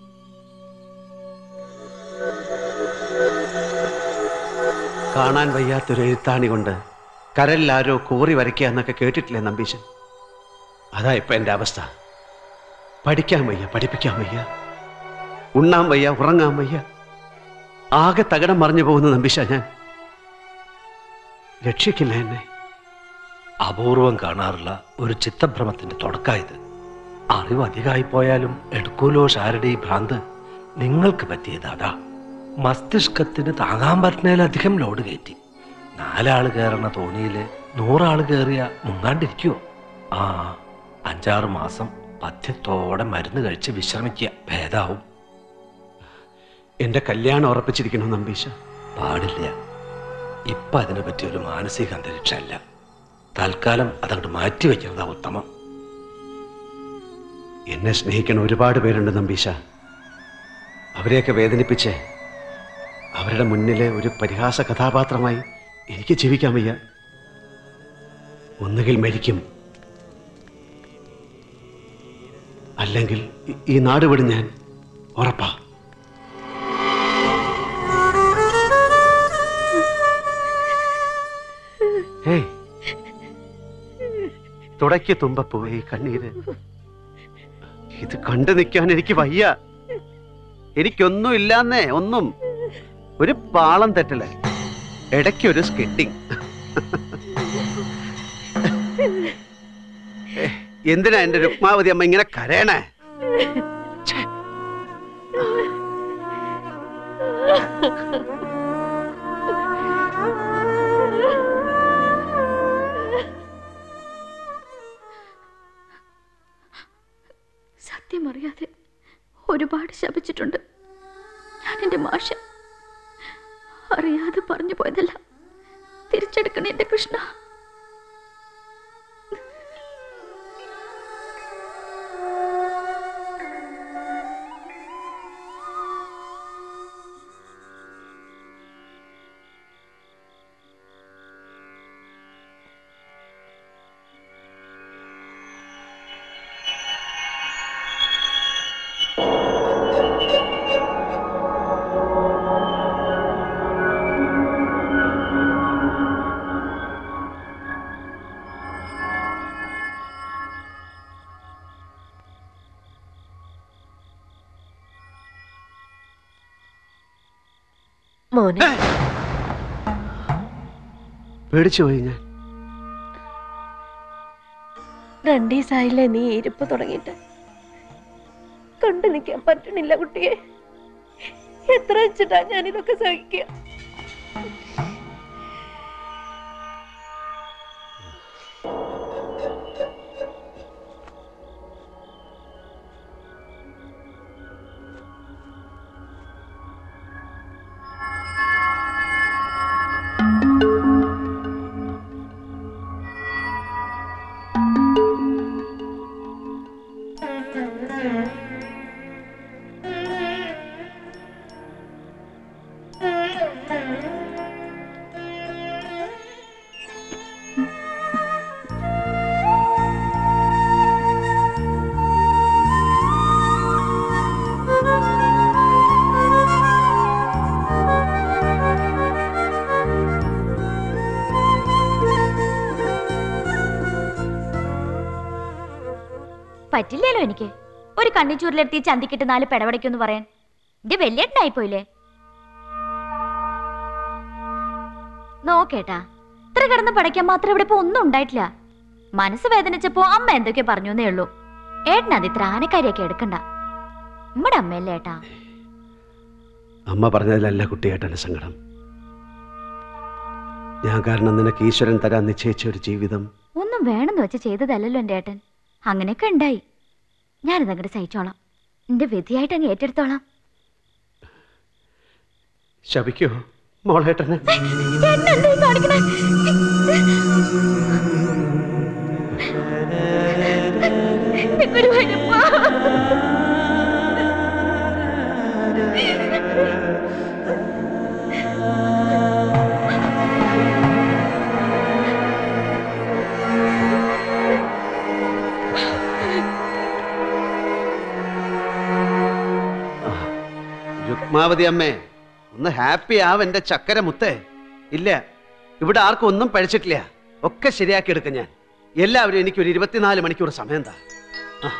[SPEAKER 1] കാണാൻ വയ്യാത്തൊരു എഴുത്താണി കൊണ്ട് കരലിൽ ആരോ കോറി വരയ്ക്കുക എന്നൊക്കെ കേട്ടിട്ടില്ലേ നമ്പീശൻ അതാ ഇപ്പൊ എന്റെ അവസ്ഥ പഠിക്കാൻ വയ്യ പഠിപ്പിക്കാൻ വയ്യ ഉണ്ണാൻ വയ്യ ഉറങ്ങാൻ വയ്യ ആകെ തകടം മറിഞ്ഞു പോകുന്ന നമ്പീശ ഞാൻ രക്ഷിക്കില്ല എന്നെ
[SPEAKER 15] അപൂർവം കാണാറുള്ള ഒരു ചിത്തഭ്രമത്തിന്റെ തുടക്കായത് അറിവ് അധികമായി പോയാലും എടുക്കൂലോ ഷാരടി ഭ്രാന്ത് നിങ്ങൾക്ക് പറ്റിയതാടാ മസ്തിഷ്കത്തിന് താങ്ങാൻ പറ്റുന്നതിലധികം ലോഡ് കയറ്റി നാലാള് കയറണ തോണിയില് നൂറാള് കയറിയ മുങ്ങാണ്ടിരിക്കുവോ ആ അഞ്ചാറ് മാസം പഥ്യത്തോടെ മരുന്ന് കഴിച്ച് വിശ്രമിക്കുക ഭേദാവും
[SPEAKER 1] എന്റെ കല്യാണം ഉറപ്പിച്ചിരിക്കണോ നമ്പീശ
[SPEAKER 15] പാടില്ല ഇപ്പൊ അതിനെ പറ്റി ഒരു മാനസിക അന്തരീക്ഷമല്ല തൽക്കാലം അതങ്ങോട്ട് മാറ്റി വയ്ക്കുന്നതാ ഉത്തമം
[SPEAKER 1] എന്നെ സ്നേഹിക്കണ ഒരുപാട് പേരുണ്ട് നമ്പീശ അവരെയൊക്കെ വേദനിപ്പിച്ച് അവരുടെ മുന്നിലെ ഒരു പരിഹാസ കഥാപാത്രമായി എനിക്ക് ജീവിക്കാൻ വയ്യ ഒന്നുകിൽ മരിക്കും അല്ലെങ്കിൽ ഈ- ഈ നാട് വിടും ഞാൻ ഉറപ്പാ ഏയ് തുടയ്ക്ക് തുമ്പപ്പൂവേ ഈ കണ്ണീര് ഇത് കണ്ടു നിൽക്കാൻ എനിക്ക് വയ്യ എനിക്കൊന്നും ഇല്ലാന്നേ ഒന്നും ഒരു പാളം തെറ്റല് ഇടയ്ക്ക് ഒരു സ്കെട്ടിങ് എന്തിനാ എന്റെ രുക്മാവതി അമ്മ ഇങ്ങനെ കരയണേ
[SPEAKER 11] സത്യം അറിയാതെ ഒരുപാട് ശപിച്ചിട്ടുണ്ട് ഞാൻ എൻ്റെ മാഷ അറിയാതെ പറഞ്ഞു പോയതല്ല തിരിച്ചെടുക്കണേ എൻ്റെ കൃഷ്ണ
[SPEAKER 7] മോനെ
[SPEAKER 1] പേടിച്ചു പോയി ഞാൻ
[SPEAKER 7] രണ്ടീസായില്ലേ നീ ഇരിപ്പ് തുടങ്ങിയിട്ട് കണ്ടു നിൽക്കാൻ പറ്റണില്ല കുട്ടിയെ എത്ര വെച്ചിട്ടാ ഞാൻ ഇതൊക്കെ സഹിക്കുക
[SPEAKER 21] പറ്റില്ലല്ലോ എനിക്ക് ഒരു കണ്ണിച്ചൂരിലെത്തി ചന്തിക്കിട്ട് നാല് പെടവടയ്ക്കൊന്ന് പറയാൻ എന്റെ വലിയേട്ടനായിപ്പോയില്ലേ നോക്കേട്ടാ ഇത്ര കിടന്ന് പടയ്ക്കാൻ മാത്രം ഇവിടെ ഇപ്പൊ ഒന്നും ഉണ്ടായിട്ടില്ല മനസ്സ് വേദനിച്ചപ്പോ അമ്മ എന്തൊക്കെ പറഞ്ഞു എന്നേ ഉള്ളൂ ഏട്ടൻ അത് ഇത്ര ആനക്കാരിയൊക്കെ എടുക്കണ്ട നമ്മുടെ അമ്മയല്ലേ ഏട്ടാ
[SPEAKER 1] അമ്മ പറഞ്ഞതിലല്ല കുട്ടിയേട്ടൻ്റെ സങ്കടം ഞാൻ കാരണം നിനക്ക് ഈശ്വരൻ തരാൻ നിശ്ചയിച്ച ഒരു ജീവിതം
[SPEAKER 21] ഒന്നും വേണമെന്ന് വെച്ച് ചെയ്തതല്ലല്ലോ എൻ്റെ ഏട്ടൻ അങ്ങനെയൊക്കെ ഉണ്ടായി ഞാനിത് അങ്ങോട്ട് സഹിച്ചോളാം എന്റെ വിധിയായിട്ട് അങ്ങ് ഏറ്റെടുത്തോളാം
[SPEAKER 1] ശപിക്കോ മോളേട്ടനെ
[SPEAKER 21] ചേട്ടൻ എന്താ ഈ കാണിക്കണേ ഗുരുവായൂരപ്പാ.
[SPEAKER 1] രുക്മാവതി അമ്മേ ഒന്ന് ഹാപ്പി ആവ് എന്റെ ചക്കര മുത്തേ ഇല്ല ഇവിടെ ആർക്കും ഒന്നും പഴിച്ചിട്ടില്ല ഒക്കെ ശരിയാക്കി എടുക്കും ഞാൻ എല്ലാവരും എനിക്ക് ഒരു ഇരുപത്തിനാല് മണിക്കൂർ സമയം താ ആ.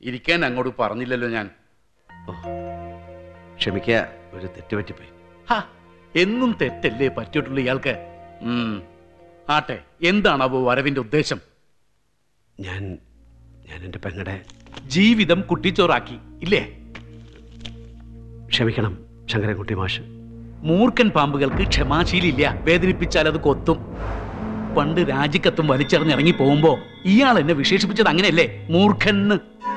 [SPEAKER 14] ഇരിക്കാൻ അങ്ങോട്ട് പറഞ്ഞില്ലല്ലോ ഞാൻ
[SPEAKER 1] ക്ഷമിക്കുക ഒരു തെറ്റുപറ്റിപ്പോയി
[SPEAKER 14] ഹാ, എന്നും തെറ്റല്ലേ പറ്റിയിട്ടുള്ളൂ ഇയാൾക്ക് ഉം. ആട്ടെ എന്താണാവോ വരവിന്റെ ഉദ്ദേശം
[SPEAKER 1] ഞാൻ ഞാൻ എൻ്റെ പെങ്ങളുടെ
[SPEAKER 14] ജീവിതം കുട്ടിച്ചോറാക്കി ഇല്ലേ
[SPEAKER 1] ക്ഷമിക്കണം ശങ്കരൻകുട്ടി മാഷ്
[SPEAKER 14] മൂർഖൻ പാമ്പുകൾക്ക് ക്ഷമാശീലില്ല വേദനിപ്പിച്ചാൽ അത് കൊത്തും പണ്ട് രാജിക്കത്തും വലിച്ചെറിഞ്ഞിറങ്ങി പോകുമ്പോ ഇയാൾ എന്നെ വിശേഷിപ്പിച്ചത് അങ്ങനെയല്ലേ മൂർഖന്ന്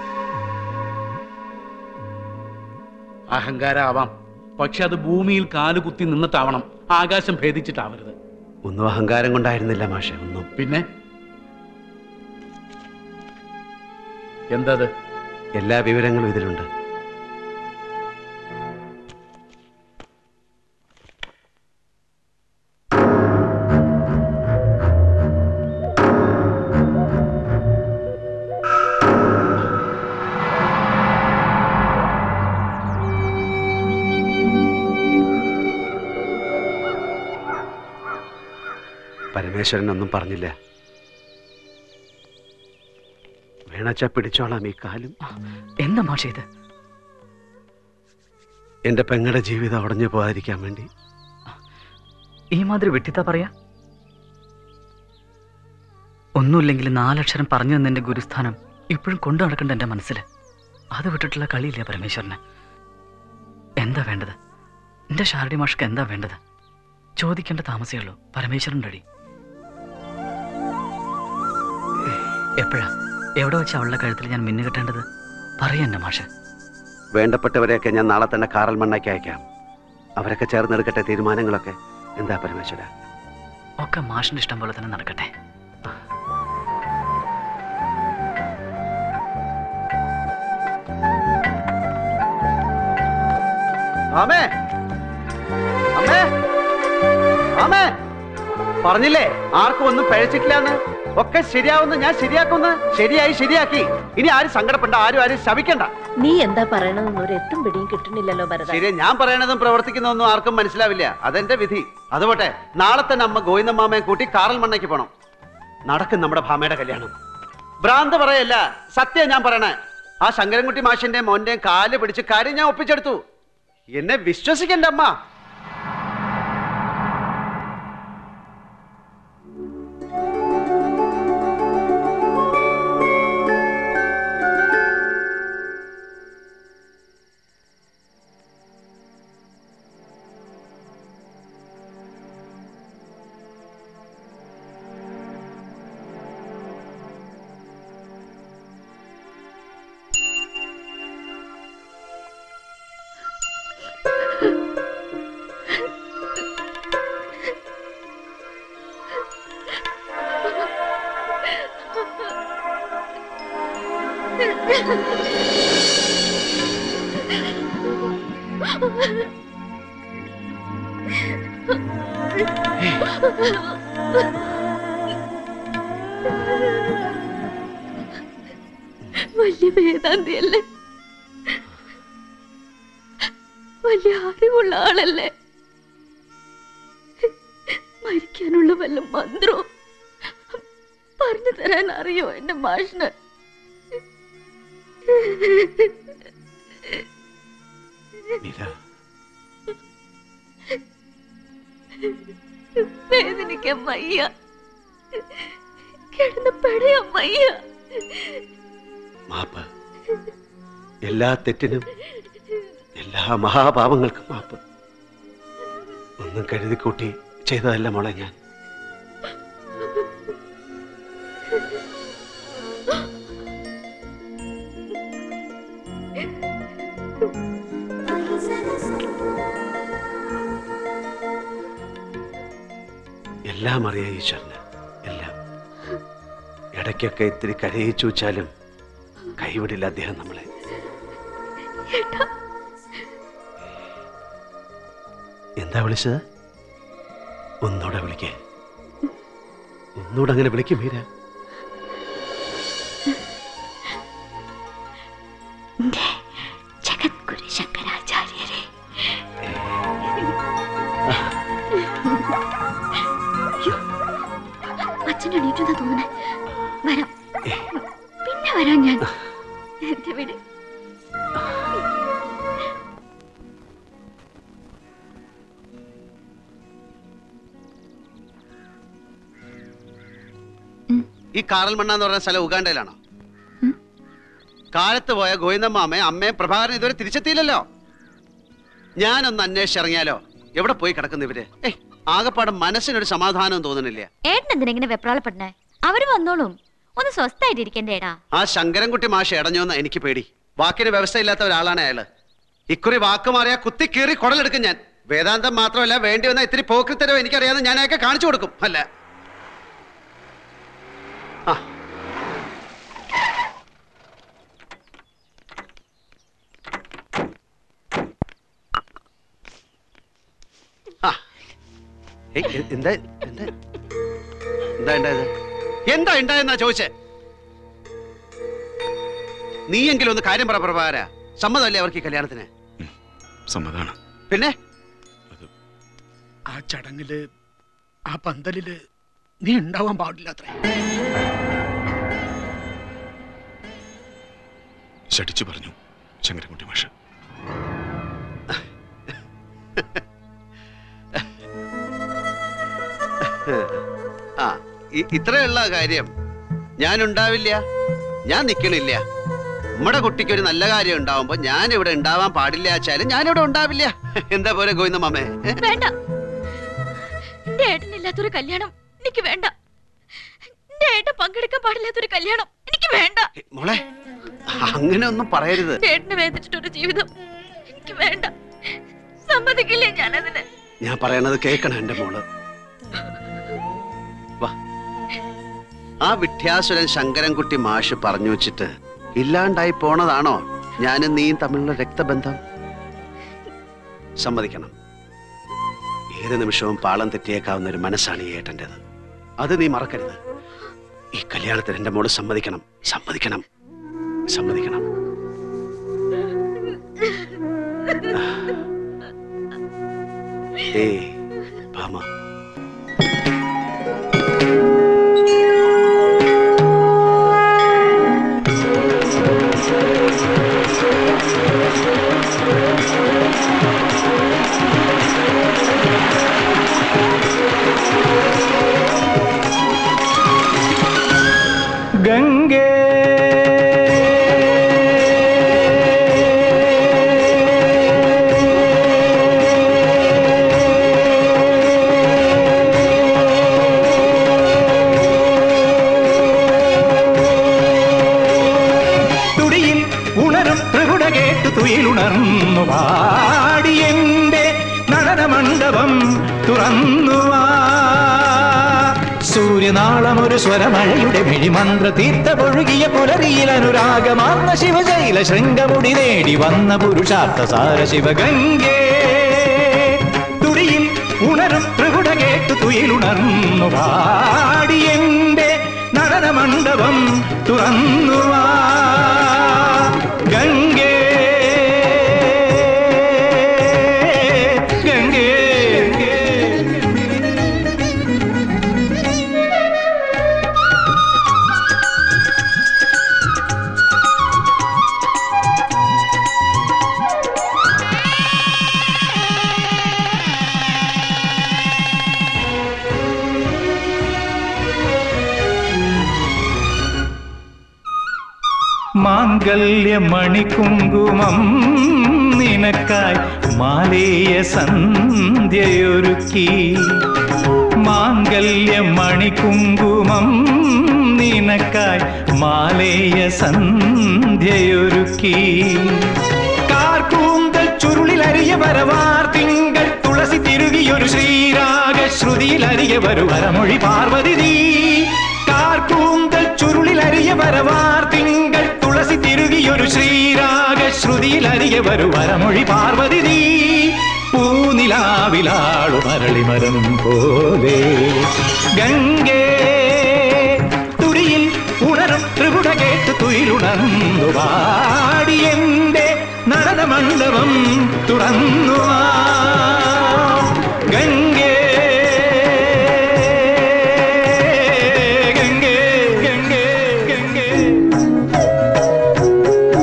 [SPEAKER 14] അഹങ്കാരാവാം പക്ഷെ അത് ഭൂമിയിൽ കാലുകുത്തി നിന്നിട്ടാവണം ആകാശം ഭേദിച്ചിട്ടാവരുത്
[SPEAKER 1] ഒന്നും അഹങ്കാരം കൊണ്ടായിരുന്നില്ല മാഷെ ഒന്നും
[SPEAKER 14] പിന്നെ എന്തത്
[SPEAKER 1] എല്ലാ വിവരങ്ങളും ഇതിലുണ്ട് പരമേശ്വരൻ ഒന്നും പറഞ്ഞില്ല വേണച്ച പിടിച്ചോളാം ഈ കാലും
[SPEAKER 5] എന്താ മാഷ ഇത്
[SPEAKER 1] എന്റെ പെങ്ങളുടെ ജീവിതം ഉടഞ്ഞു പോകാതിരിക്കാൻ വേണ്ടി
[SPEAKER 5] ഈ മാതിരി വിട്ടിത്താ പറയാ ഒന്നുമില്ലെങ്കിൽ നാലക്ഷരം പറഞ്ഞു തന്ന എന്റെ ഗുരുസ്ഥാനം ഇപ്പോഴും കൊണ്ടു നടക്കണ്ട എന്റെ മനസ്സിൽ അത് വിട്ടിട്ടുള്ള കളിയില്ല പരമേശ്വരന് എന്താ വേണ്ടത് എന്റെ ഷാരടി മാഷ്ക്ക് എന്താ വേണ്ടത് ചോദിക്കേണ്ട താമസേ ഉള്ളൂ പരമേശ്വരൻ്റെ അടി എപ്പോഴാ എവിടെ വെച്ചാ അവളുടെ കഴുത്തിൽ ഞാൻ മിന്നു കെട്ടേണ്ടത് പറയാ എന്നെ മാഷ്
[SPEAKER 1] വേണ്ടപ്പെട്ടവരെയൊക്കെ ഞാൻ നാളെ തന്നെ കാറൽ മണ്ണാക്കി അയക്കാം അവരൊക്കെ ചേർന്നെടുക്കട്ടെ തീരുമാനങ്ങളൊക്കെ എന്താ പരമേശ്വര
[SPEAKER 5] ഒക്കെ മാഷിന്റെ ഇഷ്ടം പോലെ തന്നെ നടക്കട്ടെ
[SPEAKER 1] ആമേ അമ്മേ ആമേ പറഞ്ഞില്ലേ ആർക്കും ഒന്നും പഴച്ചിട്ടില്ലാന്ന് ഒക്കെ ശരിയാവുന്ന ഞാൻ ശരിയാക്കുന്ന ശരിയായി ശരിയാക്കി ഇനി ആരും സങ്കടപ്പെടണ്ട ആരും ആരും ശപിക്കണ്ട
[SPEAKER 7] നീ എന്താ പറയണമെന്ന് ഒരു എത്തും പിടിയും കിട്ടുന്നില്ലല്ലോ ഭരത
[SPEAKER 1] ശരി ഞാൻ പറയണതും പ്രവർത്തിക്കുന്നതൊന്നും ആർക്കും മനസ്സിലാവില്ല അതെന്റെ വിധി അതുപോട്ടെ നാളെ തന്നെ അമ്മ ഗോവിന്ദമാമയെ കൂട്ടി കാറൽ മണ്ണയ്ക്ക് പോണം നടക്കും നമ്മുടെ ഭാമയുടെ കല്യാണം ഭ്രാന്ത് പറയല്ല സത്യം ഞാൻ പറയണേ ആ ശങ്കരൻകുട്ടി മാഷിന്റെയും മോന്റെയും കാല് പിടിച്ച് കാര്യം ഞാൻ ഒപ്പിച്ചെടുത്തു എന്നെ വിശ്വസിക്കണ്ട അമ്മ
[SPEAKER 2] വലിയ വേദാന്തിയല്ലേ വലിയ അറിവുള്ള ആളല്ലേ മരിക്കാനുള്ള വല്ല മന്ത്രവും പറഞ്ഞു തരാൻ അറിയോ എന്റെ മാഷിന് വേദനിക്കാൻ വയ്യ കിടന്ന് പെടയാൻ വയ്യ
[SPEAKER 1] മാപ്പ് എല്ലാ തെറ്റിനും എല്ലാ മഹാപാപങ്ങൾക്കും മാപ്പ് ഒന്നും കരുതി കൂട്ടി ചെയ്തതല്ല മോളെ ഞാൻ എല്ലാം അറിയാം ഈശ്വരന് എല്ലാം ഇടയ്ക്കൊക്കെ ഇത്തിരി കരയിച്ചു വെച്ചാലും കൈവിടില്ല അദ്ദേഹം നമ്മളെ
[SPEAKER 2] ഏട്ടാ
[SPEAKER 1] എന്താ വിളിച്ചത് ഒന്നൂടെ വിളിക്കേ ഒന്നൂടെ അങ്ങനെ വിളിക്കും മീര
[SPEAKER 2] എന്റെ ജഗദ്ഗുരു ശങ്കരാചാര്യരെ അയ്യോ, അച്ഛൻ എണീറ്റെന്നാ തോന്നുന്നേ വരാം പിന്നെ വരാം ഞാൻ
[SPEAKER 21] എന്റെ വീട്
[SPEAKER 1] ഈ കാറൽ മണ്ണ എന്ന് പറയുന്ന സ്ഥലം ഉഗാണ്ടയിലാണോ കാലത്ത് പോയ ഗോവിന്ദമ്മാമ്മയും അമ്മയും പ്രഭാകരൻ ഇതുവരെ തിരിച്ചെത്തിയില്ലല്ലോ ഞാനൊന്ന് അന്വേഷിച്ചിറങ്ങിയാലോ എവിടെ പോയി കിടക്കുന്നു ഇവര് ഏയ് ആകപ്പാടെ മനസ്സിനൊരു സമാധാനം തോന്നണില്ല
[SPEAKER 21] ഏട്ടൻ എന്തിനാ ഇങ്ങനെ വെപ്രാളപ്പെടണേ അവര് വന്നോളും ഒന്ന് സ്വസ്ഥായിട്ടിരിക്കണ്ടേടാ
[SPEAKER 1] ആ ശങ്കരൻകുട്ടി മാഷ് ഇടഞ്ഞോന്ന് എനിക്ക് പേടി വാക്കിന് വ്യവസ്ഥയില്ലാത്ത ഒരാളാണ് അയാള് ഇക്കുറി വാക്ക് മാറിയാ കുത്തി കീറി കുടലെടുക്കും ഞാൻ വേദാന്തം മാത്രമല്ല വേണ്ടി വന്ന ഇത്തിരി പോക്രിത്തരവ് എനിക്കറിയാമെന്ന് ഞാൻ അയാൾക്ക് കാണിച്ചു കൊടുക്കും അല്ല ആ ആ. ഏയ്, എ- എന്താ എന്താ എന്താ ഉണ്ടായത് എന്താ ഉണ്ടായെന്നാ ചോദിച്ചേ നീയെങ്കിലും ഒന്ന് കാര്യം പറ പ്രഭാകര സമ്മതമല്ലേ അവർക്ക് ഈ കല്യാണത്തിന്
[SPEAKER 13] സമ്മതാണ്
[SPEAKER 1] പിന്നെ
[SPEAKER 10] ആ ചടങ്ങില് ആ പന്തലില് നീ ഉണ്ടാവാൻ പാടില്ലാത്രേ
[SPEAKER 13] ശടിച്ചു പറഞ്ഞു ശങ്കരൻകുട്ടി മാഷ്
[SPEAKER 1] ആ ഇ- ഇത്രയുള്ള കാര്യം ഞാൻ ഉണ്ടാവില്ല ഞാൻ നിക്കണില്ല നമ്മുടെ കുട്ടിക്ക് ഒരു നല്ല കാര്യം ഉണ്ടാവുമ്പോ ഞാൻ ഇവിടെ ഉണ്ടാവാൻ പാടില്ല വെച്ചാലും ഞാൻ ഇവിടെ ഉണ്ടാവില്ല എന്താ പോലെ ഗോവിന്ദ മാമേ
[SPEAKER 21] വേണ്ട എന്റെ ഏട്ടനില്ലാത്തൊരു കല്യാണം എനിക്ക് വേണ്ട എന്റെ ഏട്ടൻ പങ്കെടുക്കാൻ പാടില്ലാത്തൊരു കല്യാണം എനിക്ക് വേണ്ട
[SPEAKER 1] മോളെ അങ്ങനെ ഒന്നും പറയരുത്
[SPEAKER 21] ഏട്ടനെ വേദിച്ചിട്ടൊരു ജീവിതം എനിക്ക് വേണ്ട സമ്മതിക്കില്ലേ ഞാനതിന്
[SPEAKER 1] ഞാൻ പറയണത് കേൾക്കണം എന്റെ മോള് വാ ആ വിദ്യാസുരൻ ശങ്കരൻകുട്ടി മാഷ് പറഞ്ഞു വെച്ചിട്ട് ഇല്ലാണ്ടായി പോണതാണോ ഞാനും നീയും തമ്മിലുള്ള രക്തബന്ധം സമ്മതിക്കണം ഏത് നിമിഷവും പാളം തെറ്റിയേക്കാവുന്ന ഒരു മനസ്സാണ് ഈ ഏട്ടൻ്റെത് അത് നീ മറക്കരുത് ഈ കല്യാണത്തിന് എന്റെ മോള് സമ്മതിക്കണം സമ്മതിക്കണം സമ്മതിക്കണം ഏയ് ഭാമ
[SPEAKER 4] ഗംഗേ തുടിയിൽ ഉണരും പ്രകുട കേട്ടു തുയിലുണർന്നു പാടിയെന്റെ നടന മണ്ഡപം തുറന്നു വാ. സൂര്യനാളമൊരു സ്വരമഴയുടെ മിഴിമന്ത്ര തീർത്ത പൊഴുകിയ പുലരിയിൽ അനുരാഗമാർന്ന ശിവജൈല ശൃംഗമുടി നേടി വന്ന പുരുഷാർത്ഥ സാര ശിവഗംഗേ തുടിയിൽ ഉണരും പ്രകുട കേട്ടു തുയിലുണർന്നു പാടിയെന്റെ നടന മണ്ഡപം തുറന്നു വാ. ഗംഗേ ഗംഗേ മാംഗല്യമണികുങ്കുമം നിനക്കായി മാലേയ സന്ധ്യയൊരുക്കി മാംഗല്യമണികുങ്കുമം നിനക്കായി മാലേയ സന്ധ്യയൊരുക്കി കാർക്കൂന്തൽ ചുരുളിലരിയ വരവാർ തിങ്കൾ തുളസി തിരുകിയൊരു ശ്രീരാഗ ശ്രുതിയിലരിയ വരു വരമൊഴി പാർവതി നീ കാർക്കൂന്തൽ ചുരുളിലരിയ വരവാർ തിങ്കൾ തുളസി തിരുകിയൊരു ശ്രീരാഗ ശ്രുതിയിലരിയ വരു വരമൊഴി പാർവതി നീ പൂനിലാവിലാളു മരളിമരം പോലെ ഗംഗേ തുടിയിൽ ഉണരും ത്രിപുട കേട്ട് തുയിലുണർന്നു പാടി എന്റെ നടന മണ്ഡപം തുറന്നു വാ. ഗംഗേ ഗംഗേ ഗംഗേ ഗംഗേ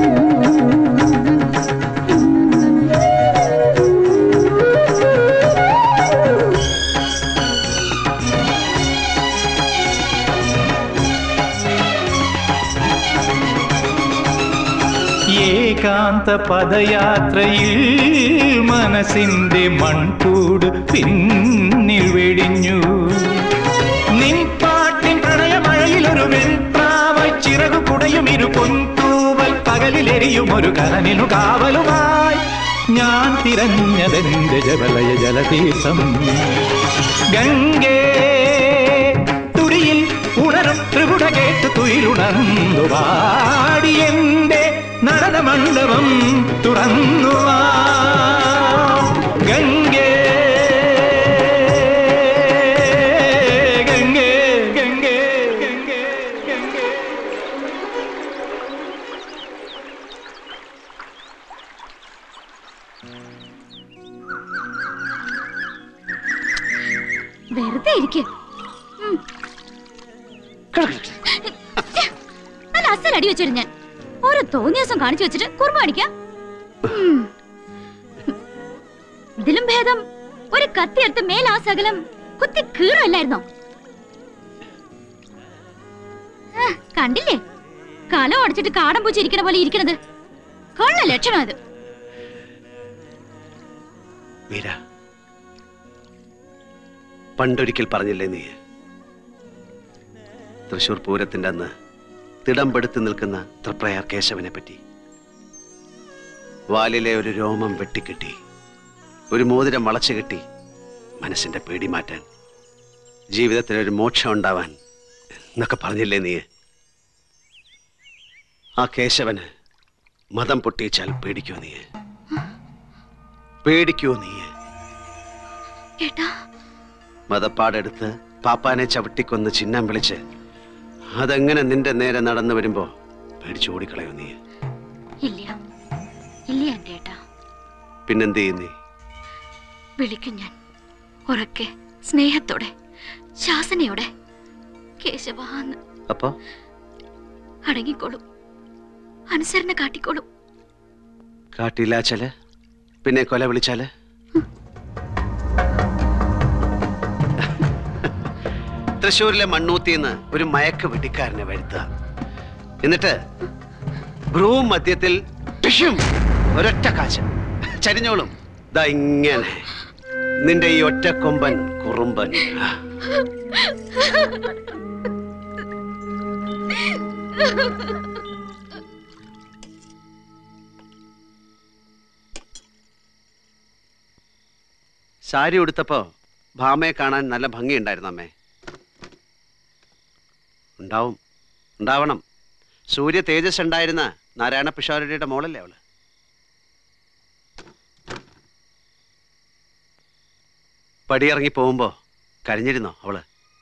[SPEAKER 4] ഏകാന്ത പദയാത്രയിൽ മനസ്സിന്റെ മൺകൂട് പിന്നിൽ വെടിഞ്ഞു നിൻ പാട്ടിൻ പ്രണയമഴയിൽ ഒരു വെൺപ്രാവായി ചിറകു കുടയും ഇരു പൊൻതൂവൽ പകലിലെരിയും ഒരു കനലിനു കാവലുമായി ഞാൻ തിരഞ്ഞതെന്റെ ജവലയ ജലതീർത്ഥം ഗംഗേ തുടിയിൽ ഉണരും ത്രിപുട കേട്ട് തുയിലുണർന്നു പാടി എന്റെ നടന മണ്ഡപം തുറന്നു വാ. ഗംഗേ ഗംഗേ ഗംഗേ ഗംഗേ ഗംഗേ
[SPEAKER 21] വെറുതെ ഇരിക്കെ നല്ല അസൽ അടി വെച്ചിരു ഞാൻ ഓരോ തോന്നിയ ദിവസം കാണിച്ചു വെച്ചിട്ട് കുറുമ കാണിക്കാം ഉം. ഇതിലും ഭേദം ഒരു കത്തി എടുത്ത് മേലാ സകലം കുത്തി കീറല്ലായിരുന്നോ ആ, കണ്ടില്ലേ കലം അടച്ചിട്ട് കാടം പൂച്ചിരിക്കണ പോലെ ഇരിക്കണത് കൊള്ള ലക്ഷണം അത്
[SPEAKER 1] മീര പണ്ടൊരിക്കൽ പറഞ്ഞില്ലേ നീ തൃശൂർ പൂരത്തിന്റെ അന്ന് തിടമ്പെടുത്ത് നിൽക്കുന്ന തൃപ്രയാർ കേശവനെ പറ്റി വാലിലെ ഒരു രോമം വെട്ടിക്കെട്ടി ഒരു മോതിരം വളച്ചു കെട്ടി മനസ്സിന്റെ പേടി മാറ്റാൻ ജീവിതത്തിൽ ഒരു മോക്ഷം ഉണ്ടാവാൻ എന്നൊക്കെ പറഞ്ഞില്ലേ നീ ആ കേശവന് മതം പൊട്ടിച്ചാൽ പേടിക്കോ നീ പേടിക്കോ നീ
[SPEAKER 21] ഏട്ടാ
[SPEAKER 1] മതപ്പാടെടുത്ത് പാപ്പാനെ ചവിട്ടിക്കൊന്ന് ചിഹ്നം വിളിച്ച് അതെങ്ങനെ നിന്റെ നേരെ നടന്നു വരുമ്പോ പേടിച്ചു ഓടിക്കളയോ നീ
[SPEAKER 21] ഇല്ല ഇല്ല എന്റെ ഏട്ടാ
[SPEAKER 1] പിന്നെന്ത് ചെയ്യും നീ
[SPEAKER 21] വിളിക്കും ഞാൻ ഉറക്കെ സ്നേഹത്തോടെ ശാസനയോടെ കേശവാന്ന്
[SPEAKER 1] അപ്പോ
[SPEAKER 21] അടങ്ങിക്കോളും അനുസരണ കാട്ടിക്കോളും
[SPEAKER 1] കാട്ടില്ലാച്ചാല് പിന്നെ കൊല വിളിച്ചാല് തൃശ്ശൂരിലെ മണ്ണൂത്തിന്ന് ഒരു മയക്ക് വെടിക്കാരനെ വരുത്തുക എന്നിട്ട് ബ്രൂം മധ്യത്തിൽ ടിഷ്യും ഒരൊറ്റ കാശ് ചരിഞ്ഞോളും ദാ ഇങ്ങനെ നിന്റെ ഈ ഒറ്റ കൊമ്പൻ കുറുമ്പൻ സാരി ഉടുത്തപ്പോ ഭാമയെ കാണാൻ നല്ല ഭംഗിയുണ്ടായിരുന്നു അമ്മേ ഉണ്ടാവും ഉണ്ടാവണം സൂര്യ തേജസ് ഉണ്ടായിരുന്ന നാരായണ പിഷാരടിയുടെ മോളല്ലേ അവള് പടിയിറങ്ങി പോകുമ്പോ കരഞ്ഞിരുന്നോ അവള്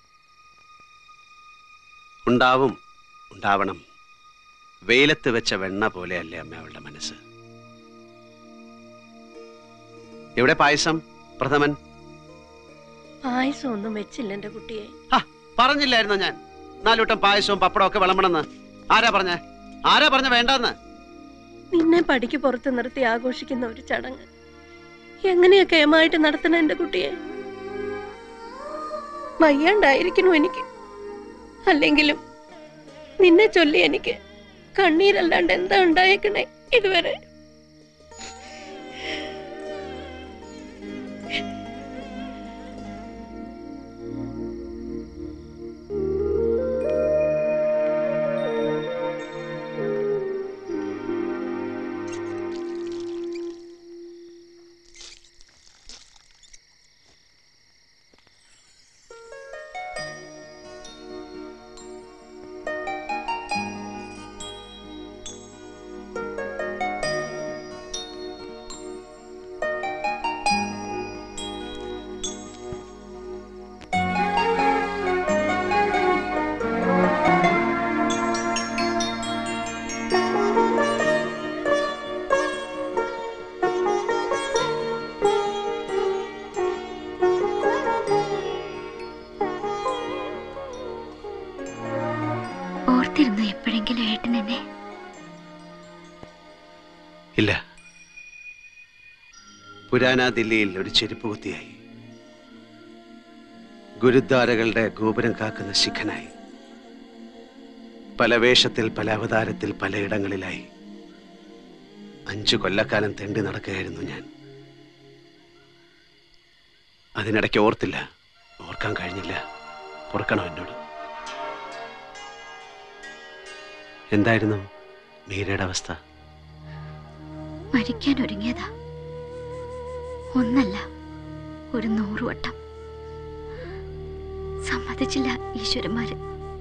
[SPEAKER 1] ഉണ്ടാവും ഉണ്ടാവണം വെയിലത്ത് വെച്ച വെണ്ണ പോലെയല്ലേ അമ്മ അവളുടെ മനസ്സ് എവിടെ പായസം പ്രഥമൻ
[SPEAKER 7] പായസം ഒന്നും വെച്ചില്ല എന്റെ കുട്ടിയെ
[SPEAKER 1] പറഞ്ഞില്ലായിരുന്നോ ഞാൻ നാലുവട്ടം പായസവും പപ്പടവും ഒക്കെ വിളമ്പണമെന്ന് ആരാ പറഞ്ഞ ആരാ പറഞ്ഞ വേണ്ടെന്ന്
[SPEAKER 7] നിന്നെ പടിക്ക് പുറത്ത് നിർത്തി ആഘോഷിക്കുന്ന ഒരു ചടങ്ങ് എങ്ങനെയൊക്കെ ഏമായിട്ട് നടത്തണ എന്റെ കുട്ടിയെ വയ്യാണ്ടായിരിക്കണു എനിക്ക് അല്ലെങ്കിലും നിന്നെ ചൊല്ലി എനിക്ക് കണ്ണീരല്ലാണ്ട് എന്താ ഉണ്ടായേക്കണേ ഇതുവരെ
[SPEAKER 21] ഓർത്തിരുന്നു എപ്പോഴെങ്കിലും ഏട്ടൻ എന്നെ
[SPEAKER 1] ഇല്ല പുരാന ദില്ലിയിൽ ഒരു ചെരുപ്പ് കുത്തിയായി ഗുരുദ്വാരകളുടെ ഗോപുരം കാക്കുന്ന ശിഖനായി പല വേഷത്തിൽ പല അവതാരത്തിൽ പലയിടങ്ങളിലായി അഞ്ചു കൊല്ലക്കാലം തെണ്ടി നടക്കുകയായിരുന്നു ഞാൻ അതിനിടയ്ക്ക് ഓർത്തില്ല ഓർക്കാൻ കഴിഞ്ഞില്ല ഓർക്കണം എന്നോട് എന്തായിരുന്നു മീരയുടെ അവസ്ഥ
[SPEAKER 21] മരിക്കാൻ ഒരുങ്ങിയതാ ഒന്നല്ല ഒരു നൂറ് വട്ടം സമ്മതിച്ചില്ല ഈശ്വരന്മാര്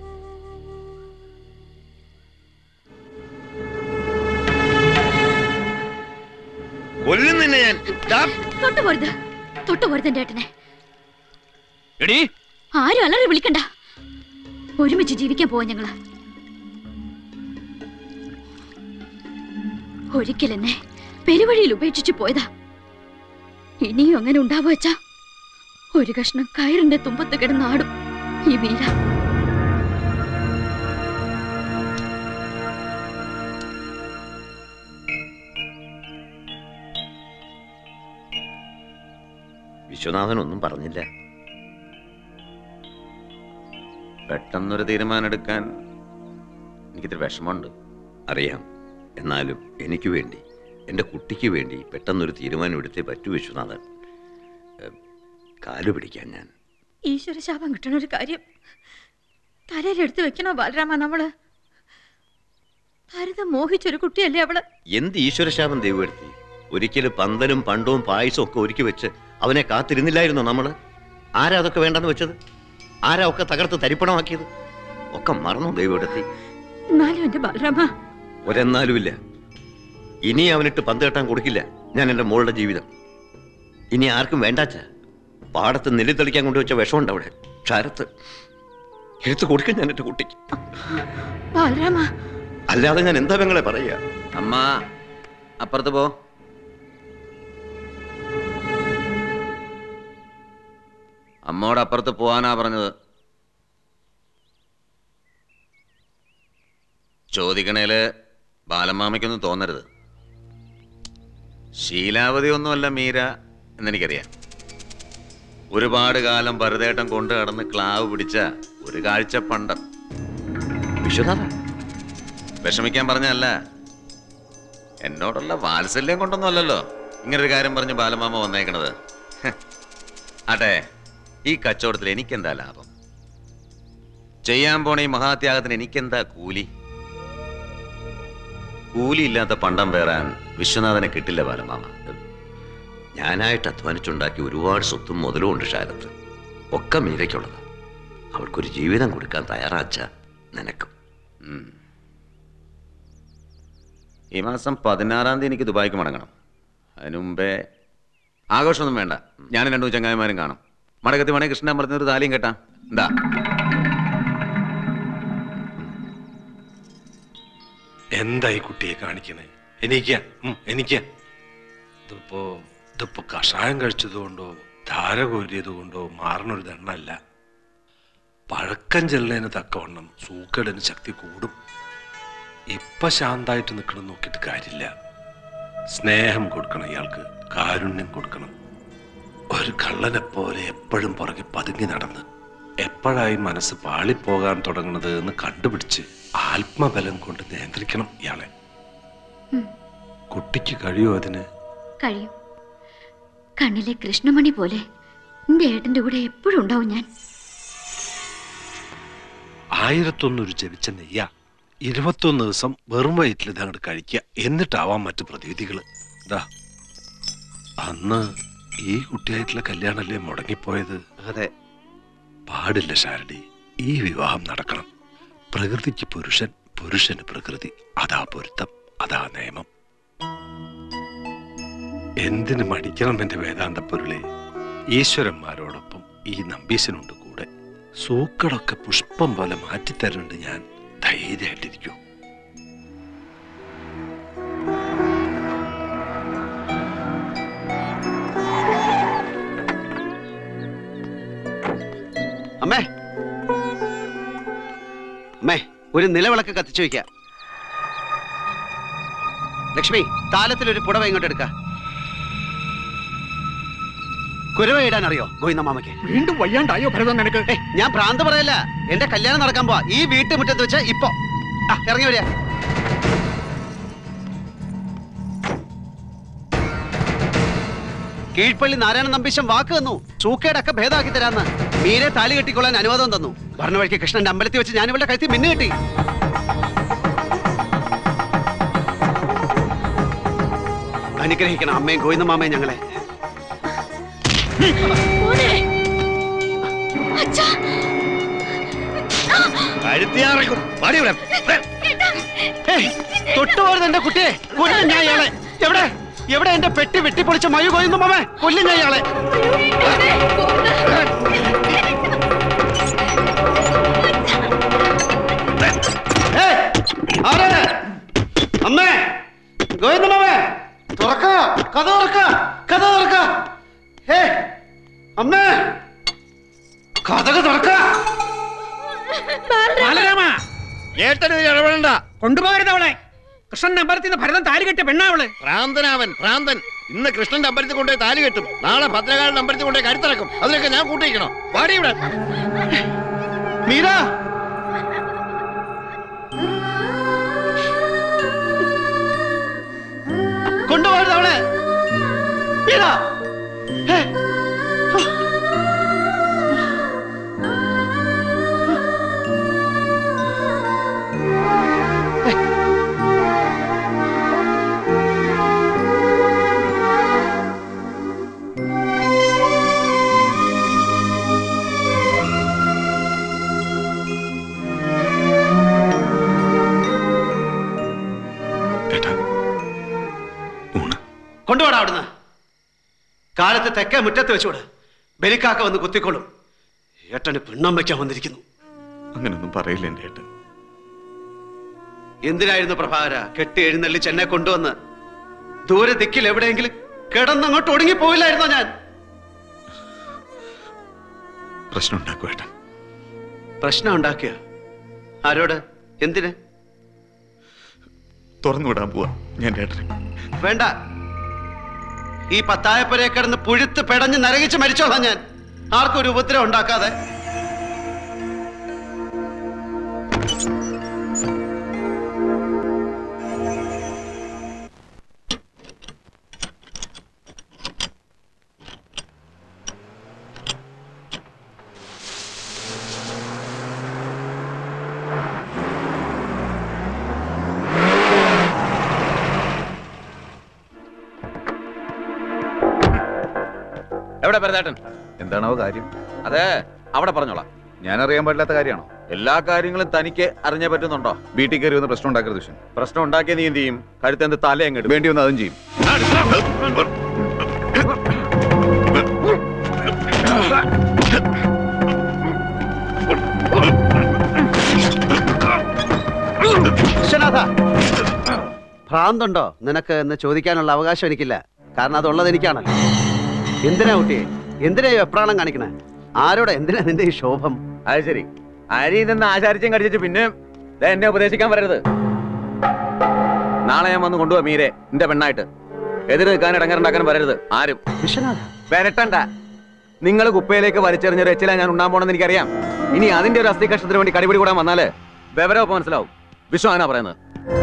[SPEAKER 20] കൊല്ലും നിന്നെ ഞാൻ ദാ,
[SPEAKER 21] തൊട്ടുപോരുത് തൊട്ടുപോരുത് എന്റെ ഏട്ടനെ
[SPEAKER 8] എടീ
[SPEAKER 21] ആരും അലറി വിളിക്കണ്ട ഒരുമിച്ച് ജീവിക്കാൻ പോവാ ഞങ്ങള് ഒരിക്കൽ എന്നെ പെരുവഴിയിൽ ഉപേക്ഷിച്ചു പോയതാ ഇനിയും അങ്ങനെ ഉണ്ടാവുക വെച്ചാ ഒരു കഷ്ണം കയറിന്റെ തുമ്പത്ത് കിടന്നാടും ഈ വീര
[SPEAKER 20] വിശ്വനാഥൻ ഒന്നും പറഞ്ഞില്ല
[SPEAKER 3] പെട്ടെന്നൊരു തീരുമാനം എടുക്കാൻ എനിക്കിത്തിരി വിഷമമുണ്ട്
[SPEAKER 20] അറിയാം എന്നാലും എനിക്ക് വേണ്ടി എൻ്റെ കുട്ടിക്ക് വേണ്ടി പെട്ടെന്നൊരു തീരുമാനം എടുത്തേ പറ്റൂ വിശ്വനാഥൻ ഏ, കാലു പിടിക്കാൻ ഞാൻ
[SPEAKER 2] ഈശ്വര ശാപം കിട്ടണ ഒരു കാര്യം തലയിലെടുത്ത് വെക്കണോ ബാലരാമ നമ്മള് ഭരതം മോഹിച്ചൊരു കുട്ടിയല്ലേ അവള്
[SPEAKER 20] എന്ത് ഈശ്വരശാപം ദൈവപ്പെടുത്തി ഒരിക്കലും പന്തലും പണ്ടവും പായസവും ഒക്കെ ഒരുക്കി വെച്ച് അവനെ കാത്തിരുന്നില്ലായിരുന്നോ നമ്മള് ആരാ അതൊക്കെ വേണ്ടെന്ന് വെച്ചത് ആരാ ഒക്കെ തകർത്ത് തരിപ്പണമാക്കിയത് ഒക്കെ മറന്നു ദൈവപ്പെടുത്തി
[SPEAKER 2] എന്നാലും എന്റെ ബാലരാമ
[SPEAKER 20] ഒരെന്നാലുമില്ല ഇനി അവനിട്ട് പന്ത് കെട്ടാൻ കൊടുക്കില്ല ഞാൻ എൻ്റെ മോളുടെ ജീവിതം ഇനി ആർക്കും വേണ്ടാച്ച പാടത്ത് നെല്ലി തെളിക്കാൻ കൊണ്ടുവച്ച വിഷമുണ്ട് അവിടെ ക്ഷാരത്ത് എടുത്ത് കൊടുക്കും ഞാൻ എൻ്റെ കുട്ടിക്ക്
[SPEAKER 2] ബാലരാമ
[SPEAKER 20] അല്ലാതെ ഞാൻ എന്താ പെങ്ങളെ പറയുക
[SPEAKER 3] അമ്മ അപ്പുറത്ത് പോ അമ്മോട് അപ്പുറത്ത് പോവാനാ പറഞ്ഞത് ചോദിക്കണേല് ബാലമാമയ്ക്കൊന്നും തോന്നരുത് ശീലാവതി ഒന്നുമല്ല മീര എന്നെനിക്കറിയാം ഒരുപാട് കാലം ഭരതേട്ടം കൊണ്ടു കടന്ന് ക്ലാവ് പിടിച്ച ഒരു കാഴ്ച പണ്ടം
[SPEAKER 20] വിശ്വനാഥ
[SPEAKER 3] വിഷമിക്കാൻ പറഞ്ഞല്ല എന്നോടുള്ള വാത്സല്യം കൊണ്ടൊന്നും അല്ലല്ലോ ഇങ്ങനൊരു കാര്യം പറഞ്ഞ് ബാലമാമ വന്നേക്കണത് ഹ്. ആട്ടെ ഈ കച്ചവടത്തിൽ എനിക്കെന്താ ലാഭം ചെയ്യാൻ പോണ ഈ മഹാത്യാഗത്തിന് എനിക്കെന്താ കൂലി കൂലി ഇല്ലാത്ത പണ്ടം പേറാൻ വിശ്വനാഥനെ കിട്ടില്ല ബാലമാമ
[SPEAKER 20] ഞാനായിട്ട് അധ്വാനിച്ചുണ്ടാക്കി ഒരുപാട് സ്വത്തും മുതലും ഉണ്ട് ഷാരത്ത് ഒക്കെ മീരയ്ക്കുള്ളത് അവൾക്കൊരു ജീവിതം കൊടുക്കാൻ തയ്യാറാച്ച നിനക്കും
[SPEAKER 3] ഉം. ഈ മാസം പതിനാറാം തീയതി എനിക്ക് ദുബായിക്ക് മടങ്ങണം അതിനു മുമ്പേ ആഘോഷമൊന്നും വേണ്ട ഞാനും രണ്ടു ചങ്ങായിമാരും കാണും മടക്കത്തി വേണേ കൃഷ്ണൻ പറഞ്ഞൊരു താലിയും കേട്ടാ എന്താ
[SPEAKER 15] എന്താ ഈ കുട്ടിയെ കാണിക്കണേ എനിക്ക് എനിക്ക് ഇതിപ്പോ ഇതിപ്പോ കഷായം കഴിച്ചതുകൊണ്ടോ ധാര കോരിയത് കൊണ്ടോ മാറണൊരു ദണ്ണല്ല പഴക്കം ചെല്ലതിന് തക്കവണ്ണം സൂക്കേടിന് ശക്തി കൂടും ഇപ്പൊ ശാന്തായിട്ട് നിൽക്കണം നോക്കിയിട്ട് കാര്യമില്ല സ്നേഹം കൊടുക്കണം ഇയാൾക്ക് കാരുണ്യം കൊടുക്കണം ഒരു കള്ളനെ പോലെ എപ്പോഴും പുറകെ പതുങ്ങി നടന്ന് എപ്പോഴായി മനസ്സ് പാളിപ്പോകാൻ തുടങ്ങുന്നത് എന്ന് കണ്ടുപിടിച്ച് ആത്മബലം കൊണ്ട് നിയന്ത്രിക്കണം ഇയാളെ കുട്ടിക്ക് കഴിയോ അതിന്
[SPEAKER 21] കഴിയും കണ്ണിലെ കൃഷ്ണമണി പോലെ എന്റെ ഏട്ടന്റെ കൂടെ എപ്പോഴും ഉണ്ടാവും ഞാൻ
[SPEAKER 15] ആയിരത്തൊന്നൊരു ജപിച്ച നെയ്യ ഇരുപത്തൊന്ന് ദിവസം വെറും വയറ്റിൽ ഇത് അങ്ങോട്ട് കഴിക്കുക എന്നിട്ടാവാം മറ്റു പ്രതിവിധികൾ ഇതാ അന്ന് ഈ കുട്ടിയായിട്ടുള്ള കല്യാണല്ലേ മുടങ്ങിപ്പോയത്
[SPEAKER 1] അതെ
[SPEAKER 15] പാടില്ല ശാരടി ഈ വിവാഹം നടക്കണം പ്രകൃതിക്ക് പുരുഷൻ പുരുഷന് പ്രകൃതി അതാ പൊരുത്തം അതാ നിയമം എന്തിന് മടിക്കണം എന്റെ വേദാന്ത പൊരുളെ ഈശ്വരന്മാരോടൊപ്പം ഈ നമ്പീശനുണ്ട് കൂടെ സൂക്കടൊക്കെ പുഷ്പം പോലെ മാറ്റിത്തരുന്നുണ്ട് ഞാൻ ധൈര്യമായിട്ടിരിക്കൂ
[SPEAKER 1] അമ്മേ അമ്മേ ഒരു നിലവിളക്ക് കത്തിച്ചു വയ്ക്ക ലക്ഷ്മി താലത്തിൽ ഒരു പുടവ ഇങ്ങോട്ട് എടുക്ക കുരവ ഇടാൻ അറിയോ ഗോവിന്ദ മാമയ്ക്ക്
[SPEAKER 10] വീണ്ടും വയ്യാണ്ടായോ ഭരതം നിനക്ക്
[SPEAKER 1] ഏയ്, ഞാൻ ഭ്രാന്ത് പറയല്ല എന്റെ കല്യാണം നടക്കാൻ പോവാ ഈ വീട്ടുമുറ്റത്ത് വെച്ച് ഇപ്പൊ ആ, ഇറങ്ങി വരിക കീഴ്പള്ളി നാരായണ നമ്പീശൻ വാക്ക് തന്നു സൂക്കേടൊക്കെ ഭേദമാക്കി തരാന്ന് മീരെ താലി കെട്ടിക്കൊള്ളാൻ അനുവാദം തന്നു പറഞ്ഞ വഴിക്ക് കൃഷ്ണന്റെ അമ്പലത്തിൽ വെച്ച് ഞാൻ ഇവളുടെ കഴുത്തി മിന്നു കിട്ടി അനുഗ്രഹിക്കണം അമ്മയും ഗോവിന്ദ മാമയും ഞങ്ങളെ
[SPEAKER 20] കഴുത്തിയാറക്കും പാടിവിടെ
[SPEAKER 1] തൊട്ടുപോരുത് എന്റെ കുട്ടിയെ കൊല്ലും ഞാൻ ഇയാളെ എവിടെ എവിടെ എന്റെ പെട്ടി വെട്ടിപ്പൊളിച്ച മയു ഗോവിന്ദ മാമേ കൊല്ലും ഞാൻ ഇയാളെ ഏയ്, ആരാണ്? അമ്മേ ഗോവിന്ദ മാമേ തുറക്ക കഥ തുറക്ക കഥ തുറക്ക ഏ അമ്മേ കഥക തുറക്ക
[SPEAKER 10] ബാലരാമ
[SPEAKER 20] ഏട്ടന് ഇടപെടണ്ട
[SPEAKER 10] കൊണ്ടുപോകരുത് അവളെ കൃഷ്ണൻ അമ്പലത്തിൽ നിന്ന് ഭരതൻ താലി കെട്ടിയ പെണ്ണാവള്
[SPEAKER 20] ഭ്രാന്തനാവൻ ഭ്രാന്തൻ ഇന്ന് കൃഷ്ണന്റെ അമ്പലത്തിൽ കൊണ്ടുപോയി താലി കെട്ടും നാളെ ഭദ്രകാളിന്റെ അമ്പലത്തിൽ കൊണ്ടുപോയി കരുത്തിറക്കും അതിനൊക്കെ ഞാൻ കൂട്ടിയിരിക്കണോ പാടി ഇവിടെ
[SPEAKER 1] മീര കൊണ്ടുപോകരുത് അവളെ മീര ഏ, കൊണ്ടുപോടാ അവിടുന്ന് കാലത്ത് തെക്കേ മുറ്റത്ത് വെച്ചോട് ബലിക്കാക്ക വന്ന് കുത്തിക്കൊള്ളും ഏട്ടന് പിണ്ണം വയ്ക്കാൻ വന്നിരിക്കുന്നു
[SPEAKER 13] അങ്ങനൊന്നും പറയില്ല എന്റെ ഏട്ടൻ
[SPEAKER 1] എന്തിനായിരുന്നു പ്രഭാകര കെട്ടി എഴുന്നള്ളിച്ച് എന്നെ കൊണ്ടുവന്ന് ദൂരെ ദിക്കിൽ എവിടെയെങ്കിലും കിടന്നങ്ങോട്ട് ഒടുങ്ങി പോയില്ലായിരുന്നോ ഞാൻ
[SPEAKER 13] പ്രശ്നം ഉണ്ടാക്കും ഏട്ടൻ
[SPEAKER 1] പ്രശ്നം ഉണ്ടാക്കിയ ആരോട് എന്തിന്
[SPEAKER 13] തുറന്നുവിടാൻ പോവാ ഞാൻ ഏട്ടനെ
[SPEAKER 1] വേണ്ട ഈ പത്തായപ്പുരയെ കിടന്ന് പുഴുത്ത് പെടഞ്ഞ് നരകിച്ച് മരിച്ചോളാം ഞാൻ ആർക്കും ഒരു ഉപദ്രവം ഉണ്ടാക്കാതെ
[SPEAKER 3] എവിടെ ഭരതേട്ടൻ
[SPEAKER 13] എന്താണോ കാര്യം
[SPEAKER 3] അതെ അവിടെ പറഞ്ഞോളാം
[SPEAKER 13] ഞാൻ അറിയാൻ പാടില്ലാത്ത കാര്യമാണോ
[SPEAKER 3] എല്ലാ കാര്യങ്ങളും തനിക്ക് അറിഞ്ഞേ പറ്റുന്നുണ്ടോ
[SPEAKER 13] വീട്ടിൽ കയറി വന്ന് പ്രശ്നം ഉണ്ടാക്കരുത് ദുഷ്യൻ
[SPEAKER 3] പ്രശ്നം ഉണ്ടാക്കിയ നീ എന്ത് ചെയ്യും കഴുത്തെന്ത് തല എങ്ങോട്ട്
[SPEAKER 13] വേണ്ടി വന്ന് അതും ചെയ്യും
[SPEAKER 1] വിശ്വനാഥ ഭ്രാന്തുണ്ടോ നിനക്ക് എന്ന് ചോദിക്കാനുള്ള അവകാശം എനിക്കില്ല കാരണം അതുള്ളത് എനിക്കാണല്ലോ എന്തിനാ കുട്ടിയെ എന്തിനാ ഈ വെപ്രാളം കാണിക്കണേ ആരോടെ എന്തിനാ നിന്റെ ഈ ശോഭം
[SPEAKER 3] അത് ശരി അരി നിന്ന് ആചാരിച്ചും കടിച്ചു പിന്നെ ദേ എന്നെ ഉപദേശിക്കാൻ വരരുത് നാളെ ഞാൻ വന്ന് കൊണ്ടുപോവാ മീരെ എന്റെ പെണ്ണായിട്ട് എതിര് നിൽക്കാൻ ഇടങ്ങറുണ്ടാക്കാനും വരരുത് ആരും
[SPEAKER 1] വിശ്വനാഥ
[SPEAKER 3] വരട്ടണ്ട നിങ്ങൾ കുപ്പയിലേക്ക് വലിച്ചെറിഞ്ഞൊരു എച്ചില ഞാൻ ഉണ്ടാൻ പോണെന്ന് എനിക്കറിയാം ഇനി അതിന്റെ ഒരു അസ്ഥി കഷ്ടത്തിന് വേണ്ടി കടിപിടി കൂടാൻ വന്നാല് വിവരമൊക്കെ മനസ്സിലാവും വിശ്വാനാ പറയുന്നത്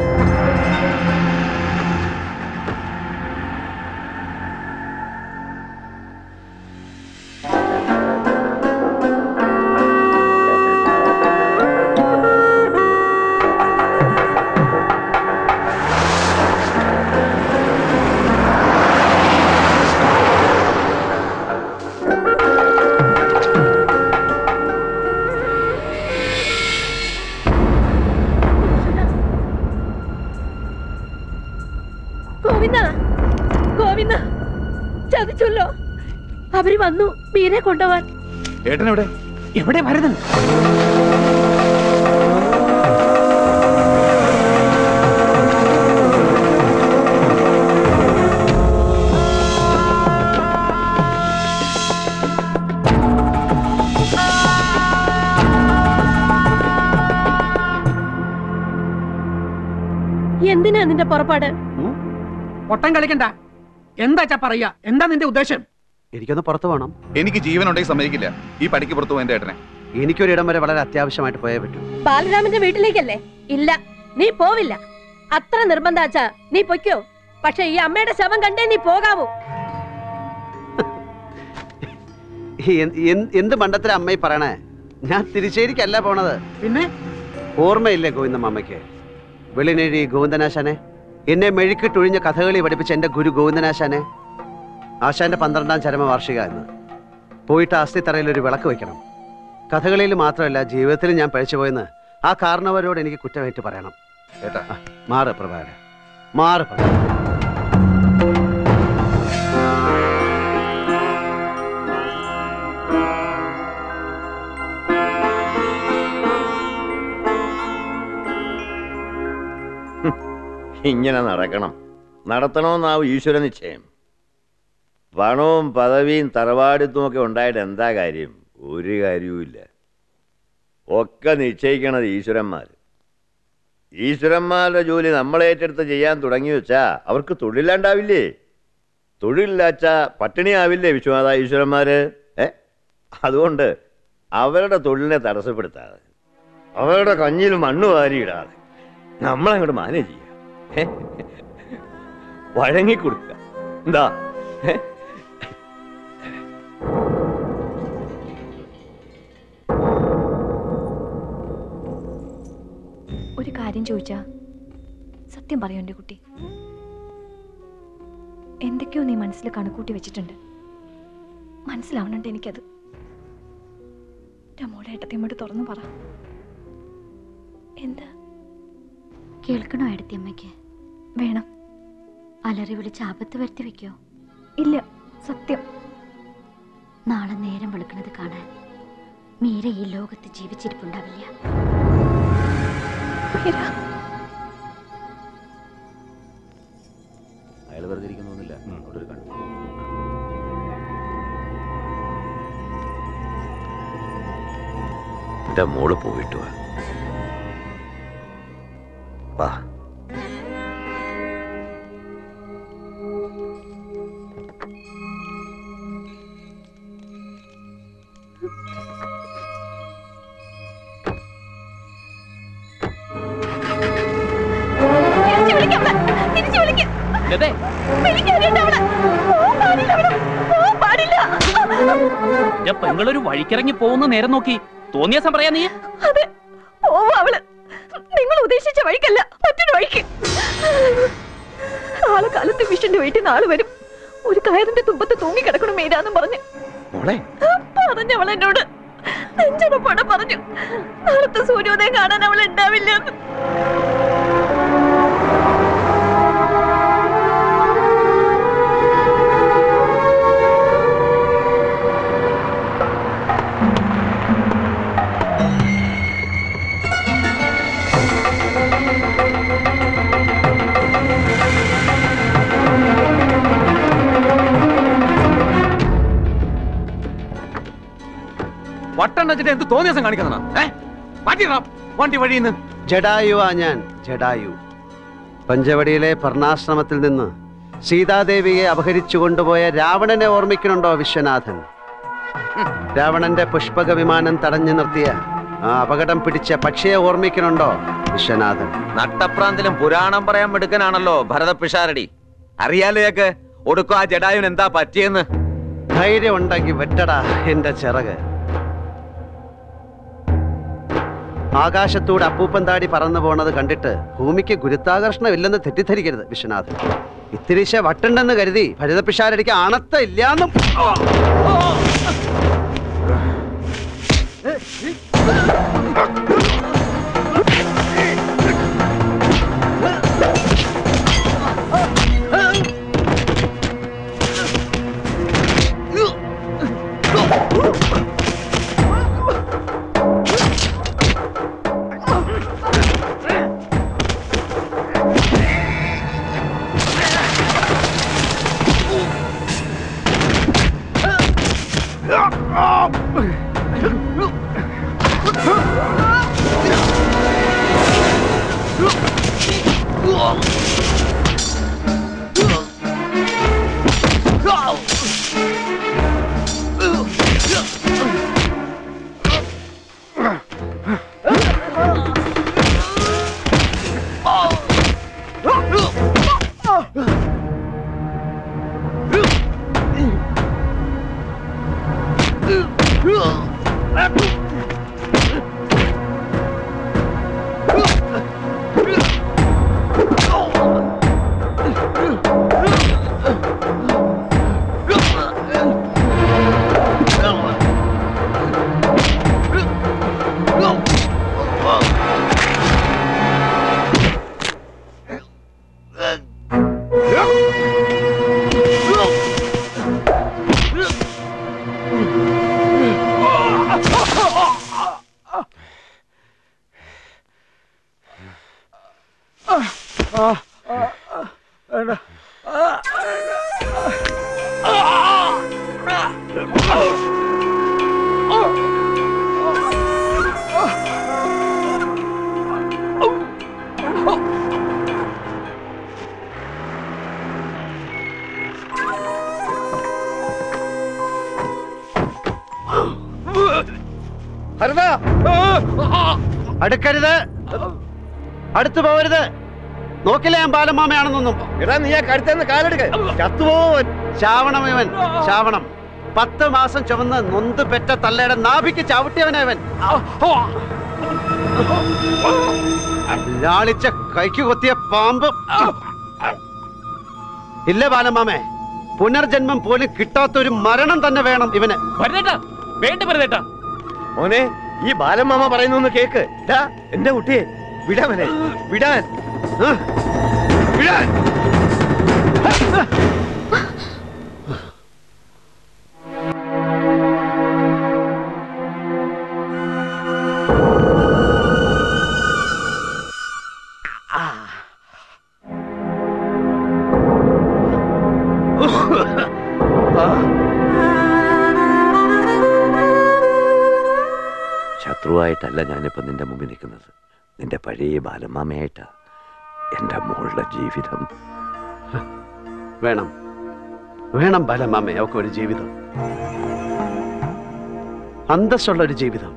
[SPEAKER 7] ഗോവിന്ദ ഗോവിന്ദ ചതിച്ചല്ലോ അവര് വന്നു മീനെ കൊണ്ടുപോവാൻ
[SPEAKER 13] ഏട്ടൻ എവിടെ
[SPEAKER 10] എവിടെ ഭരതൻ
[SPEAKER 7] എന്തിനാ നിന്റെ പുറപ്പാട്
[SPEAKER 10] പൊട്ടം കളിക്കണ്ട എന്താച്ചാ പറയാ എന്താ നിന്റെ ഉദ്ദേശം
[SPEAKER 1] എനിക്കൊന്ന് പുറത്തു പോകണം
[SPEAKER 13] എനിക്ക് ജീവൻ ഉണ്ടെങ്കിൽ സമ്മതിക്കില്ല ഈ പടിക്ക് പുറത്തു പോകാൻ എന്റെ ഏട്ടനെ
[SPEAKER 1] എനിക്കൊരിടം വരെ വളരെ അത്യാവശ്യമായിട്ട് പോയേ പറ്റൂ
[SPEAKER 7] ബാലരാമന്റെ വീട്ടിലേക്കല്ലേ ഇല്ല നീ പോവില്ല അത്ര നിർബന്ധാച്ചാ നീ പൊയ്ക്കോ പക്ഷെ ഈ അമ്മയുടെ ശവം കണ്ടേ നീ പോകാവൂ
[SPEAKER 1] എ- എൻ- എന്ത് മണ്ടത്തില അമ്മയി പറയണേ ഞാൻ തിരിച്ചേരിക്കല്ല പോണത്
[SPEAKER 10] പിന്നെ
[SPEAKER 1] ഓർമ്മയില്ലേ ഗോവിന്ദമ്മയ്ക്ക് വെളിനേഴി ഗോവിന്ദനാശാനെ എന്നെ മെഴുക്കിട്ടൊഴിഞ്ഞ കഥകളി പഠിപ്പിച്ച എൻ്റെ ഗുരു ഗോവിന്ദനാശാനെ ആശാന്റെ പന്ത്രണ്ടാം ചരമ വാർഷിക എന്ന് പോയിട്ട് അസ്ഥിത്തറയിൽ ഒരു വിളക്ക് വെക്കണം കഥകളിയിൽ മാത്രമല്ല ജീവിതത്തിൽ ഞാൻ പഴിച്ചുപോയെന്ന് ആ കാരണവരോട് എനിക്ക് കുറ്റമായിട്ട് പറയണം
[SPEAKER 13] ഏട്ടാ
[SPEAKER 1] മാറ് പ്രഭാര മാറ് പ്രഭാര
[SPEAKER 20] ഇങ്ങനെ നടക്കണം നടത്തണമെന്നാവും ഈശ്വര നിശ്ചയം പണവും പദവിയും തറവാടിത്തും ഒക്കെ ഉണ്ടായിട്ട് എന്താ കാര്യം ഒരു കാര്യവുമില്ല ഒക്കെ നിശ്ചയിക്കണത് ഈശ്വരന്മാർ ഈശ്വരന്മാരുടെ ജോലി നമ്മൾ ഏറ്റെടുത്ത് ചെയ്യാൻ തുടങ്ങി വെച്ചാ അവർക്ക് തൊഴിലുണ്ടാവില്ലേ തൊഴിലില്ലാച്ചാ പട്ടിണിയാവില്ലേ വിശ്വനാഥ ഈശ്വരന്മാര് ഏ അതുകൊണ്ട് അവരുടെ തൊഴിലിനെ തടസ്സപ്പെടുത്താതെ അവരുടെ കഞ്ഞിൽ മണ്ണ് വാരിയിടാതെ നമ്മളങ്ങോട്ട് മാനേജ് ചെയ്യാം ഏ? വഴങ്ങിക്കൊടുക്കുക എന്താ ഏ?
[SPEAKER 11] ഒരു കാര്യം ചോദിച്ചാ സത്യം പറയൂ എൻ്റെ കുട്ടി എന്തൊക്കെയോ നീ മനസ്സിൽ കണക്കൂട്ടി വെച്ചിട്ടുണ്ട് മനസ്സിലാവണുണ്ട് എനിക്കത് എൻ്റെ മോളെ ഏട്ടത്തിയമ്മയോട് തുറന്നു പറ എന്താ
[SPEAKER 21] കേൾക്കണോ എടുത്തിയമ്മയ്ക്ക്
[SPEAKER 11] വേണം
[SPEAKER 21] അലറി വിളിച്ച് ആപത്ത് വരുത്തി വെക്കോ
[SPEAKER 11] ഇല്ല സത്യം
[SPEAKER 21] നാളെ നേരം വെളുക്കുന്നത് കാണാൻ മീര ഈ ലോകത്ത് ജീവിച്ചിരിപ്പുണ്ടാവില്ല
[SPEAKER 20] അയാൾ വെറുതെ ഇരിക്കുന്നൊന്നുമില്ല അവിടെ ഒരു കണ്ടു എന്റെ മോള് പോയിട്ട് വാ വാ
[SPEAKER 11] തിരിച്ചു വിളിക്ക് അവളെ. തിരിച്ചു വിളിക്ക്. വിളിക്കാനുണ്ട് അവളെ. പോവാൻ പാടില്ല അവള്. പോവാൻ പാടില്ല.
[SPEAKER 8] എന്റെ പെങ്ങളൊരു വഴിക്കിറങ്ങി പോകുന്ന നേരം നോക്കി തോന്നിയ ദിവസം പറയാ നീ
[SPEAKER 11] അതെ പോവാ അവള് നിങ്ങൾ ഉദ്ദേശിച്ച വഴിക്കല്ല മറ്റൊരു വഴിക്ക് നാളെ കാലത്ത് വിഷന്റെ വീട്ടിൽ നാളെ വരും ഒരു കയറിന്റെ തുമ്പത്ത് തൂങ്ങിക്കിടക്കണം മീരാന്നും പറഞ്ഞ്
[SPEAKER 20] മോളെ
[SPEAKER 11] പറഞ്ഞു അവൾ എന്നോട് നെഞ്ചുറപ്പോടെ പറഞ്ഞു നാളത്തെ സൂര്യോദയം കാണാൻ അവൾ ഉണ്ടാവില്ല എന്ന്
[SPEAKER 6] വട്ടം വെച്ചിട്ട് എന്ത് തോന്നിയ ദിവസം കാണിക്കുന്നതാ ഏ മാറ്റിടാ വണ്ടി വഴിയിൽ നിന്ന്
[SPEAKER 1] ജഡായുവാ ഞാൻ ജഡായു പഞ്ചവടിയിലെ പർണാശ്രമത്തിൽ നിന്ന് സീതാദേവിയെ അപഹരിച്ചു കൊണ്ടുപോയ രാവണനെ ഓർമ്മിക്കണുണ്ടോ വിശ്വനാഥൻ രാവണന്റെ പുഷ്പക വിമാനം തടഞ്ഞു നിർത്തിയ ആ അപകടം പിടിച്ച പക്ഷിയെ ഓർമ്മിക്കണുണ്ടോ വിശ്വനാഥൻ
[SPEAKER 3] നട്ടപ്രാന്തിലും പുരാണം പറയാൻ മിടുക്കനാണല്ലോ ഭരത പിഷാരടി അറിയാലേക്ക് ഒടുക്കം ആ ജഡായുൻ എന്താ പറ്റിയെന്ന്
[SPEAKER 1] ധൈര്യം ഉണ്ടെങ്കിൽ വെട്ടടാ എന്റെ ചിറക് ആകാശത്തൂടെ അപ്പൂപ്പൻ താടി പറന്നു പോണത് കണ്ടിട്ട് ഭൂമിക്ക് ഗുരുത്വാകർഷണം ഇല്ലെന്ന് തെറ്റിദ്ധരിക്കരുത് വിശ്വനാഥൻ ഇത്തിരിശ വട്ടുണ്ടെന്ന് കരുതി ഭരിതപിഷാരടിക്ക് അണത്ത ഇല്ലാന്നും ഭരത അടുക്കരുത് അടുത്തു പോവരുത് നോക്കില്ല ഞാൻ ബാലമാമയാണെന്നൊന്നും
[SPEAKER 9] എടാ നീ ആ കഴുത്തേന്ന് കാലെടുക്ക ചത്തുപോവൻ
[SPEAKER 1] ശാവണം ഇവൻ ശാവണം പത്ത് മാസം ചുമന്ന് നൊന്ത് പെറ്റ തള്ളയുടെ നാഭിക്ക് ചവിട്ടിയവനവൻ ലാളിച്ച കൈക്ക് കൊത്തിയ പാമ്പ് ഇല്ല ബാലമാമേ പുനർജന്മം പോലും കിട്ടാത്ത ഒരു മരണം തന്നെ വേണം ഇവന്
[SPEAKER 8] വേണ്ട ഭരതേട്ടാ
[SPEAKER 9] മോനെ ഈ ബാലമാമ പറയുന്നു കേക്ക് ഡാ എന്റെ കുട്ടിയെ വിടാമനെ വിടാൻ ആ, വിടാൻ
[SPEAKER 20] ശത്രുവായിട്ടല്ല ഞാനിപ്പോ നിന്റെ മുമ്പിൽ നിൽക്കുന്നത് നിന്റെ പഴയ ബാലമാമയായിട്ടാ എന്റെ മോളുടെ ജീവിതം
[SPEAKER 1] വേണം വേണം ബാലമാമേ അവൾക്ക് ഒരു ജീവിതം അന്തസ്സുള്ള ഒരു ജീവിതം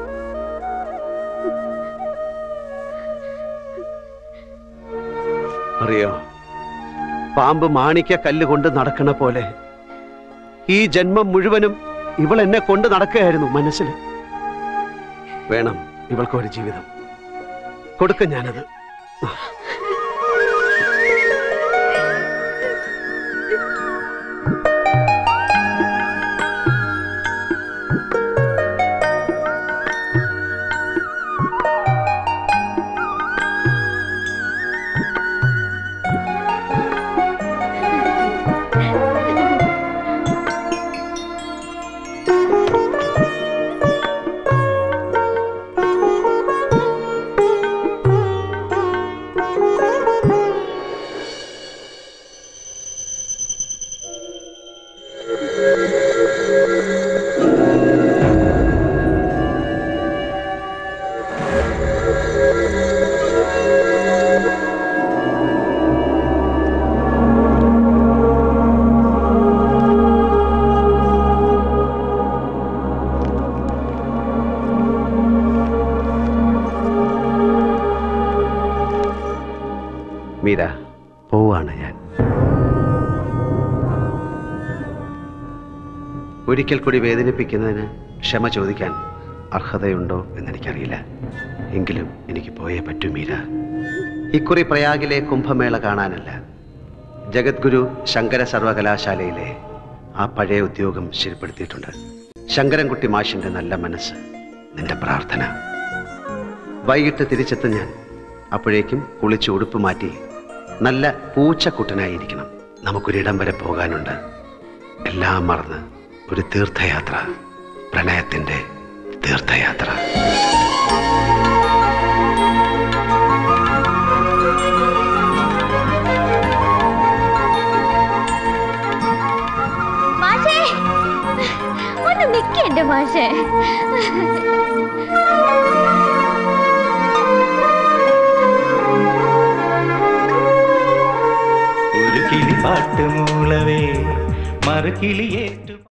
[SPEAKER 1] അറിയോ പാമ്പ് മാണിക്ക കല്ല് കൊണ്ട് നടക്കണ പോലെ ഈ ജന്മം മുഴുവനും ഇവൾ എന്നെ കൊണ്ട് നടക്കുകയായിരുന്നു മനസ്സിൽ വേണം ഇവൾക്ക് ഒരു ജീവിതം കൊടുക്കും ഞാനത് മീര പോവാണ് ഞാൻ ഒരിക്കൽ കൂടി വേദനിപ്പിക്കുന്നതിന് ക്ഷമ ചോദിക്കാൻ അർഹതയുണ്ടോ എന്നെനിക്കറിയില്ല എങ്കിലും എനിക്ക് പോയേ പറ്റൂ മീര ഇക്കുറി പ്രയാഗിലെ കുംഭമേള കാണാനല്ല ജഗദ്ഗുരു ശങ്കര സർവകലാശാലയിലെ ആ പഴയ ഉദ്യോഗം ശരിപ്പെടുത്തിയിട്ടുണ്ട് ശങ്കരൻകുട്ടി മാഷിന്റെ നല്ല മനസ്സ് നിന്റെ പ്രാർത്ഥന വൈകിട്ട് തിരിച്ചെത്തും ഞാൻ അപ്പോഴേക്കും കുളിച്ച് ഉടുപ്പ് മാറ്റി നല്ല പൂച്ചക്കുട്ടനായിരിക്കണം നമുക്കൊരിടം വരെ പോകാനുണ്ട് എല്ലാം മറന്ന് ഒരു തീർത്ഥയാത്ര പ്രണയത്തിന്റെ തീർത്ഥയാത്ര
[SPEAKER 21] മാഷേ ഒന്ന് നിക്കണ്ടേ മാഷേ
[SPEAKER 22] ഒരു കിളി പാട്ട് മൂളവേ മറുകിളിയേറ്റു